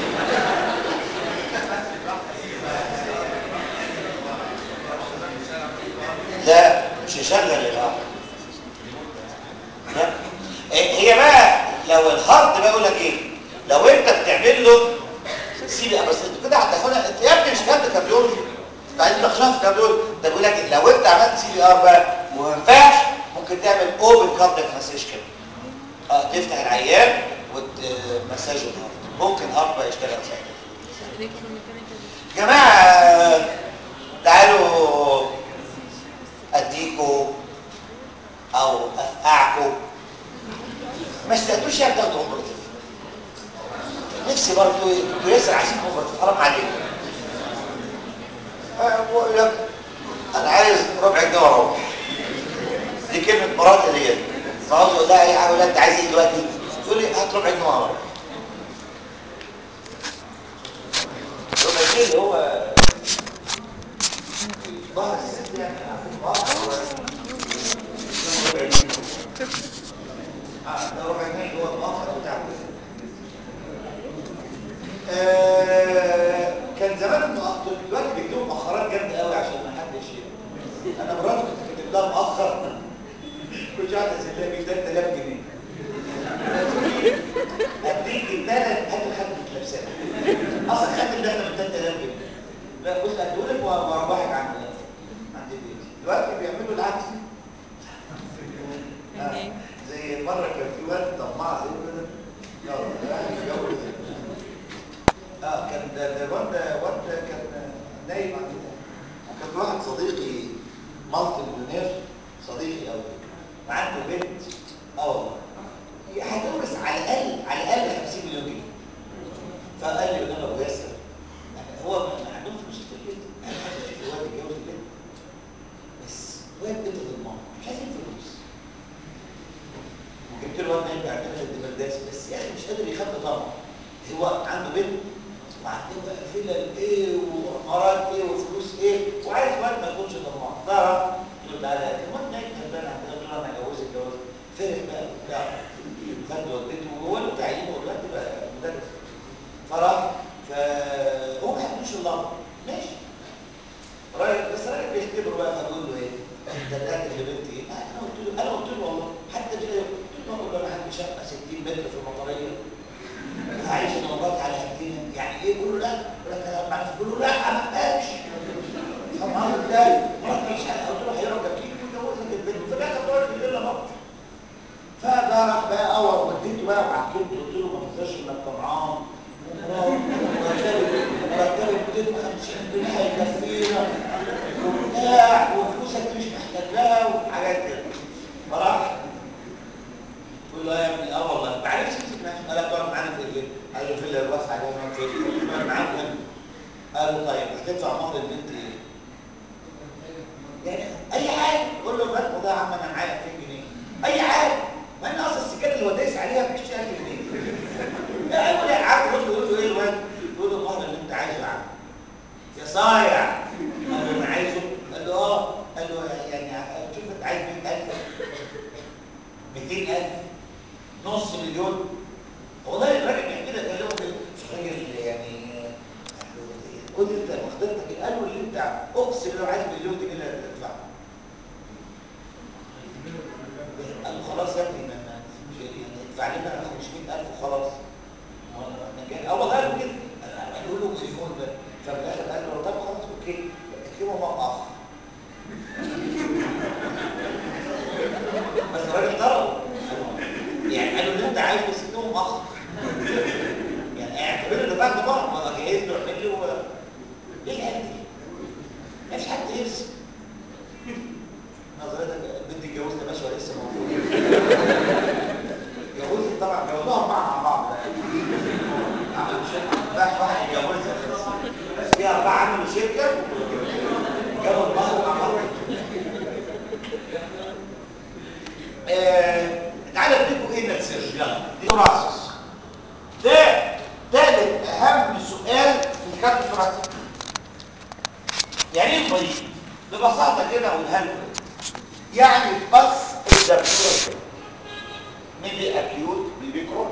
B: لا مش هيشغل الهارت لا إيه- هي بقى لو الهارت بقى يقول لك ايه لو انت بتعمل له سي بي ار بس انت كده هتدخلها انت يا ابني مش كاتب كارديولوجي انت عايزين تدخلها في كارديولوجي ده بيقول لك لو انت عملت سي بي ار بقى وما ينفعش ممكن تعمل اوبن كاردياك مساج كده اه تفتح العيان وتمساج الهارت ممكن الهارت بقى يشتغل ساعتها جماعه تعالوا اديكوا او افقعكوا ما استهدوش يعني تاخدوا اوبرتيف نفسي برضه انتوا ياسر عايزين اوبرتيف حرام عليكم أه، بقول لك انا عايز ربع جنيه واروح دي كلمه مراتي ديت فعاوز اقول لها ايه حاجه انت عايز ايه دلوقتي تقول لي هات ربع جنيه واروح ربع جنيه اللي هو بس يعني عمال مؤخر دلوقتي بيكتبوا مؤخرات جامده قوي عشان ما حدش ي- انا مراتي كنت كاتب لها مؤخر كنت قاعد اسيب لها 3000 جنيه اديك ثلاث هات لحد لابسها اصلا خدت اللي احنا من 3000 جنيه لا بص اديهولك واربحك عند عند البيت دلوقتي بيعملوا العكس آه. زي مره كان في واد طماع زي كده يلا راح يتجوز اه كان ده ده واد واد كان نايم عند كان في واحد صديقي مالتي مليونير صديقي قوي وعنده بنت اه والله هتورث على الاقل على الاقل 50 مليون جنيه فقال لي قدام ابو ياسر يعني هو ما ما عندهم فلوس في البيت انا عايز اشوف الواد يتجوز البنت بس الواد بنت ضمان مش عايزين فلوس وجبت له واد نايم بيعتمد الدبرداس بس يعني مش قادر يخبي طبعا هو عنده بنت وعنده بقى فيلل ايه وعمارات ايه وفلوس ايه وعايز واد ما يكونش طماع ضرب قلت له تعالى كان واد نايم غلبان عندنا قلت له انا هجوزك جواز فرح بقى وبتاع خد والدته وهو له تعليمه دلوقتي بقى مدرس فراح فهو ما حبوش الله ماشي راجل بس راجل بيختبره بقى فبقول له ايه انت تاكل لبنتي ايه انا قلت له انا قلت له والله حتى كده قلت له اقول له انا عندي شقه 60 متر في المطريه عايش نوبات على قدنا يعني ايه يقول له لا يقول لك انا بعرف يقول له لا ما احتاجش طبعا ازاي ما فيش حاجه قلت له هيروح جنبيك ويجوزك البنت في الاخر تقعد في الليله برضه فده راح بقى اور وديته بقى وعكيته قلت له ما تنساش انك طمعان مرتبي 250 جنيه هيكفينا وبتاع وفلوسك دي مش محتاج لها وحاجات كده فراح قول له يا ابني اه والله ما عرفش يمسك نفسه قال له تقعد معانا في البيت قال له فيلا الواسعه عليها ما في تقعد معانا هنا قال له طيب هتدفع مهر البنت ايه؟ يعني اي حاجه قول له الرقم ده يا عم انا معايا 2000 جنيه اي حاجه ما انا اصلا السكات اللي هو دايس عليها ب 20000 جنيه لا يقول يا عم يقول له يقول له ايه الواد يقول له المهر اللي انت عايزه يا عم يا صايع قال له انا عايزه قال له اه قال له يعني شوف انت عايز 100000 200000 نص مليون والله الراجل بيحكي لك قال له الراجل يعني قول انت مقدرتك قال له اللي انت اقسم لو عايز مليون جنيه اللي هتدفعه قال له خلاص يا ابني ما ما- يعني ادفع لنا 500000 وخلاص انا جاي اه والله قالوا كده قالوا له مليون ده ففي الاخر قال له طب خلاص اوكي اكتبه مع اخ بس الراجل ضربه يعني قالوا اللي انت عايزه بس اكتبه اخ يعني اعتبر ان بعد مره ما جهز له اعمل له ايه الحاجات دي؟ مفيش حد يرسم نظرتك بدي اتجوزت يا باشا ولا لسه موجود جوزت طبعا جوزوها اربعه مع بعض بقى عملوا شركه بقى واحد يتجوزها بس في اربعه عملوا شركه جابوا المهر مع بعض آه، تعالى اديكم ايه نتسيرش يلا دي بروسس ده ثالث اهم سؤال في الكارت الفرنسي يعني ايه البيض ببساطه كده اقولها لكم يعني بس الدكتور ميدي اكيوت بيبي كرونيك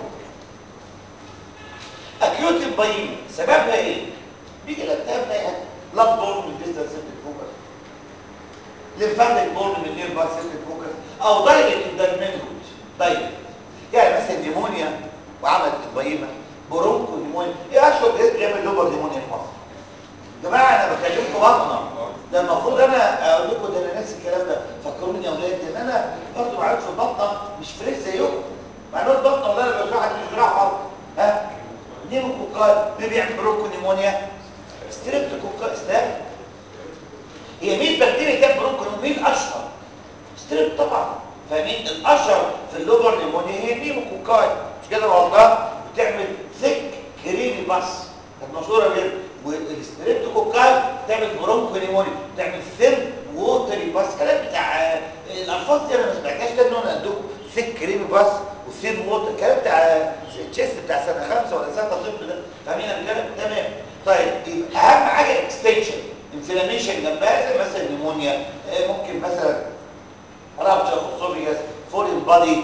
B: اكيوت البيض سببها ايه بيجي الالتهاب ده يعني بلاد بورن من ديستال سيبتك فوكس ليمفاتيك بورن من نير بار سيبتك فوكس او دايركت اندرمنت دايركت يعني مثلا نيمونيا وعملت البيضه برونكو نيمونيا ايه اشهر جهاز بيعمل لوبر نيمونيا في مصر جماعه انا بكلمكم بطنه ده المفروض انا اقول لكم ده انا ناسي الكلام ده فكروني يا اولاد ان انا برضه ما عرفتش البطنه مش فريش زيكم معلومات بطنه والله انا بشرحها دي بشرحها غلط ها نيموكوكال مين بيعمل برونكو نيمونيا ستريبتوكوكال استاذ هي مين بكتيريا تعمل برونكو نيمونيا مين اشهر ستريب طبعا فمين الاشهر في اللوبر نيمونيا هي نيموكوكال مش كده والله بتعمل ثيك كريمي باس كانت مشهوره جدا والستريبتوكوكال تعمل برونكو نيمونيا تعمل ثين ووتري باس كلام بتاع آه، الالفاظ دي انا ما سمعتهاش ده ان انا عندكم ثيك كريمي باس وثين ووتر كلام بتاع تشيست بتاع سنه خمسه ولا سنه طب ده فاهمين الكلام تمام طيب يبقى اهم حاجه اكستنشن انفلاميشن جنبها زي مثلا نيمونيا آه، ممكن مثلا رابتشر اسوفيجاس فورين بادي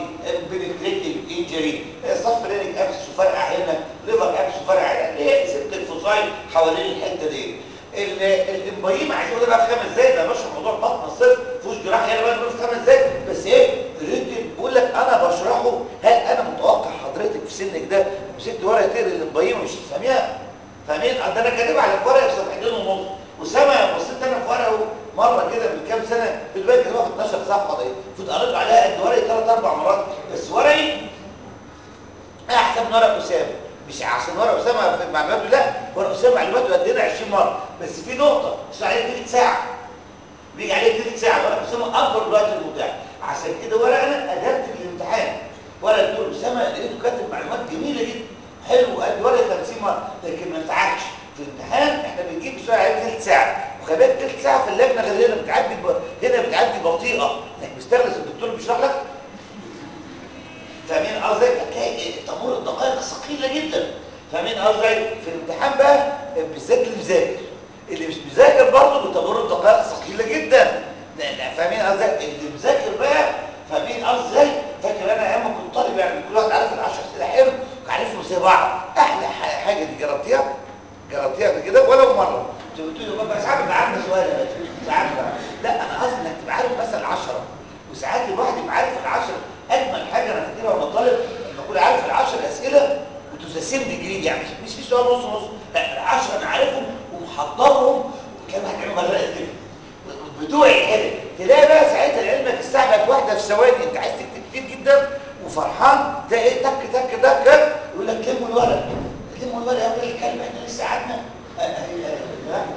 B: بنتريتنج انجري صف رينيك ابس وفرقع هنا ليفر ابس وفرقع هنا اللي هي سبتك فوسايل حوالين الحته دي ال- الامبايم عايز اقول بقى في خمس دقايق ده بشرح موضوع البطن الصرف فيهوش جراحه هنا بقى في خمس دقايق بس ايه ريتم بقول لك انا بشرحه هل انا متوقع حضرتك في سنك ده مسكت ورقه تقري الامبايم مش هتفهميها فاهمين ده انا كاتبها على الورقه في صفحتين ونص وسامع بصيت انا في ورقه مره كده من كام سنه في الباقي كان واخد 12 صفحه دي كنت قريت عليها قد ورقي ثلاث اربع مرات بس ورقي احسن من ورق اسامه مش عشان ورق اسامه في معلوماته لا ورق اسامه معلوماته قد هنا 20 مره بس في نقطه مش عليه ثلث ساعه بيجي عليه ثلث ساعه ورق اسامه اكبر الوقت المتاح عشان كده ورقنا ادبت الامتحان ورق الدكتور اسامه لقيته كاتب معلومات جميله جدا حلو قد ورق 50 مره لكن ما انتعكش في الامتحان احنا بنجيب سؤال عليه ثلث ساعه وخلي ثلث ساعه في اللجنه غير هنا بتعدي ب... هنا بتعدي بطيئه انك مستغرس الدكتور بيشرح لك فاهمين قصدي هتلاقي تمر الدقائق ثقيله جدا فاهمين قصدي في الامتحان بقى بالذات اللي مذاكر اللي مش مذاكر برضه بتمر الدقائق ثقيله جدا لا- لا، فاهمين قصدي اللي مذاكر بقى فاهمين قصدي ازاي فاكر انا ايام ما كنت طالب يعني كل واحد عارف العشر اسئله حلو وعارفهم زي بعض احلى ح- حاجه دي جربتيها جربتيها قبل كده ولو مره انت بتقول لي بابا ساعات ببقى عارف سؤال يا باشا ساعات بقى- لا انا قصدي انك تبقى عارف مثلا 10 وساعات الواحد يبقى عارف العشرة اجمل حاجه انا فاكرها وانا طالب لما اكون عارف العشر اسئله وتساسم ديجري يعني مش مش في سؤال نص نص لا العشرة انا عارفهم ومحضرهم كان هتعمل مدرسه كده بتوعي كده تلاقي بقى ساعتها لعلمك الساعه بقت واحده في ثواني انت عايز تكتب كتير جدا وفرحان تلاقي ايه تك تك تك يقول لك لموا الورق لموا الورق يا ولاد الكلب احنا لسه قعدنا آه، آه، آه.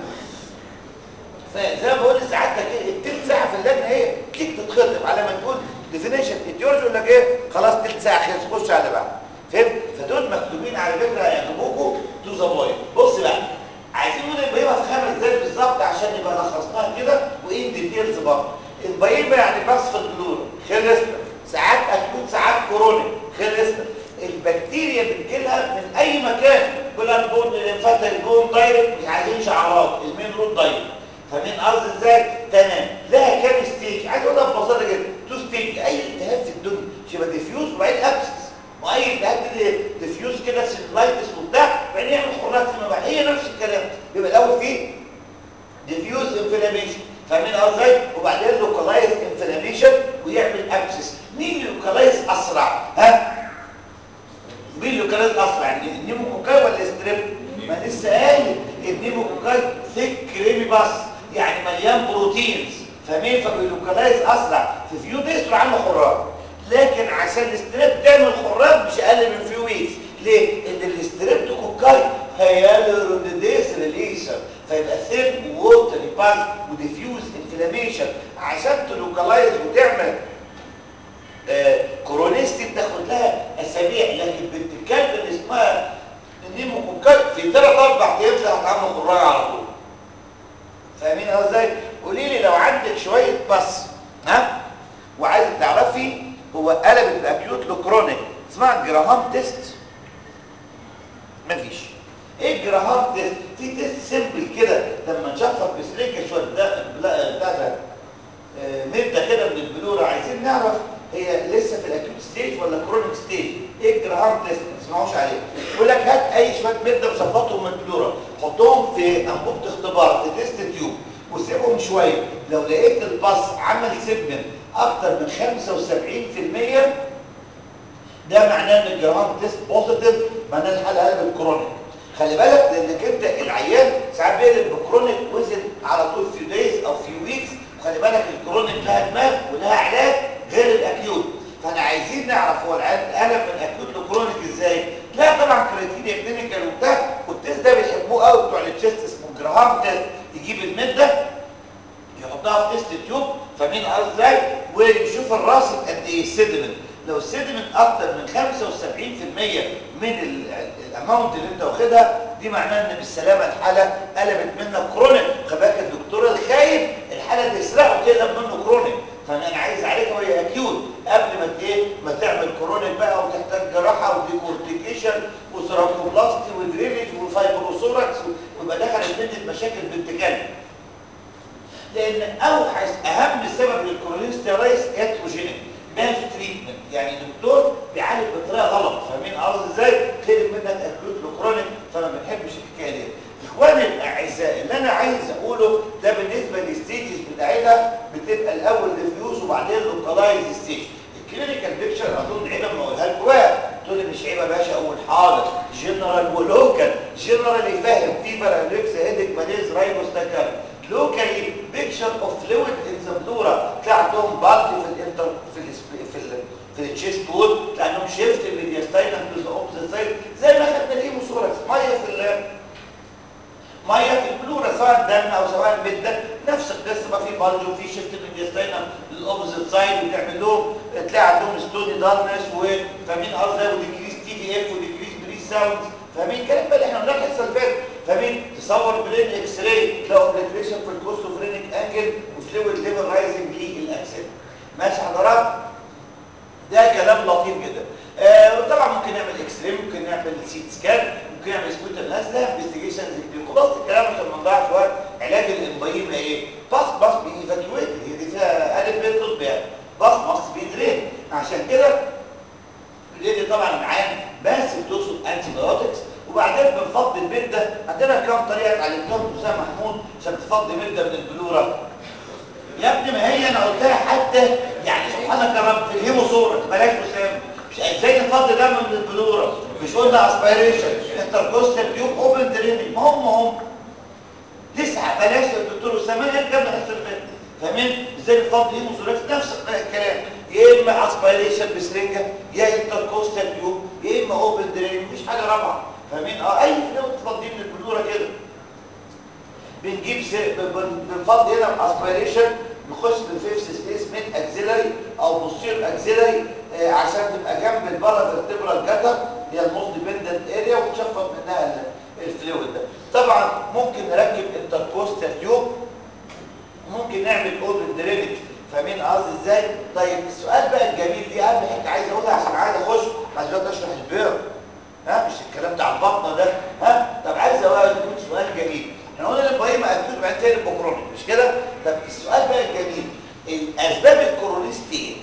B: فزي ما بقول لسعادتك ايه التلت ساعه في اللجنه ايه تيجي تتخطب على ما تقول ديفينيشن ايديولوجي يقول لك ايه خلاص تلت ساعه خلص خش على بعض فهمت فدول مكتوبين على فكره هيعجبوكوا تو ذا بوينت بص بقى عايزين نقول البهيمه في خمس دقايق بالظبط عشان نبقى لخصناها كده وايه ديتيلز برضه البهيمه يعني بصف البلور خلصنا ساعات اكيوت ساعات كورونيك خلصنا البكتيريا بتجيلها من اي مكان بلاد بون ليمفاتيك بون دايركت مش عايزين شعارات المين رود دايركت فاهمين قصدي ازاي تمام لها كام ستيج عايز اقولها ببساطه جدا تو ستيج اي التهاب في الدنيا مش يبقى ديفيوز وبعدين ابسس واي التهاب كده ديفيوز كده سيلايتس وبتاع وبعدين يعمل خراج فيما بعد هي نفس الكلام يبقى الاول فيه ديفيوز انفلاميشن فاهمين قصدي ازاي وبعدين لوكالايز انفلاميشن ويعمل ابسس مين لوكالايز اسرع ها مين لوكالايز اسرع يعني النيموكوكاي ولا ستريب ما لسه قايل النيموكوكاي ثيك كريمي باس يعني مليان بروتينز فمين فبيلوكالايز اسرع في فيو ديز تروح عنه خراج لكن عشان الستريب تعمل خراج مش اقل من فيو ويكس ليه؟ ان الستريبتوكوكاي هيالورونيديز ريليشن فيبقى ثين ووتري باس وديفيوز انفلاميشن عشان تلوكالايز وتعمل آه، كورونيستي بتاخد لها اسابيع لكن بنت الكلب اللي اسمها النيموكوكاي في ثلاث اربع ايام تلاقيها هتعمل خراج على طول فاهمين قصدي ازاي؟ قولي لي لو عندك شويه بس ها وعايزه تعرفي هو قلبت الاكيوت لكرونيك اسمها جراهام تيست مفيش ايه جراهام تيست في تيست سيمبل كده لما نشفط بسلكه شويه داخل بلا بتاع ده آه، مده كده من البلوره عايزين نعرف هي لسه في الاكيوت ستيج ولا كرونيك ستيج ايه الجراهام تيست ما تسمعوش عليه يقول لك هات اي شويه مده وصفطهم من البلوره حطهم في انبوبه اختبار في تيست تيوب وسيبهم شويه لو لقيت الباص عمل سيجمنت اكتر من 75% ده معناه ان الجرام تيست بوزيتيف معناه الحاله قلبت كرونيك خلي بالك لانك انت العيان ساعات بيقلب بكرونيك وزن على طول في دايز او في ويكس وخلي بالك الكرونيك لها دماغ ولها علاج غير الاكيوت فاحنا عايزين نعرف هو العيان قلب من اكيوت لكرونيك ازاي لا طبعا كريتيريا كلينيكال وبتاع والتيست ده بيحبوه قوي بتوع التشيست اسمه جراهام تيست يجيب المده يحطها في تيست تيوب فاهمين قصدي ازاي ويشوف الراس قد ايه السيدمنت لو السيدمنت اكتر من 75% من ال- الاماونت اللي انت واخدها دي معناه ان بالسلامه الحاله قلبت منك كرونيك خلي بالك الدكتور الخايب الحاله تسرقه وتقلب منه كرونيك فانا عايز عليك وهي اكيوت قبل ما ت- ايه ما تعمل كرونيك بقى وتحتاج جراحه وديكورتيكيشن وسيرابوبلاستي ودرينج وفايبروسوركس ويبقى دخلت مني مشاكل بنت كلب لان اوحش اهم سبب للكورونيستيرايس اتروجينيك مال تريتمنت يعني دكتور بيعالج بطريقه غلط فاهمين قصدي ازاي خلق منك اكيوت لكرونيك فما بنحبش الحكايه دي اخواني انا عايز اقوله ده بالنسبه للستيجز بتاعتها بتبقى الاول ديفيوز وبعدين لوكالايز ستيج الكلينيكال بيكتشر اظن عيبه ما اقولها لكم بقى تقول لي مش عيبه يا باشا اقول حاضر جنرال ولوكال جنرال يفهم فيبر انريكس هيدك ماليز رايبوس تاكر لوكالي بيكتشر اوف فلويد ان ذا بلورا تلاقي عندهم بالك في الانتر في ال في ال في التشيست وول تلاقي عندهم شيفت الميدياستاينم تو ذا اوبزيت سايد زي ما خدنا الهيموثوركس ميه في ال ميه في البلورا سواء دم او سواء مده نفس القصه ما في بلج وفي شيفت الميدياستاينم للاوبزيت سايد وتعمل لهم تلاقي عندهم ستوني دارنس وفاهمين قصدي وديكريس تي في اف وديكريس بري ساوندز فاهمين الكلام بقى اللي احنا قلناه الحصه اللي فاتت فاهمين تصور برين اكس راي تلاقوا اوبليتريشن في الكوستوفرينيك انجل وفلويد ليفل رايزنج للاكسل ماشي حضرات ده كلام لطيف جدا آه وطبعا ممكن نعمل اكس راي ممكن نعمل سيت سكان ممكن نعمل سكوتر نازله انفستيجيشنز كتير خلاص الكلام عشان ما نضيعش وقت علاج الامبايما ايه باس باس بيفاكيويت هي دي فيها الف ب طب يعني باس باس بيدرين عشان كده بنبتدي طبعا العام بس بتقصد انتي بايوتكس وبعدين بنفضي المده عندنا كام طريقه اتعلمتهم اسامه محمود عشان تفضي مده من البلوره يا ابني ما هي انا قلتها حتى يعني سبحانك يا رب في الهيموثوركس بلاش اسامه مش ازاي نفضي دم من البلوره مش قلنا اسبيريشن انتركوستال تيوب اوبن دريننج ما هم هم لسه بلاش الدكتور اسامه قال كام الحصه اللي فاتت فاهمين ازاي نفضي هيموثوركس نفس الكلام يا اما اسبيريشن بسرنجه يا انتركوستال تيوب يا اما اوبن دريننج مفيش حاجه رابعه فاهمين اه اي فلويد تفضيه من البلوره كده بنجيب سي... بنفضي هنا اسبيريشن نخش بالفيفس سبيس ميد اكزيلري او بوستير اكزيلري آه عشان تبقى جنب البارا فيرتبرال جاتر هي الموست ديبندنت اريا وتشفط منها الفلويد ده طبعا ممكن نركب انتركوستال تيوب ممكن نعمل اوبن درينج فاهمين قصدي ازاي طيب السؤال بقى الجميل دي اهم حته عايز اقولها عشان عايز اخش عايز دلوقتي اشرح البير ها مش الكلام بتاع البطنه ده ها طب عايز اقول سؤال جميل احنا قلنا البايما اكيد بعد تاني بكرونيك مش كده طب السؤال بقى الجميل الاسباب الكرونيستيه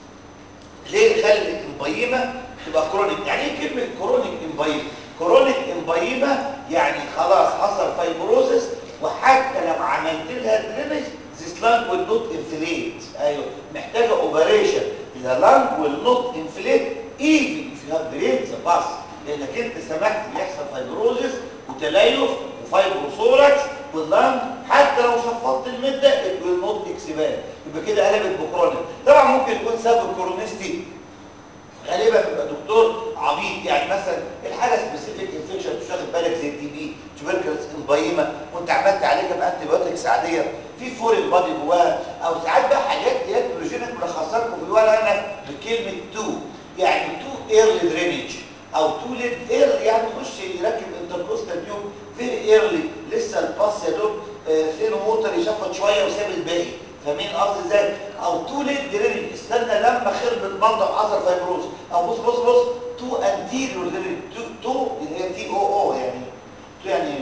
B: ليه خلت البايما تبقى كرونيك يعني ايه كلمه كرونيك امبايما كرونيك امبايما يعني خلاص حصل فايبروزس وحتى لو عملت لها درينج this lung will not inflate ايوه محتاجه اوبريشن the lung will not inflate even if you have drained the pus لانك انت سمحت ان يحصل فايبروزس وتليف وفايبروثوركس واللنج حتى لو شفطت المده it will not expand يبقى كده قلبت بكرونيك طبعا ممكن يكون سبب الكرونيستي غالبا بيبقى دكتور عبيط يعني مثلا الحاجه سبيسيفيك انفكشن مش واخد بالك زي التي بي تبركلس امبايما وانت عملت عليها بانتي بايوتكس عاديه في فورين بادي جواها او ساعات بقى حاجات دياتروجينيك ملخصها لكم في الورقه انا بكلمه تو يعني تو ايرلي درينج او تو ليت ايرلي يعني يخش يركب انتركوستال تيوب فيري ايرلي لسه الباس يا دوب فين موتر يشفط شويه وساب الباقي فاهمين قصدي ازاي او تو ليت درينج استنى لما خربت بلطه وحصل فايبروز او بص بص بص تو انتيريور درينج تو تو اللي هي تي او او يعني تو يعني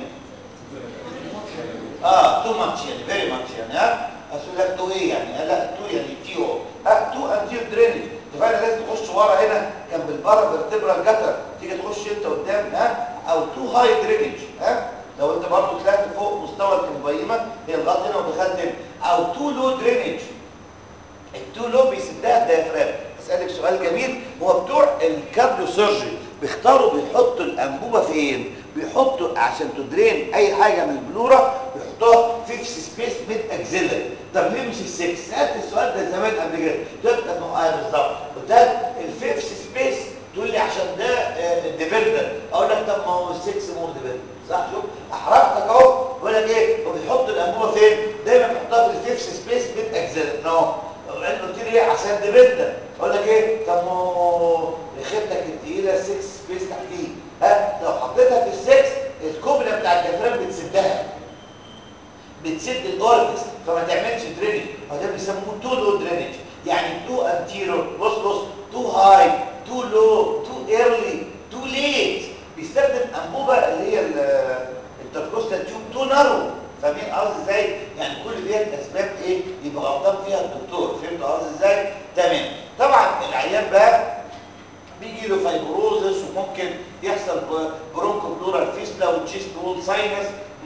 B: اه تو ماتش يعني فيري ماتش يعني ها اقول لك تو ايه يعني لا تو يعني تي او ها تو انتيريور درينج اتفقنا لازم تخش ورا هنا جنب البارا فيرتبرال جاتر تيجي تخش انت قدام ها او تو هاي درينج ها لو انت برضه طلعت فوق مستوى الكمبيمه هي الغلط هنا ودخلت هنا او تو لو درينج التو لو بيسدها الديافرام اسالك سؤال جميل هو بتوع الكارديو سيرجري بيختاروا بيحطوا الانبوبه فين بيحطوا عشان تدرين اي حاجه من البلوره بيحطوها في سبيس ميد اكزيلري طب ليه مش السكس سالت السؤال ده زمان قبل كده قلت لك اه بالظبط قلت لك الفيفث سبيس تقول لي عشان ده الديبندنت اقول لك طب ما هو السكس مور ديبندنت صح شوف احرجتك اهو بقول لك ايه هو بيحط الانبوبه فين دايما بيحطها في الفيفث سبيس ميد اكزيلري اهو قلت لي ايه عشان ديبندنت اقول لك ايه طب ما هو خيبتك التقيله 6 سبيس تحتيه ها لو حطيتها في السكس الكوبله بتاع الجفران بتسدها بتسد الاورفيس فما تعملش درينج وده بيسموه تو لو درينج يعني تو انتيرو بص بص تو هاي تو لو تو ايرلي تو ليت بيستخدم انبوبه اللي هي التركوستال تيوب تو نارو فاهمين قصدي ازاي يعني كل ديت اسباب ايه يبقى غلطان فيها الدكتور فهمت قصدي ازاي تمام طبعا العيان بقى بيجي له فايبروزس وممكن يحصل برونكو بلورال فيستلا وتشيست وول ساينس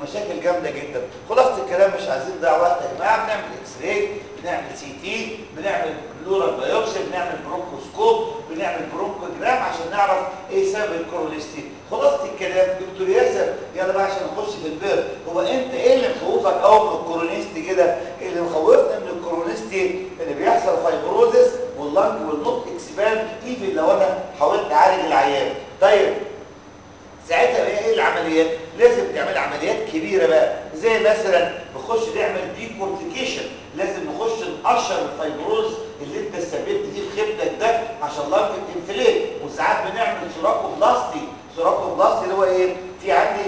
B: مشاكل جامده جدا خلاصه الكلام مش عايزين نضيع وقت يا جماعه بنعمل اكس راي بنعمل سي تي بنعمل بلورال بايوبسي بنعمل برونكوسكوب بنعمل برونكوجرام عشان نعرف ايه سبب الكورونيستي خلاصه الكلام دكتور ياسر يلا بقى عشان نخش في البير هو انت ايه اللي مخوفك قوي من الكورونيستي كده اللي مخوفنا من الكورونيستي اللي بيحصل فايبروزس واللنج والنوت اكسباند ايفن لو انا حاولت اعالج العيان طيب ساعتها بقى ايه العمليات لازم تعمل عمليات كبيره بقى زي مثلا نخش نعمل ديكورتيكيشن لازم نخش نقشر الفيبروز اللي انت استبدت فيه في خبتك ده عشان لنج تنفليت وساعات بنعمل سوراكوبلاستي سوراكوبلاستي اللي هو ايه في عندي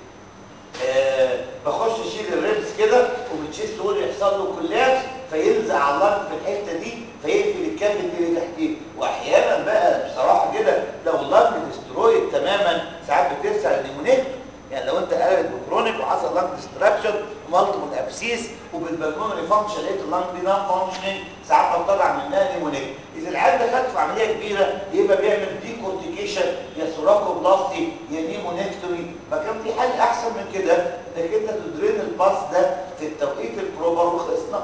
B: آه بخش اشيل الريبس كده وبتشيل تقول يحصل له كولابس فيلزق على اللنج في الحته دي فيقفل الكابت اللي تحتيه واحيانا بقى بصراحه كده لو اللنج ديسترويد تماما ساعات بترسع النيمونيكتو يعني لو انت قلبت بكرونيك وحصل لنج ديستراكشن ومالتيبل ابسيس وبالبلمونري فانكشن لقيت اللنج دي نون فانكشننج ساعات بطلع منها نيمونيكتو اذا العيان ده خد في عمليه كبيره يبقى بيعمل ديكورتيكيشن يا سوراكوبلاستي يا نيمونيكتومي ما كان في حل احسن من كده انك انت تدرين الباص ده في التوقيت البروبر وخلصنا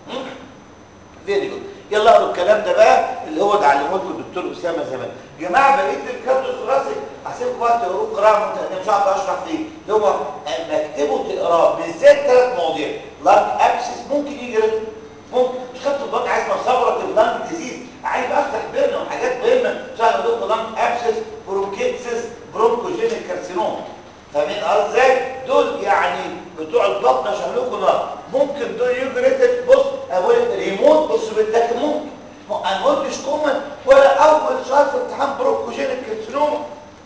B: فيري جود يلا اقروا الكلام ده بقى اللي هو اتعلموه لكم الدكتور اسامه زمان يا جماعه بقيه الكارد الثلاثي هسيبكم وقت تقروه قراءه انا مش هعرف اشرح فيه اللي هو اما اكتبه تقراه بالذات ثلاث مواضيع لانج ابسس ممكن يجي رتم ممكن مش خدت الضغط عايز مصابره اللانج ديزيز عايز افتح بينهم حاجات مهمه مش عارف اقول لانج ابسس برونكيتسس برونكوجينيك كارسينوم فاهمين ازاي دول يعني بتوع البطن شغلوكوا نار ممكن دول يجوا ريتد بص اقول ريموت بص بالتاك ممكن انا ما قلتش كومن ولا اول شهر في امتحان بروكوجينيك كارسينوما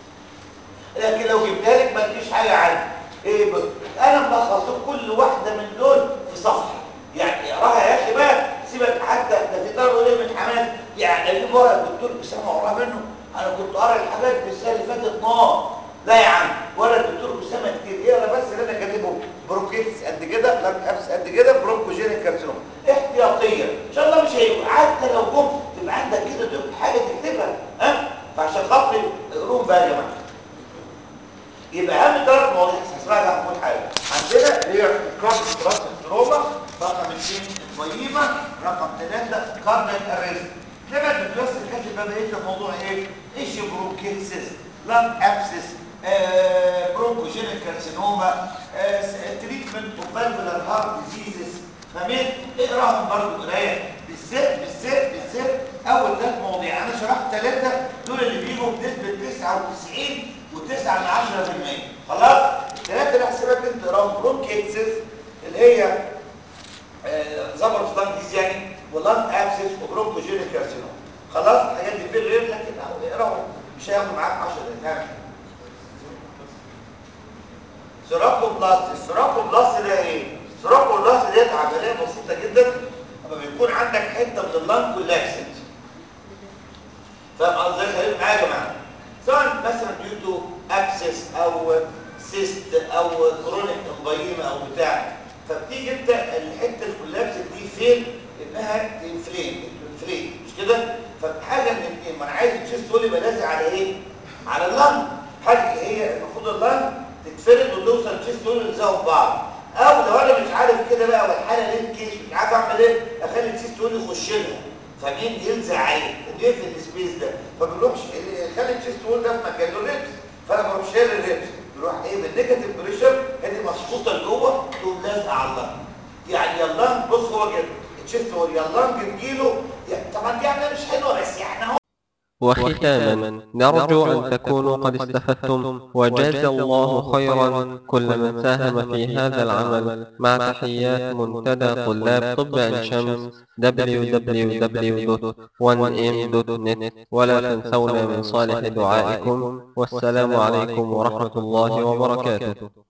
B: لكن لو جبتها لك ما تجيش حاجه عنها ايه بص انا ملخص كل واحده من دول في صفحه يعني اقراها يا اخي بقى سيبك حتى ده في طلبه ليه من حماس يعني اجيب ورقه الدكتور اسامه وراها منه انا كنت قاري الحاجات في السنه اللي فاتت نار لا يا عم ولا الدكتور اسامه كتير اقرا بس اللي انا كاتبه برونكيتس قد كده لانج ابس قد كده برونكوجينيك كارسينوم احتياطيه ان شاء الله مش هيبقى حتى لو جم تبقى عندك كده تبقى حاجه تكتبها ها فعشان خاطري اقروهم بقى يا جماعه يبقى اهم ثلاث مواضيع هسمعك يا محمود حاجه عندنا اللي هي كارد كلاس التروما رقم 2 الفيما رقم 3 كاردياك اريست لما الدكتور كاتب بقى بقيه الموضوع ايه ايش برونكيتسس لانج ابسس آه برونكوجينيك كارسينوما آه تريتمنت اوف فالفولار هارت ديزيزز فاهمين اقراهم برضه قرايه بالذات بالذات بالذات اول ثلاث مواضيع انا شرحت ثلاثه دول اللي بيجوا بنسبه 99 و9 من 10% خلاص الثلاثه اللي هحسبك انت تقراهم برونكيتسز اللي هي زبر في لانج ديز يعني ولانج ابسس وبرونكوجينيك كارسينوما خلاص الحاجات دي في غير لكن اقراهم مش هياخدوا معاك 10 دقايق سيراكوبلاست السيراكوبلاست ده ايه السيراكوبلاست ديت عمليه بسيطه جدا لما بيكون عندك حته من اللنج كولابسد فاهم قصدي خليك معايا يا جماعه سواء مثلا ديو تو ابسس او سيست او كرونيك امبايما او بتاع فبتيجي انت الحته الكولابسد دي فين انها تنفلين تنفلين مش كده فحاجه من الاثنين ما انا عايز التشيست تقول يبقى لازق على ايه على اللنج حاجه هي المفروض اللنج تتفرد وتوصل تشيست تقول يلزقوا ببعض او لو انا مش عارف كده بقى والحاله ليه كيس مش عارف اعمل ايه اخلي التشيست تقول يخش لها فمين يلزق عليه ويقفل السبيس ده فبيروحش خلي التشيست تقول ده في مكانه الريبس فانا بروح شايل الريبس بيروح ايه بالنيجاتيف بريشر ادي مشفوطه لجوه تقوم لازقه على اللنج يعني يلا بص هو كده التشيست هو يلا تجيله يعني طبعا دي عمليه مش حلوه بس يعني اهو
A: وختاما نرجو أن تكونوا قد استفدتم وجاز الله خيرا كل من ساهم في هذا العمل مع تحيات منتدى طلاب طب عين شمس www.1m.net ولا تنسونا من صالح دعائكم والسلام عليكم ورحمة الله وبركاته